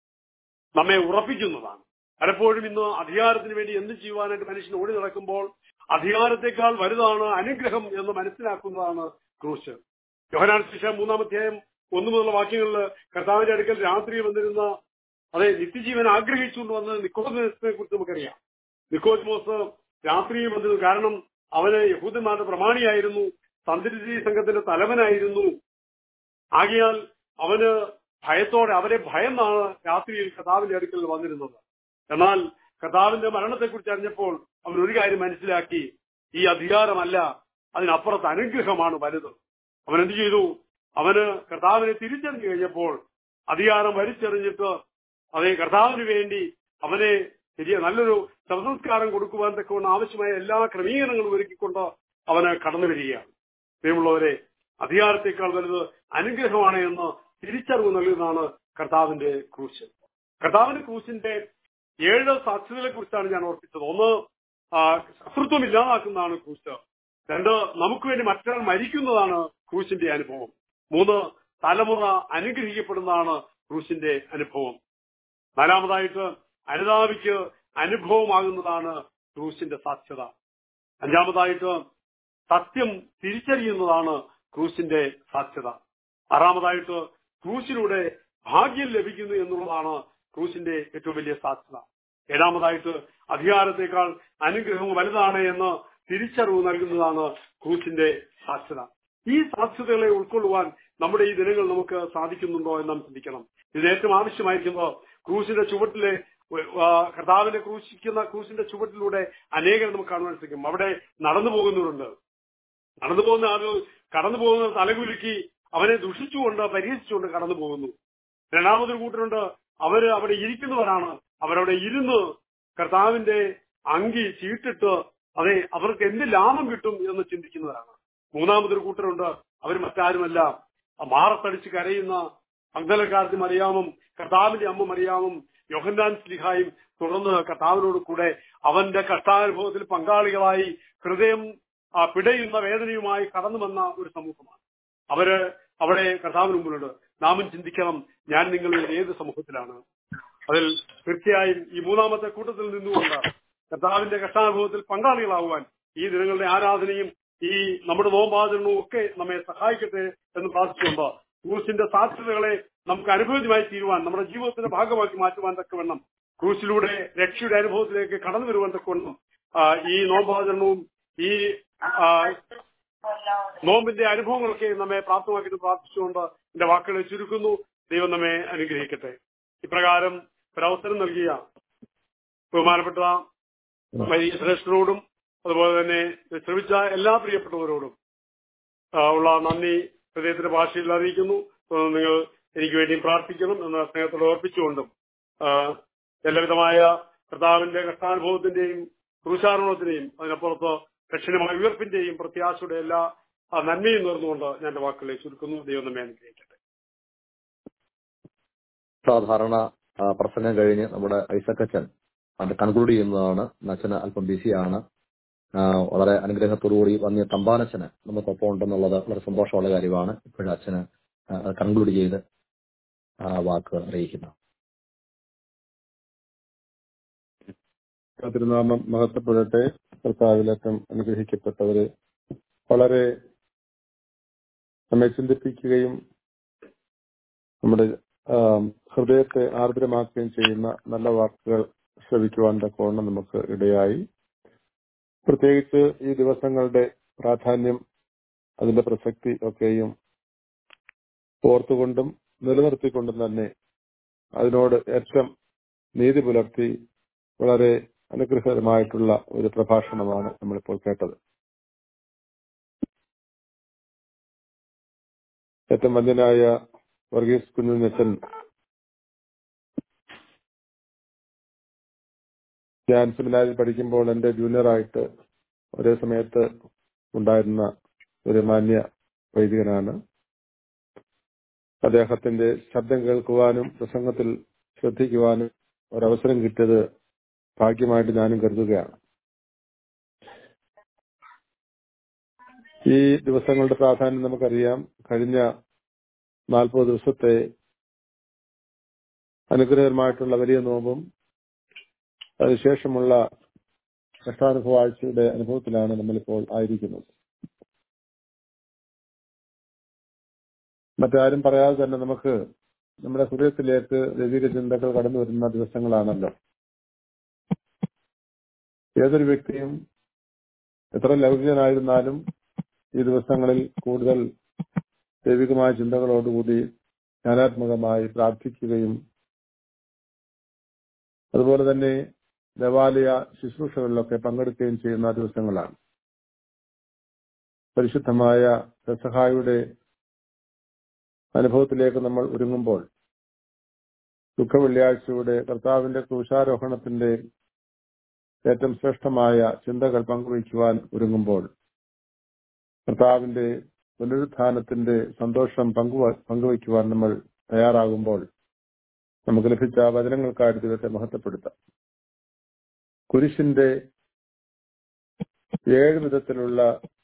നമ്മെ ഉറപ്പിക്കുന്നതാണ് പലപ്പോഴും ഇന്ന് അധികാരത്തിന് വേണ്ടി എന്ത് ചെയ്യുവാനായിട്ട് മനുഷ്യൻ ഓടി നടക്കുമ്പോൾ അധികാരത്തെക്കാൾ വലുതാണ് അനുഗ്രഹം എന്ന് മനസ്സിലാക്കുന്നതാണ് ക്രൂശ് യോഹനാൻ ശിക്ഷ മൂന്നാമധ്യായം ഒന്നു മുതലുള്ള വാക്യങ്ങളിൽ കർത്താവിന്റെ അടുക്കൽ രാത്രി വന്നിരുന്ന അതെ നിത്യജീവൻ ആഗ്രഹിച്ചുകൊണ്ട് വന്നത് നിക്കോദിമോസിനെ കുറിച്ച് നമുക്കറിയാം നിക്കോദിമോസ് രാത്രിയും വന്നത് കാരണം അവന് യഹൂദന്മാരുടെ പ്രമാണിയായിരുന്നു സന്ദർശി സംഘത്തിന്റെ തലവനായിരുന്നു ആകയാൽ അവന് ഭയത്തോടെ അവരെ ഭയന്നാണ് രാത്രിയിൽ കഥാവിന്റെ അടുക്കൽ വന്നിരുന്നത് എന്നാൽ കഥാവിന്റെ മരണത്തെക്കുറിച്ച് അറിഞ്ഞപ്പോൾ അവൻ ഒരു കാര്യം മനസ്സിലാക്കി ഈ അധികാരമല്ല അതിനപ്പുറത്ത് അനുഗ്രഹമാണ് വലുത് അവൻ എന്ത് ചെയ്തു അവന് കർത്താവിനെ തിരിച്ചറിഞ്ഞു കഴിഞ്ഞപ്പോൾ അധികാരം വലിച്ചെറിഞ്ഞിട്ട് അതേ കർത്താവിന് വേണ്ടി അവനെ ശരിയ നല്ലൊരു ശവസംസ്കാരം കൊടുക്കുവാൻ തക്കവണ്ണം ആവശ്യമായ എല്ലാ ക്രമീകരണങ്ങളും ഒരുക്കിക്കൊണ്ട് അവന് കടന്നു വരികയാണ് പ്രിയമുള്ളവരെ അധികാരത്തെക്കാൾ വലുത് അനുഗ്രഹമാണ് എന്ന് തിരിച്ചറിവ് നൽകുന്നതാണ് കർത്താവിന്റെ ക്രൂശ് കർത്താവിന്റെ ക്രൂശിന്റെ ഏഴ് സാധ്യതകളെ കുറിച്ചാണ് ഞാൻ ഓർപ്പിച്ചത് ഒന്ന് ആ, ശത്രുത്വം ഇല്ലാതാക്കുന്നതാണ് ക്രൂശ് രണ്ട് നമുക്ക് വേണ്ടി മറ്റൊരാൾ മരിക്കുന്നതാണ് ക്രൂശിന്റെ അനുഭവം മൂന്ന് തലമുറ അനുഗ്രഹിക്കപ്പെടുന്നതാണ് ക്രൂശിന്റെ അനുഭവം നാലാമതായിട്ട് അനുതാപിക്ക് അനുഭവമാകുന്നതാണ് ക്രൂശിന്റെ സാധ്യത അഞ്ചാമതായിട്ട് സത്യം തിരിച്ചറിയുന്നതാണ് ക്രൂശിന്റെ സാധ്യത ആറാമതായിട്ട് ക്രൂശിലൂടെ ഭാഗ്യം ലഭിക്കുന്നു എന്നുള്ളതാണ് ക്രൂശിന്റെ ഏറ്റവും വലിയ സാധ്യത ഏഴാമതായിട്ട് അധികാരത്തെക്കാൾ അനുഗ്രഹം വലുതാണ് എന്ന് തിരിച്ചറിവ് നൽകുന്നതാണ് ക്രൂശിന്റെ സാധ്യത ഈ സാധ്യതകളെ ഉൾക്കൊള്ളുവാൻ നമ്മുടെ ഈ ദിനങ്ങൾ നമുക്ക് സാധിക്കുന്നുണ്ടോ എന്ന് നാം ചിന്തിക്കണം ഇതിന് ഏറ്റവും ആവശ്യമായിരിക്കുന്നത് ക്രൂശിന്റെ ചുവട്ടിലെ ആ, കർത്താവിനെ ക്രൂശിക്കുന്ന ക്രൂശിന്റെ ചുവട്ടിലൂടെ അനേകം നമുക്ക് കാണുവാൻ സാധിക്കും അവിടെ നടന്നു പോകുന്നവരുണ്ട് നടന്നു പോകുന്ന ആളുകൾ കടന്നു പോകുന്ന തലകുലുക്കി അവനെ ദുഷിച്ചുകൊണ്ട് പരിഹസിച്ചുകൊണ്ട് കടന്നു പോകുന്നു രണ്ടാമതൊരു കൂട്ടരുണ്ട് അവര് അവിടെ ഇരിക്കുന്നവരാണ് അവരവിടെ ഇരുന്ന് കർത്താവിന്റെ അങ്കി ചീട്ടിട്ട് അതെ അവർക്ക് എന്ത് ലാഭം കിട്ടും എന്ന് ചിന്തിക്കുന്നവരാണ് മൂന്നാമതൊരു കൂട്ടരുണ്ട് അവർ മറ്റാരുമല്ല ആ മാറത്തടിച്ച് കരയുന്ന മഗ്ദലക്കാരത്തി മറിയാമും കർത്താവിന്റെ അമ്മ മറിയാമും യോഹന്നാൻ സ്ലിഹായും തുടർന്ന് കർത്താവിനോട് കൂടെ അവന്റെ കഷ്ടാനുഭവത്തിൽ പങ്കാളികളായി ഹൃദയം ആ പിടയുന്ന വേദനയുമായി കടന്നു വന്ന ഒരു സമൂഹമാണ് അവര് അവിടെ കർത്താവിന് മുമ്പിലുണ്ട് നാമും ചിന്തിക്കണം ഞാൻ നിങ്ങളിൽ ഏത് സമൂഹത്തിലാണ് അതിൽ തീർച്ചയായും ഈ മൂന്നാമത്തെ കൂട്ടത്തിൽ നിന്നുകൊണ്ട് കർത്താവിന്റെ കഷ്ടാനുഭവത്തിൽ പങ്കാളികളാവുവാൻ ഈ ദിനങ്ങളുടെ ആരാധനയും ഈ നമ്മുടെ നോമ്പാചരണവും ഒക്കെ നമ്മെ സഹായിക്കട്ടെ എന്ന് പ്രാർത്ഥിച്ചുകൊണ്ട് ക്രൂസിന്റെ സാധ്യതകളെ നമുക്ക് അനുഭവമായി തീരുവാൻ നമ്മുടെ ജീവിതത്തിന്റെ ഭാഗമാക്കി മാറ്റുവാൻ തക്കവണ്ണം ക്രൂസിലൂടെ രക്ഷയുടെ അനുഭവത്തിലേക്ക് കടന്നു വരുവാൻ തക്കവണ്ണം ആ, ഈ നോമ്പാചരണവും ഈ ആ, നോമ്പിന്റെ അനുഭവങ്ങളൊക്കെ നമ്മെ പ്രാപ്തമാക്കിയിട്ട് പ്രാർത്ഥിച്ചുകൊണ്ട് എന്റെ വാക്കുകളെ ചുരുക്കുന്നു ദൈവം നമ്മെ അനുഗ്രഹിക്കട്ടെ ഇപ്രകാരം ഒരവസരം നൽകിയ ബഹുമാനപ്പെട്ട വലിയ ശ്രേഷ്ഠരോടും അതുപോലെ തന്നെ ഇത് ശ്രമിച്ച എല്ലാ പ്രിയപ്പെട്ടവരോടും ആ, ഉള്ള നന്ദി ഹൃദയത്തിന്റെ ഭാഷയിൽ അറിയിക്കുന്നു തുടർന്ന് നിങ്ങൾ എനിക്ക് വേണ്ടിയും പ്രാർത്ഥിക്കണം എന്ന സ്നേഹത്തോടെ ഓർപ്പിച്ചുകൊണ്ടും ആ, എല്ലാവിധമായ കർത്താവിന്റെ കഷ്ടാനുഭവത്തിന്റെയും ക്രൂശാരോഹണത്തിന്റെയും അതിനപ്പുറത്ത് ദക്ഷിണമായ ഉയർപ്പിന്റെയും പ്രത്യാശയുടെ എല്ലാ ആ, നന്മയും നേർന്നുകൊണ്ട് ഞാൻ എന്റെ വാക്കുകളെ ചുരുക്കുന്നു ദൈവം നമ്മെ അനുഗ്രഹിക്കട്ടെ സാധാരണ ആ, പ്രസംഗം കഴിഞ്ഞ് നമ്മുടെ ഐസക്കച്ചൻ അത് കൺക്ലൂഡ് ചെയ്യുന്നതാണ് അച്ഛന് അല്പം ബിസിയാണ് ആ, വളരെ അനുഗ്രഹത്തോടുകൂടി വന്നിയ തമ്പാനച്ഛന് നമുക്കൊപ്പം ഉണ്ടെന്നുള്ളത് വളരെ സന്തോഷമുള്ള കാര്യമാണ് ഇപ്പോഴും അച്ഛന് കൺക്ലൂഡ് ചെയ്ത് ആ വാക്ക് അറിയിക്കുന്നു തിരുനാമം മഹത്വപ്പെടട്ടെ കർത്താവിലക്കം അനുഗ്രഹിക്കപ്പെട്ടവര് വളരെ നമ്മെ ചിന്തിപ്പിക്കുകയും നമ്മുടെ ആ, ഹൃദയത്തെ ആർദ്രമാക്കുകയും ചെയ്യുന്ന നല്ല വാക്കുകൾ ശ്രവിക്കുവാൻ തക്കവണ്ണം നമുക്ക് ഇടയായി പ്രത്യേകിച്ച് ഈ ദിവസങ്ങളുടെ പ്രാധാന്യം അതിന്റെ പ്രസക്തി ഒക്കെയും ഓർത്തുകൊണ്ടും നിലനിർത്തിക്കൊണ്ടും തന്നെ അതിനോട് ഏറ്റവും നീതി പുലർത്തി വളരെ അനുഗ്രഹകരമായിട്ടുള്ള ഒരു പ്രഭാഷണമാണ് നമ്മളിപ്പോൾ കേട്ടത് ഏറ്റവും വന്യനായ വർഗീസ് കുഞ്ഞുഞ്ഞച്ചൻ ഞാൻ സെമിനാരിൽ പഠിക്കുമ്പോൾ എന്റെ ജൂനിയറായിട്ട് ഒരേ സമയത്ത് ഉണ്ടായിരുന്ന ഒരു മാന്യ വൈദികനാണ് അദ്ദേഹത്തിന്റെ ശബ്ദം കേൾക്കുവാനും പ്രസംഗത്തിൽ ശ്രദ്ധിക്കുവാനും ഒരവസരം കിട്ടിയത് ഭാഗ്യമായിട്ട് ഞാനും കരുതുകയാണ് ഈ ദിവസങ്ങളുടെ പ്രാധാന്യം നമുക്കറിയാം കഴിഞ്ഞ നാൽപ്പത് ദിവസത്തെ അനുഗ്രഹകരമായിട്ടുള്ള വലിയ നോമ്പും അതിനുശേഷമുള്ള കഷ്ടാനുഭവ ആഴ്ചയുടെ അനുഭവത്തിലാണ് നമ്മളിപ്പോൾ ആയിരിക്കുന്നത് മറ്റാരും പറയാതെ തന്നെ നമുക്ക് നമ്മുടെ ഹൃദയത്തിലേക്ക് ദൈവിക ചിന്തകൾ കടന്നു വരുന്ന ദിവസങ്ങളാണല്ലോ ഏതൊരു വ്യക്തിയും എത്ര ലൗകികനായിരുന്നാലും ഈ ദിവസങ്ങളിൽ കൂടുതൽ ദൈവികമായ ചിന്തകളോടുകൂടി ജ്ഞാനാത്മകമായി പ്രാർത്ഥിക്കുകയും അതുപോലെ തന്നെ ദേവാലയ ശുശ്രൂഷകളിലൊക്കെ പങ്കെടുക്കുകയും ചെയ്യുന്ന ദിവസങ്ങളാണ് പരിശുദ്ധമായ പെസഹായുടെ അനുഭവത്തിലേക്ക് നമ്മൾ ഒരുങ്ങുമ്പോൾ ദുഃഖവെള്ളിയാഴ്ചയുടെ കർത്താവിന്റെ ക്രൂശാരോഹണത്തിന്റെ ഏറ്റവും ശ്രേഷ്ഠമായ ചിന്തകൾ പങ്കുവയ്ക്കുവാൻ ഒരുങ്ങുമ്പോൾ കർത്താവിന്റെ പുനരുത്ഥാനത്തിന്റെ സന്തോഷം പങ്കുവ പങ്കുവയ്ക്കുവാൻ നമ്മൾ തയ്യാറാകുമ്പോൾ നമുക്ക് ലഭിച്ച വചനങ്ങൾക്കായിട്ട് ദൈവത്തെ മഹത്വപ്പെടുത്താം കുരിശിന്റെ ഏഴ് വിധത്തിലുള്ള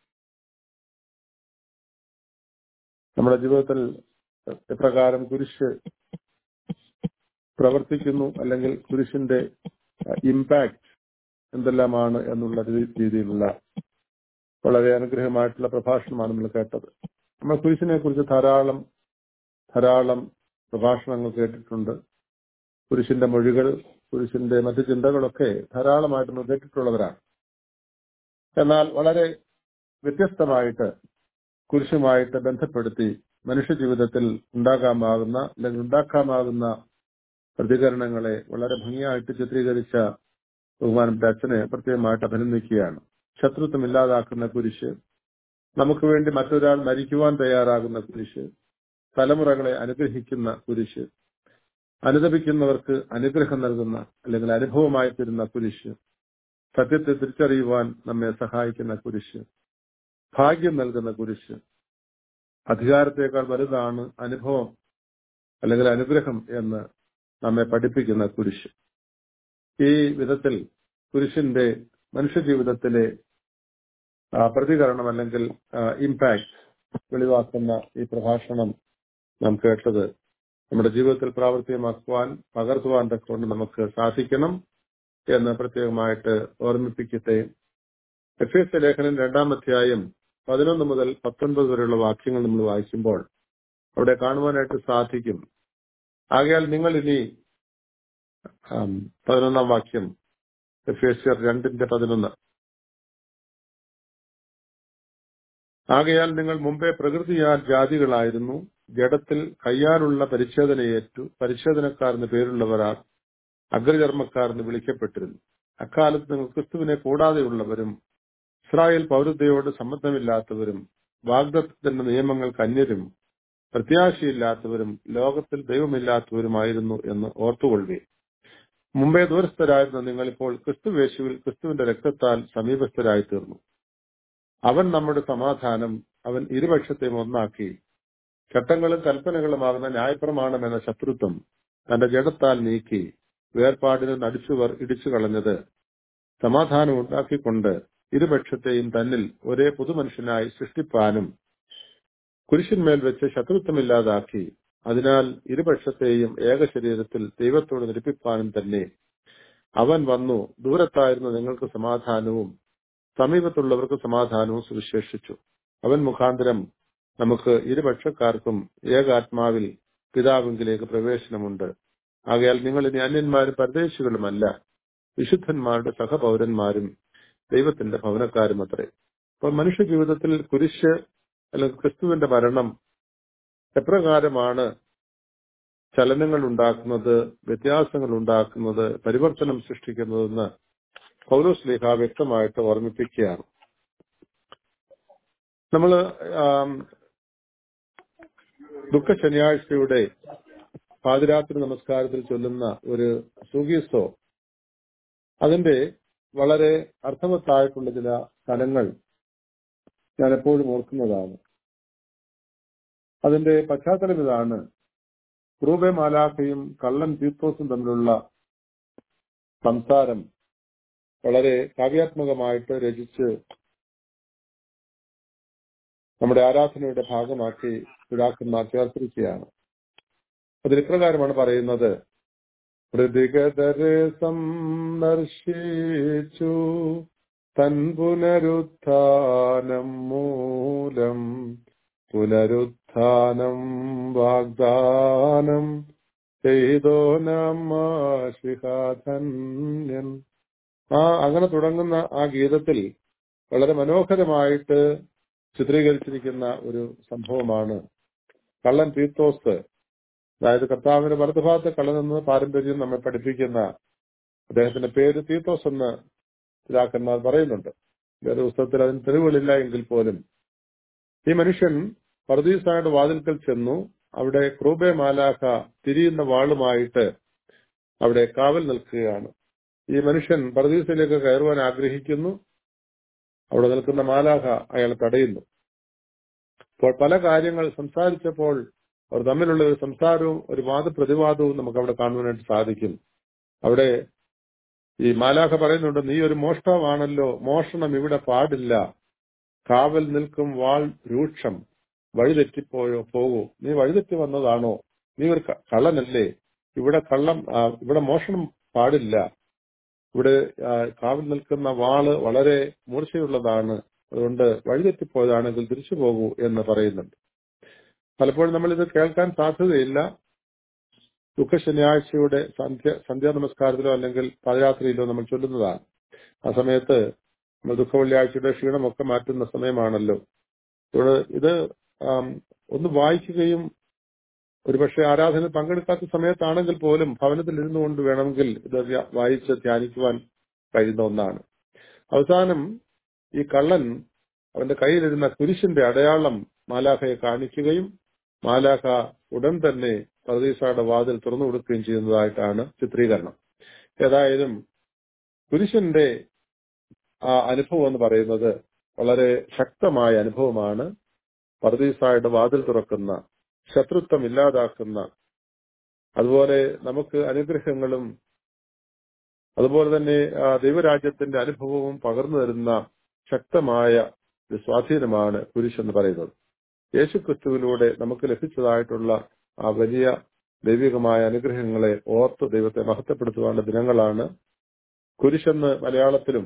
നമ്മുടെ ജീവിതത്തിൽ എപ്രകാരം കുരിശ് പ്രവർത്തിക്കുന്നു അല്ലെങ്കിൽ കുരിശിന്റെ ഇമ്പാക്ട് എന്തെല്ലാമാണ് എന്നുള്ള രീതിയിലുള്ള വളരെ അനുഗ്രഹമായിട്ടുള്ള പ്രഭാഷണമാണ് നമ്മൾ കേട്ടത് നമ്മൾ കുരിശിനെ കുറിച്ച് ധാരാളം ധാരാളം പ്രഭാഷണങ്ങൾ കേട്ടിട്ടുണ്ട് കുരിശിന്റെ മൊഴികൾ കുരിശിന്റെ മറ്റു ചിന്തകളൊക്കെ ധാരാളമായിട്ട് നമ്മൾ കേട്ടിട്ടുള്ളവരാണ് എന്നാൽ വളരെ വ്യത്യസ്തമായിട്ട് കുരിശുമായിട്ട് ബന്ധപ്പെടുത്തി മനുഷ്യ ജീവിതത്തിൽ ഉണ്ടാകാമാകുന്ന അല്ലെങ്കിൽ ഉണ്ടാക്കാമാകുന്ന പ്രതികരണങ്ങളെ വളരെ ഭംഗിയായിട്ട് ചിത്രീകരിച്ച ബഹുമാനപ്പെട്ട അച്ഛനെ പ്രത്യേകമായിട്ട് അഭിനന്ദിക്കുകയാണ് ശത്രുത്വം ഇല്ലാതാക്കുന്ന കുരിശ് നമുക്ക് വേണ്ടി മറ്റൊരാൾ മരിക്കുവാൻ തയ്യാറാകുന്ന കുരിശ് തലമുറകളെ അനുഗ്രഹിക്കുന്ന കുരിശ് അനുദപിക്കുന്നവർക്ക് അനുഗ്രഹം നൽകുന്ന അല്ലെങ്കിൽ അനുഭവമായി തരുന്ന കുരിശ് സത്യത്തെ തിരിച്ചറിയുവാൻ നമ്മെ സഹായിക്കുന്ന കുരിശ് ഭാഗ്യം നൽകുന്ന കുരിശ് അധികാരത്തേക്കാൾ വലുതാണ് അനുഭവം അല്ലെങ്കിൽ അനുഗ്രഹം എന്ന് നമ്മെ പഠിപ്പിക്കുന്ന കുരിശ് ഈ വിധത്തിൽ കുരിശിന്റെ മനുഷ്യജീവിതത്തിലെ പ്രതികരണം അല്ലെങ്കിൽ ഇമ്പാക്ട് വെളിവാക്കുന്ന ഈ പ്രഭാഷണം നാം കേട്ടത് നമ്മുടെ ജീവിതത്തിൽ പ്രാവർത്തികമാക്കുവാൻ പകർത്തുവാൻ കൊണ്ട് നമുക്ക് സാധിക്കണം എന്ന് പ്രത്യേകമായിട്ട് ഓർമ്മിപ്പിക്കട്ടെ എഫ് എസ് ലേഖനം രണ്ടാം അധ്യായം പതിനൊന്ന് മുതൽ പത്തൊൻപത് വരെയുള്ള വാക്യങ്ങൾ നമ്മൾ വായിക്കുമ്പോൾ അവിടെ കാണുവാനായിട്ട് സാധിക്കും ആകയാൽ നിങ്ങൾ ഇനി പതിനൊന്നാം വാക്യം എഫ് എസ് രണ്ടിന്റെ പതിനൊന്ന് ആകയാൽ നിങ്ങൾ മുമ്പേ പ്രകൃതിയാൽ ജാതികളായിരുന്നു ജഡത്തിൽ കയ്യാലുള്ള പരിച്ഛേദനയേറ്റു പരിച്ഛേദനക്കാർ എന്ന് പേരുള്ളവരാൽ അഗ്രചർമ്മക്കാർ എന്ന് വിളിക്കപ്പെട്ടിരുന്നു അക്കാലത്ത് നിങ്ങൾ ക്രിസ്തുവിനെ കൂടാതെയുള്ളവരും ഇസ്രായേൽ പൗരതയോട് സമ്മതമില്ലാത്തവരും വാഗ്ദത്തിന്റെ നിയമങ്ങൾക്ക് അന്യരും പ്രത്യാശയില്ലാത്തവരും ലോകത്തിൽ ദൈവമില്ലാത്തവരുമായിരുന്നു എന്ന് ഓർത്തുകൊള്ളുകയും മുമ്പേ ദൂരസ്ഥരായിരുന്ന നിങ്ങളിപ്പോൾ ക്രിസ്തുവേശുവിൽ ക്രിസ്തുവിന്റെ രക്തത്താൽ സമീപസ്ഥരായി തീർന്നു അവൻ നമ്മുടെ സമാധാനം അവൻ ഇരുപക്ഷത്തെയും ഒന്നാക്കി ചട്ടങ്ങളും കൽപ്പനകളുമാകുന്ന ന്യായപ്രമാണം എന്ന ശത്രുത്വം തന്റെ ജഡത്താൽ നീക്കി വേർപാടിന് നടിച്ചുവർ ഇടിച്ചു കളഞ്ഞത് സമാധാനം ഉണ്ടാക്കിക്കൊണ്ട് ഇരുപക്ഷത്തെയും തന്നിൽ ഒരേ പുതുമനുഷ്യനായി സൃഷ്ടിപ്പാനും കുരിശിന്മേൽ വെച്ച് ശത്രുത്വമില്ലാതാക്കി അതിനാൽ ഇരുപക്ഷത്തെയും ഏക ശരീരത്തിൽ ദൈവത്തോട് നിരപ്പിപ്പാനും തന്നെ അവൻ വന്നു ദൂരത്തായിരുന്ന നിങ്ങൾക്ക് സമാധാനവും സമീപത്തുള്ളവർക്ക് സമാധാനവും സുവിശേഷിച്ചു അവൻ മുഖാന്തരം നമുക്ക് ഇരുപക്ഷക്കാർക്കും ഏകാത്മാവിൽ പിതാവിങ്കിലേക്ക് പ്രവേശനമുണ്ട് ആകയാൽ നിങ്ങൾ ഇനി അന്യന്മാരും പരദേശികളുമല്ല വിശുദ്ധന്മാരുടെ സഹപൗരന്മാരും ദൈവത്തിന്റെ ഭവനക്കാരും അത്രേ അപ്പോൾ മനുഷ്യ ജീവിതത്തിൽ കുരിശ് അല്ലെങ്കിൽ ക്രിസ്തുവിന്റെ മരണം എപ്രകാരമാണ് ചലനങ്ങൾ ഉണ്ടാക്കുന്നത് വ്യത്യാസങ്ങൾ ഉണ്ടാക്കുന്നത് പരിവർത്തനം സൃഷ്ടിക്കുന്നതെന്ന് പൗലോസ് ലേഖ വ്യക്തമായിട്ട് ഓർമ്മിപ്പിക്കുകയാണ് നമ്മൾ ദുഃഖ ശനിയാഴ്ചയുടെ പാതിരാത്രി നമസ്കാരത്തിൽ ചൊല്ലുന്ന ഒരു സുഗീസോ അതിന്റെ വളരെ അർത്ഥവത്തായിട്ടുള്ള ചില സ്ഥലങ്ങൾ ഞാൻ എപ്പോഴും ഓർക്കുന്നതാണ് അതിന്റെ പശ്ചാത്തലം ഇതാണ് ക്രൂബെ മാലാഖയും കള്ളൻ തീത്തോസും തമ്മിലുള്ള സംസാരം വളരെ കാവ്യാത്മകമായിട്ട് രചിച്ച് നമ്മുടെ ആരാധനയുടെ ഭാഗമാക്കി പിതാക്കന്മാർ ചേർത്തിരിക്കുകയാണ് അതിൽ ഇപ്രകാരമാണ് പറയുന്നത് പ്രതികതരെ സന്ദർശിച്ചു തൻ പുനരുത്ഥാനം മൂലം പുനരുത്ഥാനം വാഗ്ദാനം ചെയ്തോ നമ്മിഹാധന്യൻ ആ അങ്ങനെ തുടങ്ങുന്ന ആ ഗീതത്തിൽ വളരെ മനോഹരമായിട്ട് ചിത്രീകരിച്ചിരിക്കുന്ന ഒരു സംഭവമാണ് കള്ളൻ തീത്തോസ് അതായത് കർത്താവിന്റെ വലതുഭാഗത്ത് കള്ളനെന്ന് പാരമ്പര്യം നമ്മെ പഠിപ്പിക്കുന്ന അദ്ദേഹത്തിന്റെ പേര് തീത്തോസ് എന്ന് പിതാക്കന്മാർ പറയുന്നുണ്ട് വേറെ പുസ്തകത്തിൽ അതിന് തെളിവുകളില്ല എങ്കിൽ പോലും ഈ മനുഷ്യൻ പർദീസായുടെ വാതിൽക്കൽ ചെന്നു അവിടെ ക്രൂബെ മാലാഖ തിരിയുന്ന വാളുമായിട്ട് അവിടെ കാവൽ നിൽക്കുകയാണ് ഈ മനുഷ്യൻ പർദീസിലേക്ക് കയറുവാൻ ആഗ്രഹിക്കുന്നു അവിടെ നിൽക്കുന്ന മാലാഖ അയാളെ തടയുന്നു അപ്പോൾ പല കാര്യങ്ങൾ സംസാരിച്ചപ്പോൾ അവർ തമ്മിലുള്ള ഒരു സംസാരവും ഒരു വാദപ്രതിവാദവും നമുക്ക് അവിടെ കാണുവാനായിട്ട് സാധിക്കും അവിടെ ഈ മാലാഖ പറയുന്നുണ്ട് നീ ഒരു മോഷ്ടാവാണല്ലോ മോഷണം ഇവിടെ പാടില്ല കാവൽ നിൽക്കും വാൾ രൂക്ഷം വഴിതെറ്റിപ്പോയോ പോകൂ നീ വഴിതെറ്റി വന്നതാണോ നീ ഒരു ക- കള്ളനല്ലേ ഇവിടെ കള്ളം ആ, ഇവിടെ മോഷണം പാടില്ല ഇവിടെ ആ, കാവൽ നിൽക്കുന്ന വാള് വളരെ മൂർച്ചയുള്ളതാണ് അതുകൊണ്ട് വഴിതെറ്റിപ്പോയതാണെങ്കിൽ തിരിച്ചു പോകൂ എന്ന് പറയുന്നുണ്ട് പലപ്പോഴും നമ്മൾ ഇത് കേൾക്കാൻ സാധ്യതയില്ല ദുഃഖ ശനിയാഴ്ചയുടെ സന്ധ്യ സന്ധ്യാ നമസ്കാരത്തിലോ അല്ലെങ്കിൽ പാദയാത്രയിലോ നമ്മൾ ചൊല്ലുന്നതാണ് ആ സമയത്ത് നമ്മൾ ദുഃഖ വെള്ളിയാഴ്ചയുടെ ക്ഷീണമൊക്കെ മാറ്റുന്ന സമയമാണല്ലോ ഇവിടെ ഇത് ആം, ഒന്ന് വായിക്കുകയും ഒരുപക്ഷെ ആരാധന പങ്കെടുക്കാത്ത സമയത്താണെങ്കിൽ പോലും ഭവനത്തിൽ ഇരുന്നു കൊണ്ട് വേണമെങ്കിൽ ഇത് വ്യ- വായിച്ച് ധ്യാനിക്കുവാൻ കഴിയുന്ന ഒന്നാണ് അവസാനം ഈ കള്ളൻ അവന്റെ കയ്യിലിരുന്ന കുരിശിന്റെ അടയാളം മാലാഖയെ കാണിക്കുകയും മാലാഖ ഉടൻ തന്നെ പ്രതീക്ഷയുടെ വാതിൽ തുറന്നു കൊടുക്കുകയും ചെയ്യുന്നതായിട്ടാണ് ചിത്രീകരണം ഏതായാലും കുരിശിന്റെ ആ അനുഭവം എന്ന് പറയുന്നത് വളരെ ശക്തമായ അനുഭവമാണ് പർദീസായുടെ വാതിൽ തുറക്കുന്ന ശത്രുത്വം ഇല്ലാതാക്കുന്ന അതുപോലെ നമുക്ക് അനുഗ്രഹങ്ങളും അതുപോലെ തന്നെ ആ, ദൈവരാജ്യത്തിന്റെ അനുഭവവും പകർന്നു തരുന്ന ശക്തമായ ഒരു സ്വാധീനമാണ് കുരിശ് എന്ന് പറയുന്നത് യേശുക്രിസ്തുവിലൂടെ നമുക്ക് ലഭിച്ചതായിട്ടുള്ള ആ വലിയ ദൈവികമായ അനുഗ്രഹങ്ങളെ ഓർത്ത് ദൈവത്തെ മഹത്വപ്പെടുത്തുവാനുള്ള ദിനങ്ങളാണ് കുരിശെന്ന് മലയാളത്തിലും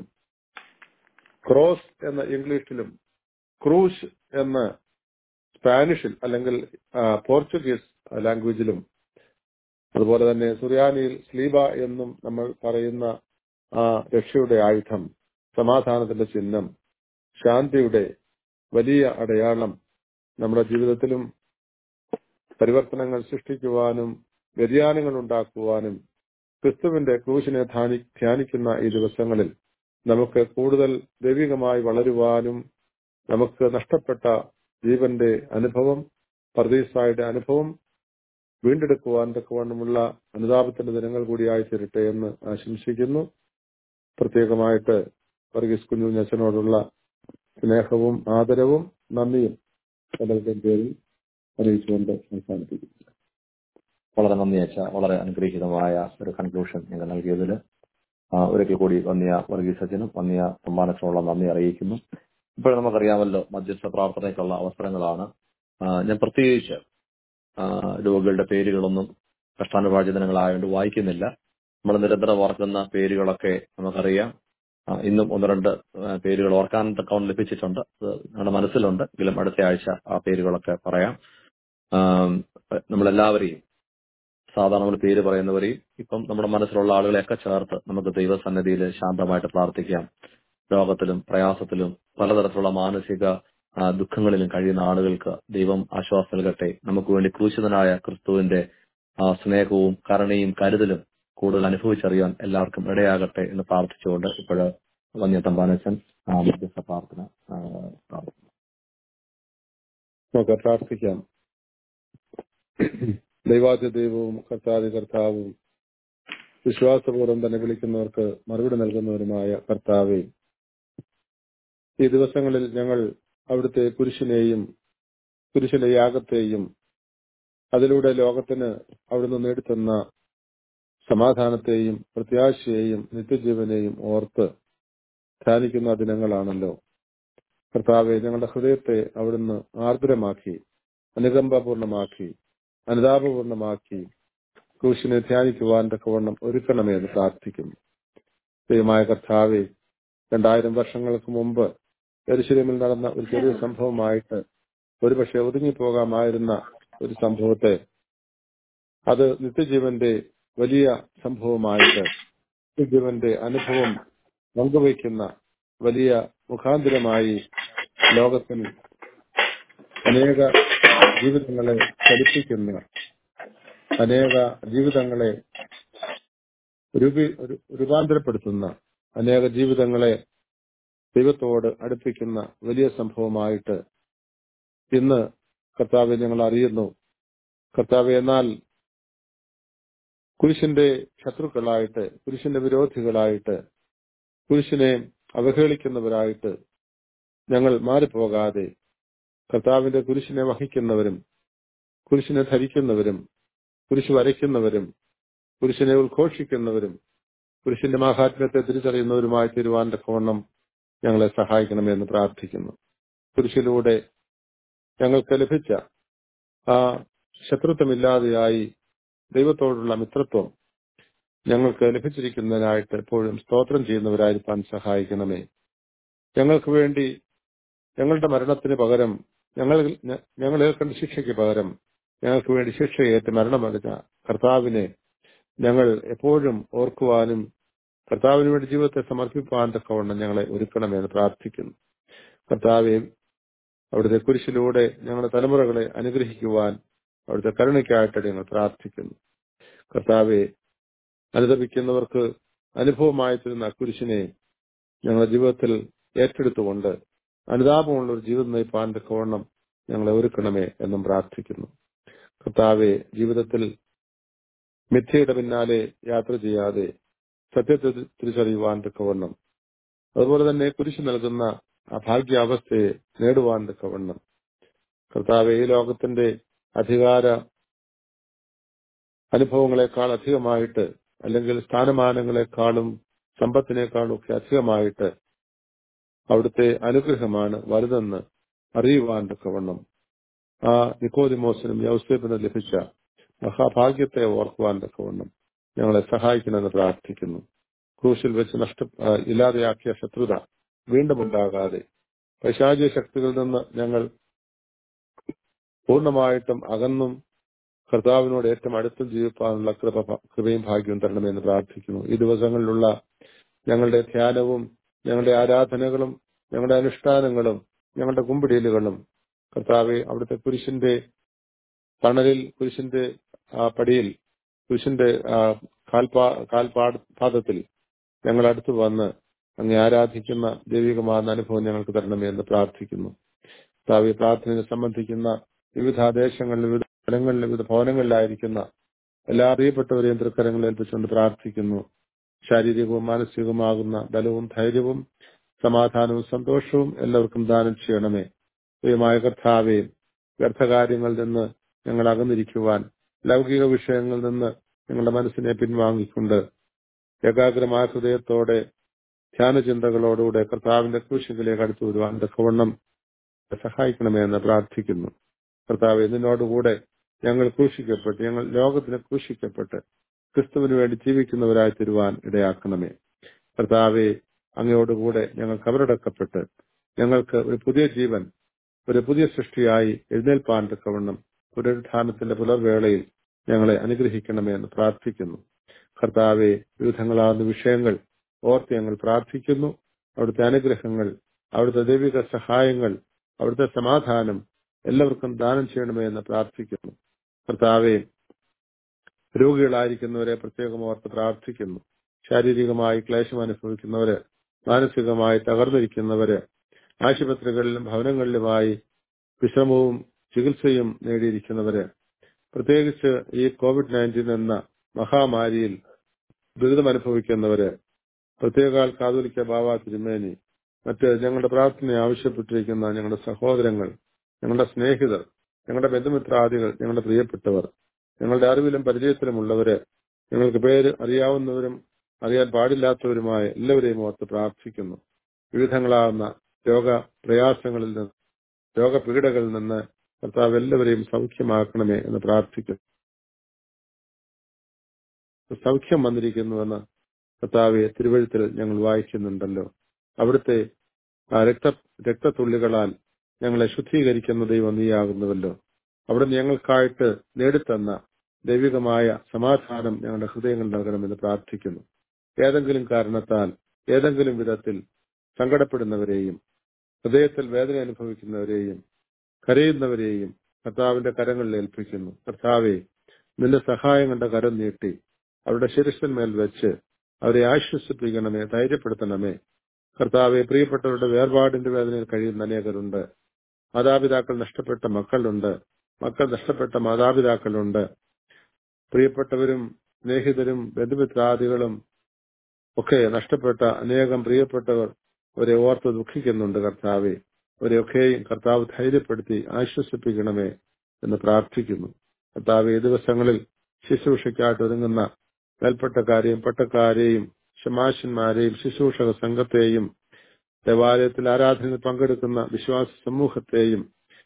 ക്രോസ് എന്ന ഇംഗ്ലീഷിലും ക്രൂശ് എന്ന് സ്പാനിഷിൽ അല്ലെങ്കിൽ ആ, പോർച്ചുഗീസ് ലാംഗ്വേജിലും അതുപോലെ തന്നെ സുറിയാനിയിൽ സ്ലീബ എന്നും നമ്മൾ പറയുന്ന ആ രക്ഷയുടെ ആയുധം സമാധാനത്തിന്റെ ചിഹ്നം ശാന്തിയുടെ വലിയ അടയാളം നമ്മുടെ ജീവിതത്തിലും പരിവർത്തനങ്ങൾ സൃഷ്ടിക്കുവാനും വ്യതിയാനങ്ങൾ ഉണ്ടാക്കുവാനും ക്രിസ്തുവിന്റെ ക്രൂശിനെ ധ്യാനി ധ്യാനിക്കുന്ന ഈ ദിവസങ്ങളിൽ നമുക്ക് കൂടുതൽ ദൈവികമായി വളരുവാനും നമുക്ക് നഷ്ടപ്പെട്ട ജീവന്റെ അനുഭവം പർദീസായുടെ അനുഭവം വീണ്ടെടുക്കുവാൻ തക്കവണ്ണമുള്ള അനുതാപത്തിന്റെ ദിനങ്ങൾ കൂടിയായി തീരട്ടെ എന്ന് ആശംസിക്കുന്നു പ്രത്യേകമായിട്ട് വർഗീസ് കുഞ്ഞുഞ്ഞച്ചനോടുള്ള സ്നേഹവും ആദരവും നന്ദിയും പലരുടെയും പേരിൽ അറിയിച്ചുകൊണ്ട് അവസാനിപ്പിക്കുന്നു വളരെ നന്ദി അച്ഛ വളരെ അനുഗ്രഹീതമായ ഒരു കൺക്ലൂഷൻ നിങ്ങൾ നൽകിയതിൽ ഒരിക്കൽ കൂടി വന്നിയ വർഗീസ് അച്ഛനും വന്നിയ സമ്മാനത്തിനുള്ള നന്ദി അറിയിക്കുന്നു ഇപ്പോൾ നമുക്കറിയാമല്ലോ മധ്യസ്ഥ പ്രാർത്ഥനയ്ക്കുള്ള അവസരങ്ങളാണ് ആ, ഞാൻ പ്രത്യേകിച്ച് ആ, രോഗികളുടെ പേരുകളൊന്നും കഷ്ടാനുഭാചനങ്ങളായതുകൊണ്ട് വായിക്കുന്നില്ല നമ്മൾ നിരന്തരം ഓർക്കുന്ന പേരുകളൊക്കെ നമുക്കറിയാം ആ, ഇന്നും ഒന്ന് രണ്ട് ആ, പേരുകൾ ഓർക്കാൻ തക്കവണ്ണം ലഭിച്ചിട്ടുണ്ട് അത് നമ്മുടെ മനസ്സിലുണ്ട് എങ്കിലും അടുത്ത ആഴ്ച ആ പേരുകളൊക്കെ പറയാം ആം, നമ്മളെല്ലാവരെയും സാധാരണ നമ്മൾ പേര് പറയുന്നവരെയും ഇപ്പം നമ്മുടെ മനസ്സിലുള്ള ആളുകളെയൊക്കെ ചേർത്ത് നമുക്ക് ദൈവസന്നിധിയിൽ ശാന്തമായിട്ട് പ്രാർത്ഥിക്കാം രോഗത്തിലും പ്രയാസത്തിലും പലതരത്തിലുള്ള മാനസിക ആ, ദുഃഖങ്ങളിലും കഴിയുന്ന ആളുകൾക്ക് ദൈവം ആശ്വാസം നൽകട്ടെ നമുക്ക് വേണ്ടി ക്രൂശിതനായ ക്രിസ്തുവിന്റെ ആ, സ്നേഹവും കരുണയും കരുതലും കൂടുതൽ അനുഭവിച്ചറിയാൻ എല്ലാവർക്കും ഇടയാകട്ടെ എന്ന് പ്രാർത്ഥിച്ചുകൊണ്ട് ഇപ്പോഴ് വന്യ തമ്പാനച്ചൻ ആ, മധ്യസ്ഥ പ്രാർത്ഥന ആ, പ്രാർത്ഥിക്കുന്നു. നമുക്ക് പ്രാർത്ഥിക്കാം ദൈവാദ്യ ദൈവവും കർത്താതി കർത്താവും വിശ്വാസപൂർവ്വം തന്നെ വിളിക്കുന്നവർക്ക് മറുപടി നൽകുന്നവരുമായ കർത്താവെ ഈ ദിവസങ്ങളിൽ ഞങ്ങൾ അവിടുത്തെ കുരിശിനെയും കുരിശിന്റെ യാഗത്തെയും അതിലൂടെ ലോകത്തിന് അവിടുന്ന് നേടിത്തന്ന സമാധാനത്തെയും പ്രത്യാശയെയും നിത്യജീവനെയും ഓർത്ത് ധ്യാനിക്കുന്ന ദിനങ്ങളാണല്ലോ കർത്താവെ ഞങ്ങളുടെ ഹൃദയത്തെ അവിടുന്ന് ആർദ്രമാക്കി അനുകമ്പപൂർണമാക്കി അനുതാപപൂർണമാക്കി ക്രൂശിനെ ധ്യാനിക്കുവാൻ തക്കവണ്ണം ഒരുക്കണമേ എന്ന് പ്രാർത്ഥിക്കുന്നു ദൈവമായ കർത്താവെ രണ്ടായിരം വർഷങ്ങൾക്ക് മുമ്പ് എരുശലേമിൽ നടന്ന ഒരു ചെറിയ സംഭവമായിട്ട് ഒരുപക്ഷെ ഒതുങ്ങിപ്പോകാമായിരുന്ന ഒരു സംഭവത്തെ അത് നിത്യജീവന്റെ വലിയ സംഭവമായിട്ട് നിത്യജീവന്റെ അനുഭവം പങ്കുവയ്ക്കുന്ന വലിയ മുഖാന്തരമായി ലോകത്തിൽ അനേക ജീവിതങ്ങളെ ചലിപ്പിക്കുന്ന അനേക ജീവിതങ്ങളെ രൂപീ രു- രൂപാന്തരപ്പെടുത്തുന്ന അനേക ജീവിതങ്ങളെ ദൈവത്തോട് അടുപ്പിക്കുന്ന വലിയ സംഭവമായിട്ട് ഇന്ന് കർത്താവെ ഞങ്ങൾ അറിയുന്നു കർത്താവ് എന്നാൽ കുരിശിന്റെ ശത്രുക്കളായിട്ട് കുരിശിന്റെ വിരോധികളായിട്ട് കുരിശിനെ അവഹേളിക്കുന്നവരായിട്ട് ഞങ്ങൾ മാറിപ്പോകാതെ കർത്താവിന്റെ കുരിശിനെ വഹിക്കുന്നവരും കുരിശിനെ ധരിക്കുന്നവരും കുരിശ് വരയ്ക്കുന്നവരും കുരിശിനെ ഉദ്ഘോഷിക്കുന്നവരും കുരിശിന്റെ മാഹാത്മ്യത്തെ തിരിച്ചറിയുന്നവരുമായി തീരുവാൻ തക്കവണ്ണം ഞങ്ങളെ സഹായിക്കണമെന്ന് പ്രാർത്ഥിക്കുന്നു കുരിശിലൂടെ ഞങ്ങൾക്ക് ലഭിച്ച ആ ശത്രുത്വമില്ലാതെയായി ദൈവത്തോടുള്ള മിത്രത്വം ഞങ്ങൾക്ക് ലഭിച്ചിരിക്കുന്നതിനായിട്ട് എപ്പോഴും സ്തോത്രം ചെയ്യുന്നവരായിരിക്കാൻ സഹായിക്കണമേ ഞങ്ങൾക്ക് വേണ്ടി ഞങ്ങളുടെ മരണത്തിന് പകരം ഞങ്ങൾ ഞങ്ങൾ ഏൽക്കേണ്ട ശിക്ഷയ്ക്ക് പകരം ഞങ്ങൾക്ക് വേണ്ടി ശിക്ഷയേറ്റ് മരണമടഞ്ഞ കർത്താവിനെ ഞങ്ങൾ എപ്പോഴും ഓർക്കുവാനും കർത്താവിന് വേണ്ടി ജീവിതത്തെ സമർപ്പിപ്പാൻ തക്കവണ്ണം ഞങ്ങളെ ഒരുക്കണമെന്ന് പ്രാർത്ഥിക്കുന്നു കർത്താവെ അവിടുത്തെ കുരിശിലൂടെ ഞങ്ങളുടെ തലമുറകളെ അനുഗ്രഹിക്കുവാൻ അവിടുത്തെ കരുണയ്ക്കായിട്ട് ഞങ്ങൾ പ്രാർത്ഥിക്കുന്നു കർത്താവെ അനുദപിക്കുന്നവർക്ക് അനുഭവമായി തരുന്ന കുരിശിനെ ഞങ്ങളുടെ ജീവിതത്തിൽ ഏറ്റെടുത്തുകൊണ്ട് അനുതാപമുള്ള ഒരു ജീവിതം നയിപ്പാൻ തക്കവണ്ണം ഞങ്ങളെ ഒരുക്കണമേ എന്നും പ്രാർത്ഥിക്കുന്നു കർത്താവെ ജീവിതത്തിൽ മിഥ്യയുടെ പിന്നാലെ യാത്ര ചെയ്യാതെ സത്യത്തെ തിരിച്ചറിയുവാൻ തക്കവണ്ണം അതുപോലെ തന്നെ കുരിശ് നൽകുന്ന ആ ഭാഗ്യാവസ്ഥയെ നേടുവാൻ തക്കവണ്ണം കർത്താവ് ഈ ലോകത്തിന്റെ അധികാര അനുഭവങ്ങളെക്കാൾ അധികമായിട്ട് അല്ലെങ്കിൽ സ്ഥാനമാനങ്ങളെക്കാളും സമ്പത്തിനേക്കാളും ഒക്കെ അധികമായിട്ട് അവിടുത്തെ അനുഗ്രഹമാണ് വലുതെന്ന് അറിയുവാൻ തക്കവണ്ണം ആ നിക്കോദിമോസിനും യൗസേപ്പിനും ലഭിച്ച മഹാഭാഗ്യത്തെ ഓർക്കുവാൻ തക്കവണ്ണം ഞങ്ങളെ സഹായിക്കണമെന്ന് പ്രാർത്ഥിക്കുന്നു ക്രൂശിൽ വെച്ച് നഷ്ട ആ, ഇല്ലാതെയാക്കിയ ശത്രുത വീണ്ടും ഉണ്ടാകാതെ പൈശാചിക ശക്തികളിൽ നിന്ന് ഞങ്ങൾ പൂർണ്ണമായിട്ടും അകന്നും കർത്താവിനോട് ഏറ്റവും അടുത്തും ജീവിക്കാനുള്ള കൃപ കൃപയും ഭാഗ്യവും തരണമെന്ന് പ്രാർത്ഥിക്കുന്നു ഈ ദിവസങ്ങളിലുള്ള ഞങ്ങളുടെ ധ്യാനവും ഞങ്ങളുടെ ആരാധനകളും ഞങ്ങളുടെ അനുഷ്ഠാനങ്ങളും ഞങ്ങളുടെ കുമ്പിടിയലുകളും കർത്താവെ അവിടുത്തെ കുരിശിന്റെ തണലിൽ കുരിശിന്റെ ആ പടിയിൽ കുരിശിന്റെ ആ, കാൽപാ കാൽപാട് പാദത്തിൽ ഞങ്ങൾ അടുത്ത് വന്ന് അങ്ങ് ആരാധിക്കുന്ന ദൈവികമാകുന്ന അനുഭവം ഞങ്ങൾക്ക് തരണമേ എന്ന് പ്രാർത്ഥിക്കുന്നു കർത്താവെ പ്രാർത്ഥനയെ സംബന്ധിക്കുന്ന വിവിധ ദേശങ്ങളിൽ വിവിധ സ്ഥലങ്ങളിൽ വിവിധ ഭവനങ്ങളിലായിരിക്കുന്ന എല്ലാ അറിയപ്പെട്ടവരെയും തൃക്കരങ്ങളിൽ ഏൽപ്പിച്ചുകൊണ്ട് പ്രാർത്ഥിക്കുന്നു ശാരീരികവും മാനസികവുമാകുന്ന ബലവും ധൈര്യവും സമാധാനവും സന്തോഷവും എല്ലാവർക്കും ദാനം ചെയ്യണമേ പ്രിയമായ കർത്താവെ വ്യർത്ഥകാര്യങ്ങളിൽ നിന്ന് ഞങ്ങൾ അകന്നിരിക്കുവാൻ ലൗകിക വിഷയങ്ങളിൽ നിന്ന് ഞങ്ങളുടെ മനസ്സിനെ പിൻവാങ്ങിക്കൊണ്ട് ഏകാഗ്രമായ ഹൃദയത്തോടെ ധ്യാനചിന്തകളോടുകൂടെ കർത്താവിന്റെ ക്രൂശിലേക്ക് അടുത്തു വരുവാൻ തക്കവണ്ണം സഹായിക്കണമേ എന്ന് പ്രാർത്ഥിക്കുന്നു കർത്താവ് നിന്നോടുകൂടെ ഞങ്ങൾ ക്രൂശിക്കപ്പെട്ട് ഞങ്ങൾ ലോകത്തിന് ക്രൂശിക്കപ്പെട്ട് ക്രിസ്തുവിന് വേണ്ടി ജീവിക്കുന്നവരായി തരുവാൻ ഇടയാക്കണമേ കർത്താവെ അങ്ങയോടുകൂടെ ഞങ്ങൾ കബറടക്കപ്പെട്ട് ഞങ്ങൾക്ക് ഒരു പുതിയ ജീവൻ ഒരു പുതിയ സൃഷ്ടിയായി എഴുന്നേൽപ്പാൻ തക്കവണ്ണം പുനരുത്ഥാനത്തിന്റെ പുലർവേളയിൽ ഞങ്ങളെ അനുഗ്രഹിക്കണമേ എന്ന് പ്രാർത്ഥിക്കുന്നു കർത്താവെ വിവിധങ്ങളാകുന്ന വിഷയങ്ങൾ ഓർത്ത് ഞങ്ങൾ പ്രാർത്ഥിക്കുന്നു അവിടുത്തെ അനുഗ്രഹങ്ങൾ അവിടുത്തെ ദൈവിക സഹായങ്ങൾ അവിടുത്തെ സമാധാനം എല്ലാവർക്കും ദാനം ചെയ്യണമേ എന്ന് പ്രാർത്ഥിക്കുന്നു കർത്താവെ രോഗികളായിരിക്കുന്നവരെ പ്രത്യേകം ഓർത്ത് പ്രാർത്ഥിക്കുന്നു ശാരീരികമായി ക്ലേശം അനുഭവിക്കുന്നവര് മാനസികമായി തകർന്നിരിക്കുന്നവര് ആശുപത്രികളിലും ഭവനങ്ങളിലുമായി വിശ്രമവും ചികിത്സയും നേടിയിരിക്കുന്നവര് പ്രത്യേകിച്ച് ഈ കോവിഡ് നയൻറ്റീൻ എന്ന മഹാമാരിയിൽ ദുരിതം അനുഭവിക്കുന്നവര് പ്രത്യേകാൽ കാതോലിക്ക ബാബ തിരുമേനി മറ്റ് ഞങ്ങളുടെ പ്രാർത്ഥന ആവശ്യപ്പെട്ടിരിക്കുന്ന ഞങ്ങളുടെ സഹോദരങ്ങൾ ഞങ്ങളുടെ സ്നേഹിതർ ഞങ്ങളുടെ ബന്ധുമിത്രാദികൾ ഞങ്ങളുടെ പ്രിയപ്പെട്ടവർ ഞങ്ങളുടെ അറിവിലും പരിചയത്തിലുമുള്ളവര് ഞങ്ങൾക്ക് പേര് അറിയാവുന്നവരും അറിയാൻ പാടില്ലാത്തവരുമായ എല്ലാവരെയും ഓർത്ത് പ്രാർത്ഥിക്കുന്നു വിവിധങ്ങളാകുന്ന രോഗ പ്രയാസങ്ങളിൽ നിന്ന് രോഗപീഠകളിൽ നിന്ന് കർത്താവ് എല്ലാവരെയും സൗഖ്യമാക്കണമേ എന്ന് പ്രാർത്ഥിക്കുന്നു സൗഖ്യം വന്നിരിക്കുന്നുവെന്ന് കർത്താവെ തിരുവഴുത്തിൽ ഞങ്ങൾ വായിക്കുന്നുണ്ടല്ലോ അവിടുത്തെ ആ രക്ത രക്തത്തുള്ളികളാൽ ഞങ്ങളെ ശുദ്ധീകരിക്കുന്ന ദൈവം നീയാകുന്നുവല്ലോ അവിടുന്ന് ഞങ്ങൾക്കായിട്ട് നേടിത്തന്ന ദൈവികമായ സമാധാനം ഞങ്ങളുടെ ഹൃദയങ്ങൾ നൽകണമെന്ന് പ്രാർത്ഥിക്കുന്നു ഏതെങ്കിലും കാരണത്താൽ ഏതെങ്കിലും വിധത്തിൽ സങ്കടപ്പെടുന്നവരെയും ഹൃദയത്തിൽ വേദന അനുഭവിക്കുന്നവരെയും കരയുന്നവരെയും കർത്താവിന്റെ കരങ്ങളിൽ ഏൽപ്പിക്കുന്നു കർത്താവെ നിന്റെ സഹായം കണ്ട കരം നീട്ടി അവരുടെ ശിരസിന്മേൽ വെച്ച് അവരെ ആശ്വസിപ്പിക്കണമേ ധൈര്യപ്പെടുത്തണമേ കർത്താവെ പ്രിയപ്പെട്ടവരുടെ വേർപാടിന്റെ വേദനയിൽ കഴിയുന്ന അനേകരുണ്ട് മാതാപിതാക്കൾ നഷ്ടപ്പെട്ട മക്കളുണ്ട് മക്കൾ നഷ്ടപ്പെട്ട മാതാപിതാക്കളുണ്ട് പ്രിയപ്പെട്ടവരും സ്നേഹിതരും ബന്ധുമിത്രാദികളും ഒക്കെ നഷ്ടപ്പെട്ട അനേകം പ്രിയപ്പെട്ടവർ അവരെ ഓർത്ത് ദുഃഖിക്കുന്നുണ്ട് കർത്താവെ അവരെയൊക്കെയും കർത്താവ് ധൈര്യപ്പെടുത്തി ആശ്വസിപ്പിക്കണമേ എന്ന് പ്രാർത്ഥിക്കുന്നു കർത്താവ് ഈ ദിവസങ്ങളിൽ ശുശ്രൂഷയ്ക്കായിട്ട് ഒരുങ്ങുന്ന മേൽപ്പെട്ടക്കാരെയും പട്ടക്കാരെയും ശമാശന്മാരെയും ശുശ്രൂഷക സംഘത്തെയും ദേവാലയത്തിൽ ആരാധനയിൽ പങ്കെടുക്കുന്ന വിശ്വാസ സമൂഹത്തെയും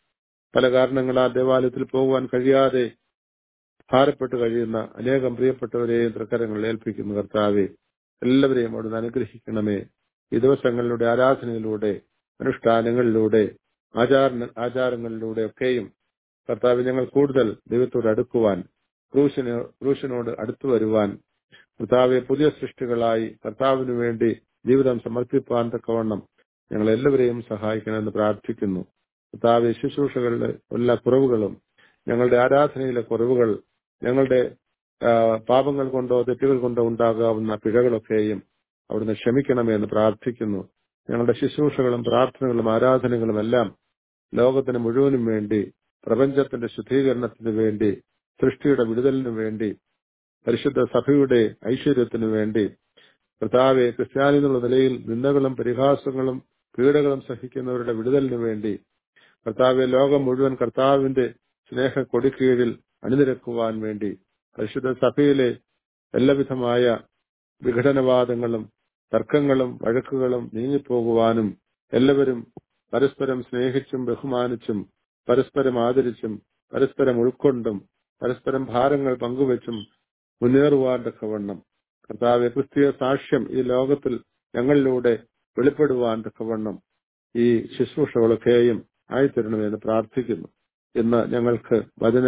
പല കാരണങ്ങളാൽ ദേവാലയത്തിൽ പോകുവാൻ കഴിയാതെ ഭാരപ്പെട്ട് കഴിയുന്ന അനേകം പ്രിയപ്പെട്ടവരെയും തൃക്കരങ്ങളിൽ ഏൽപ്പിക്കുന്നു കർത്താവെ എല്ലാവരെയും അവിടുന്ന് അനുഗ്രഹിക്കണമേ ഈ ദിവസങ്ങളിലൂടെ ആരാധനയിലൂടെ അനുഷ്ഠാനങ്ങളിലൂടെ ആചാര ആചാരങ്ങളിലൂടെ ഒക്കെയും കർത്താവ് ഞങ്ങൾ കൂടുതൽ ദൈവത്തോട് അടുക്കുവാൻ ക്രൂശിന് ക്രൂശിനോട് അടുത്തു വരുവാൻ കർത്താവെ പുതിയ സൃഷ്ടികളായി കർത്താവിന് വേണ്ടി ജീവിതം സമർപ്പിപ്പാൻ തക്കവണ്ണം ഞങ്ങൾ എല്ലാവരെയും സഹായിക്കണമെന്ന് പ്രാർത്ഥിക്കുന്നു കർത്താവെ ശുശ്രൂഷകളുടെ എല്ലാ കുറവുകളും ഞങ്ങളുടെ ആരാധനയിലെ കുറവുകൾ ഞങ്ങളുടെ ആ, പാപങ്ങൾ കൊണ്ടോ തെറ്റുകൾ കൊണ്ടോ ഉണ്ടാകാവുന്ന പിഴകളൊക്കെയും അവിടുന്ന് ക്ഷമിക്കണമേ എന്ന് പ്രാർത്ഥിക്കുന്നു ഞങ്ങളുടെ ശുശ്രൂഷകളും പ്രാർത്ഥനകളും ആരാധനകളും എല്ലാം ലോകത്തിന് മുഴുവനും വേണ്ടി പ്രപഞ്ചത്തിന്റെ ശുദ്ധീകരണത്തിന് വേണ്ടി സൃഷ്ടിയുടെ വിടുതലിനു വേണ്ടി പരിശുദ്ധ സഭയുടെ ഐശ്വര്യത്തിനു വേണ്ടി കർത്താവെ ക്രിസ്ത്യാനികളുടെ നിലയിൽ നിന്ദകളും പരിഹാസങ്ങളും പീഡകളും സഹിക്കുന്നവരുടെ വിടുതലിനു വേണ്ടി കർത്താവെ ലോകം മുഴുവൻ കർത്താവിന്റെ സ്നേഹ കൊടിക്കീഴിൽ അണിനിരക്കുവാൻ വേണ്ടി പരിശുദ്ധ സഭയിലെ എല്ലാവിധമായ വിഘടനവാദങ്ങളും തർക്കങ്ങളും വഴക്കുകളും നീങ്ങിപ്പോകുവാനും എല്ലാവരും പരസ്പരം സ്നേഹിച്ചും ബഹുമാനിച്ചും പരസ്പരം ആദരിച്ചും പരസ്പരം ഉൾക്കൊണ്ടും പരസ്പരം ഭാരങ്ങൾ പങ്കുവച്ചും മുന്നേറുവാൻ തക്കവണ്ണം കർത്താവ് ക്രിസ്തീയ സാക്ഷ്യം ഈ ലോകത്തിൽ ഞങ്ങളിലൂടെ വെളിപ്പെടുവാൻ തക്കവണ്ണം ഈ ശുശ്രൂഷകളൊക്കെയും ആയിത്തരണമെന്ന് പ്രാർത്ഥിക്കുന്നു ഇന്ന് ഞങ്ങൾക്ക് വചന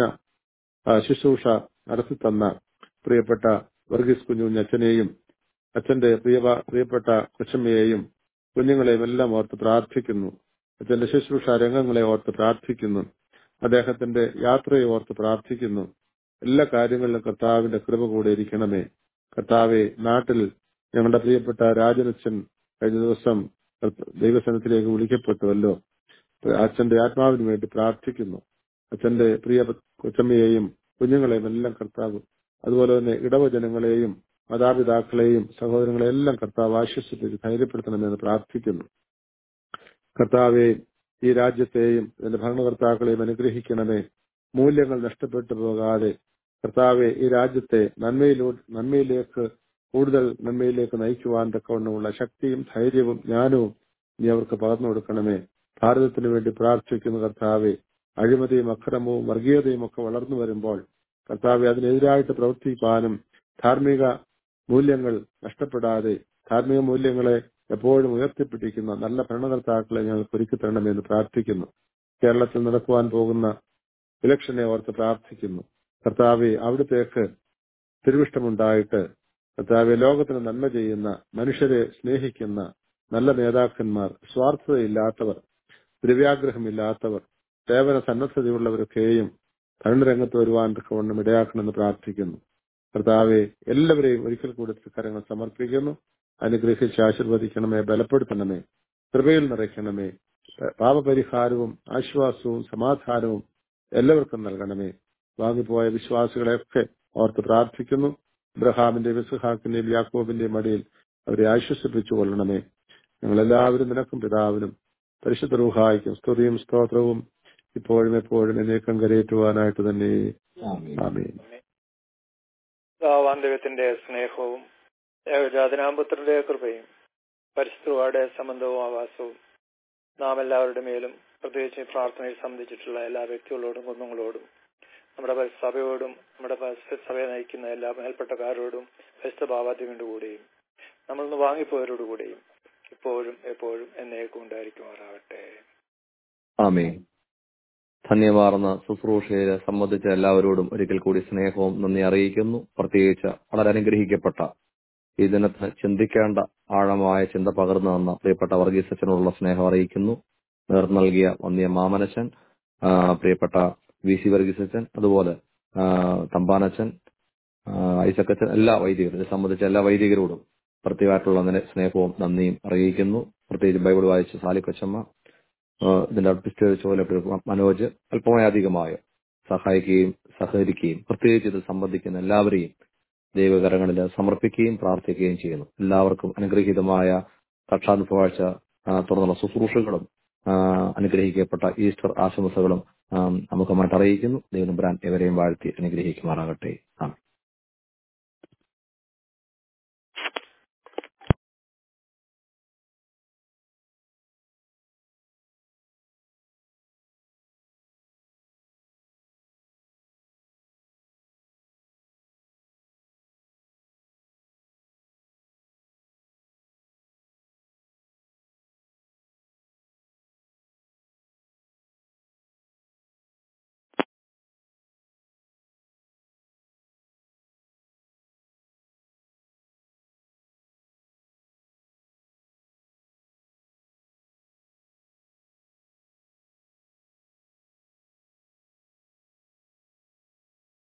ആ, ശുശ്രൂഷ നടത്തിത്തന്ന പ്രിയപ്പെട്ട വർഗീസ് കുഞ്ഞുഞ്ഞ് അച്ഛനെയും അച്ഛന്റെ പ്രിയ പ്രിയപ്പെട്ട കൊച്ചമ്മയെയും കുഞ്ഞുങ്ങളെയും എല്ലാം ഓർത്ത് പ്രാർത്ഥിക്കുന്നു അച്ഛന്റെ ശുശ്രൂഷ രംഗങ്ങളെ ഓർത്ത് പ്രാർത്ഥിക്കുന്നു അദ്ദേഹത്തിന്റെ യാത്രയെ ഓർത്ത് പ്രാർത്ഥിക്കുന്നു എല്ലാ കാര്യങ്ങളിലും കർത്താവിന്റെ കൃപ കൂടെ ഇരിക്കണമേ കർത്താവെ നാട്ടിൽ ഞങ്ങളുടെ പ്രിയപ്പെട്ട രാജനച്ഛൻ കഴിഞ്ഞ ദിവസം ദൈവസനത്തിലേക്ക് വിളിക്കപ്പെട്ടുവല്ലോ അച്ഛന്റെ ആത്മാവിന് വേണ്ടി പ്രാർത്ഥിക്കുന്നു അച്ഛന്റെ പ്രിയ കൊച്ചമ്മയെയും കുഞ്ഞുങ്ങളെയും എല്ലാം കർത്താവ് അതുപോലെ തന്നെ ഇടവജനങ്ങളെയും മാതാപിതാക്കളെയും സഹോദരങ്ങളെയും എല്ലാം കർത്താവ് ആശ്വസിപ്പിച്ച് ധൈര്യപ്പെടുത്തണമെന്ന് പ്രാർത്ഥിക്കുന്നു കർത്താവെ ഈ രാജ്യത്തെയും ഇതിന്റെ ഭരണകർത്താക്കളെയും അനുഗ്രഹിക്കണമേ മൂല്യങ്ങൾ നഷ്ടപ്പെട്ടു പോകാതെ കർത്താവെ ഈ രാജ്യത്തെ നന്മയിലൂ നന്മയിലേക്ക് കൂടുതൽ നന്മയിലേക്ക് നയിക്കുവാൻ തക്കവണ്ണമുള്ള ശക്തിയും ധൈര്യവും ജ്ഞാനവും നീ അവർക്ക് പകർന്നു കൊടുക്കണമേ ഭാരതത്തിന് വേണ്ടി പ്രാർത്ഥിക്കുന്ന കർത്താവെ അഴിമതിയും അക്രമവും വർഗീയതയും ഒക്കെ വളർന്നു വരുമ്പോൾ കർത്താവെ അതിനെതിരായിട്ട് പ്രവർത്തിക്കാനും ധാർമ്മിക മൂല്യങ്ങൾ നഷ്ടപ്പെടാതെ ധാർമ്മിക മൂല്യങ്ങളെ എപ്പോഴും ഉയർത്തിപ്പിടിക്കുന്ന നല്ല ഭരണകർത്താക്കളെ ഞങ്ങൾക്ക് ഒരുക്കി തരണമെന്ന് പ്രാർത്ഥിക്കുന്നു കേരളത്തിൽ നടക്കുവാൻ പോകുന്ന ഇലക്ഷനെ ഓർത്ത് പ്രാർത്ഥിക്കുന്നു കർത്താവെ അവിടത്തേക്ക് തിരുവിഷ്ടമുണ്ടായിട്ട് കർത്താവെ ലോകത്തിന് നന്മ ചെയ്യുന്ന മനുഷ്യരെ സ്നേഹിക്കുന്ന നല്ല നേതാക്കന്മാർ സ്വാർത്ഥതയില്ലാത്തവർ ദ്രവ്യാഗ്രഹമില്ലാത്തവർ സേവന സന്നദ്ധതയുള്ളവരൊക്കെയും ഭരണരംഗത്ത് വരുവാൻ തക്കവണ്ണം ഇടയാക്കണമെന്ന് പ്രാർത്ഥിക്കുന്നു കർത്താവെ എല്ലാവരെയും ഒരിക്കൽ കൂടി കരങ്ങൾ സമർപ്പിക്കുന്നു അനുഗ്രഹിച്ച് ആശീർവദിക്കണമേ ബലപ്പെടുത്തണമേ കൃപയിൽ നിറയ്ക്കണമേ പാപപരിഹാരവും ആശ്വാസവും സമാധാനവും എല്ലാവർക്കും നൽകണമേ വാങ്ങിപ്പോയ വിശ്വാസികളെയൊക്കെ ഓർത്ത് പ്രാർത്ഥിക്കുന്നു ഇബ്രഹാമിന്റെയും ഇസ്ഹാക്കിന്റെയും യാക്കോബിന്റെയും മടിയിൽ അവരെ ആശ്വസിപ്പിച്ചു കൊള്ളണമേ ഞങ്ങൾ എല്ലാവരും നിനക്കും പിതാവിനും പരിശുദ്ധ റൂഹായിക്കും സ്തുതിയും സ്തോത്രവും ഇപ്പോഴും എപ്പോഴും എന്നേക്കം കരയേറ്റുവാനായിട്ട് തന്നെ ആമേൻ ദാവാൻ ദൈവത്തിന്റെ സ്നേഹവും ഏകജാതനാമ്പുത്രന്റെ കൃപയും പരിശുദ്ധയുടെ സംബന്ധവും ആവാസവും നാം എല്ലാവരുടെ മേലും പ്രത്യേകിച്ച് ഈ പ്രാർത്ഥനയിൽ സംബന്ധിച്ചിട്ടുള്ള എല്ലാ വ്യക്തികളോടും കുഞ്ഞുങ്ങളോടും നമ്മുടെ സഭയോടും നമ്മുടെ സഭയെ നയിക്കുന്ന എല്ലാ മേൽപ്പെട്ടക്കാരോടും പരിശുദ്ധ ഭാവാദ്യങ്ങളുടെ കൂടെയും നമ്മൾ നിന്ന് വാങ്ങിപ്പോയവരോട് കൂടെയും ഇപ്പോഴും എപ്പോഴും എന്നേക്കും ഉണ്ടായിരിക്കുമാറാകട്ടെ ആമേ ധന്യമാർന്ന ശുശ്രൂഷയെ സംബന്ധിച്ച എല്ലാവരോടും ഒരിക്കൽ കൂടി സ്നേഹവും നന്ദി അറിയിക്കുന്നു പ്രത്യേകിച്ച് വളരെ അനുഗ്രഹിക്കപ്പെട്ട ഈ ദിനത്തിന് ചിന്തിക്കേണ്ട ആഴമായ ചിന്ത പകർന്നു തന്ന പ്രിയപ്പെട്ട വർഗീസ് അച്ഛനോടുള്ള സ്നേഹം അറിയിക്കുന്നു നേർ നൽകിയ വന്യ മാമനച്ചൻ ആ, പ്രിയപ്പെട്ട വി സി വർഗീസ് അച്ഛൻ അതുപോലെ ആ, തമ്പാനച്ചൻ ആ, ഐസക്കച്ചൻ എല്ലാ വൈദികരും ഇത് സംബന്ധിച്ച എല്ലാ വൈദികരോടും പ്രത്യേകമായിട്ടുള്ള നിന- സ്നേഹവും നന്ദിയും അറിയിക്കുന്നു പ്രത്യേകിച്ച് ബൈബിൾ വായിച്ച സാലിക്കൊച്ചമ്മ ആ, ഇതിന്റെ അഡ്മിനിസ്ട്രേറ്റീവ് ചുമതല മനോജ് അല്പമായി അധികമായി സഹായിക്കുകയും സഹകരിക്കുകയും പ്രത്യേകിച്ച് ഇതിൽ സംബന്ധിക്കുന്ന എല്ലാവരെയും ദൈവകരങ്ങളിൽ സമർപ്പിക്കുകയും പ്രാർത്ഥിക്കുകയും ചെയ്യുന്നു എല്ലാവർക്കും അനുഗ്രഹീതമായ കക്ഷാനുഭവാഴ്ച തുടർന്നുള്ള ശുശ്രൂഷകളും ആ, അനുഗ്രഹിക്കപ്പെട്ട ഈസ്റ്റർ ആശംസകളും ആ, നമുക്കുമായിട്ട് അറിയിക്കുന്നു ദൈവം ബ്രാൻ എവരെയും വാഴ്ത്തി അനുഗ്രഹിക്കുമാറാകട്ടെ ആമേൻ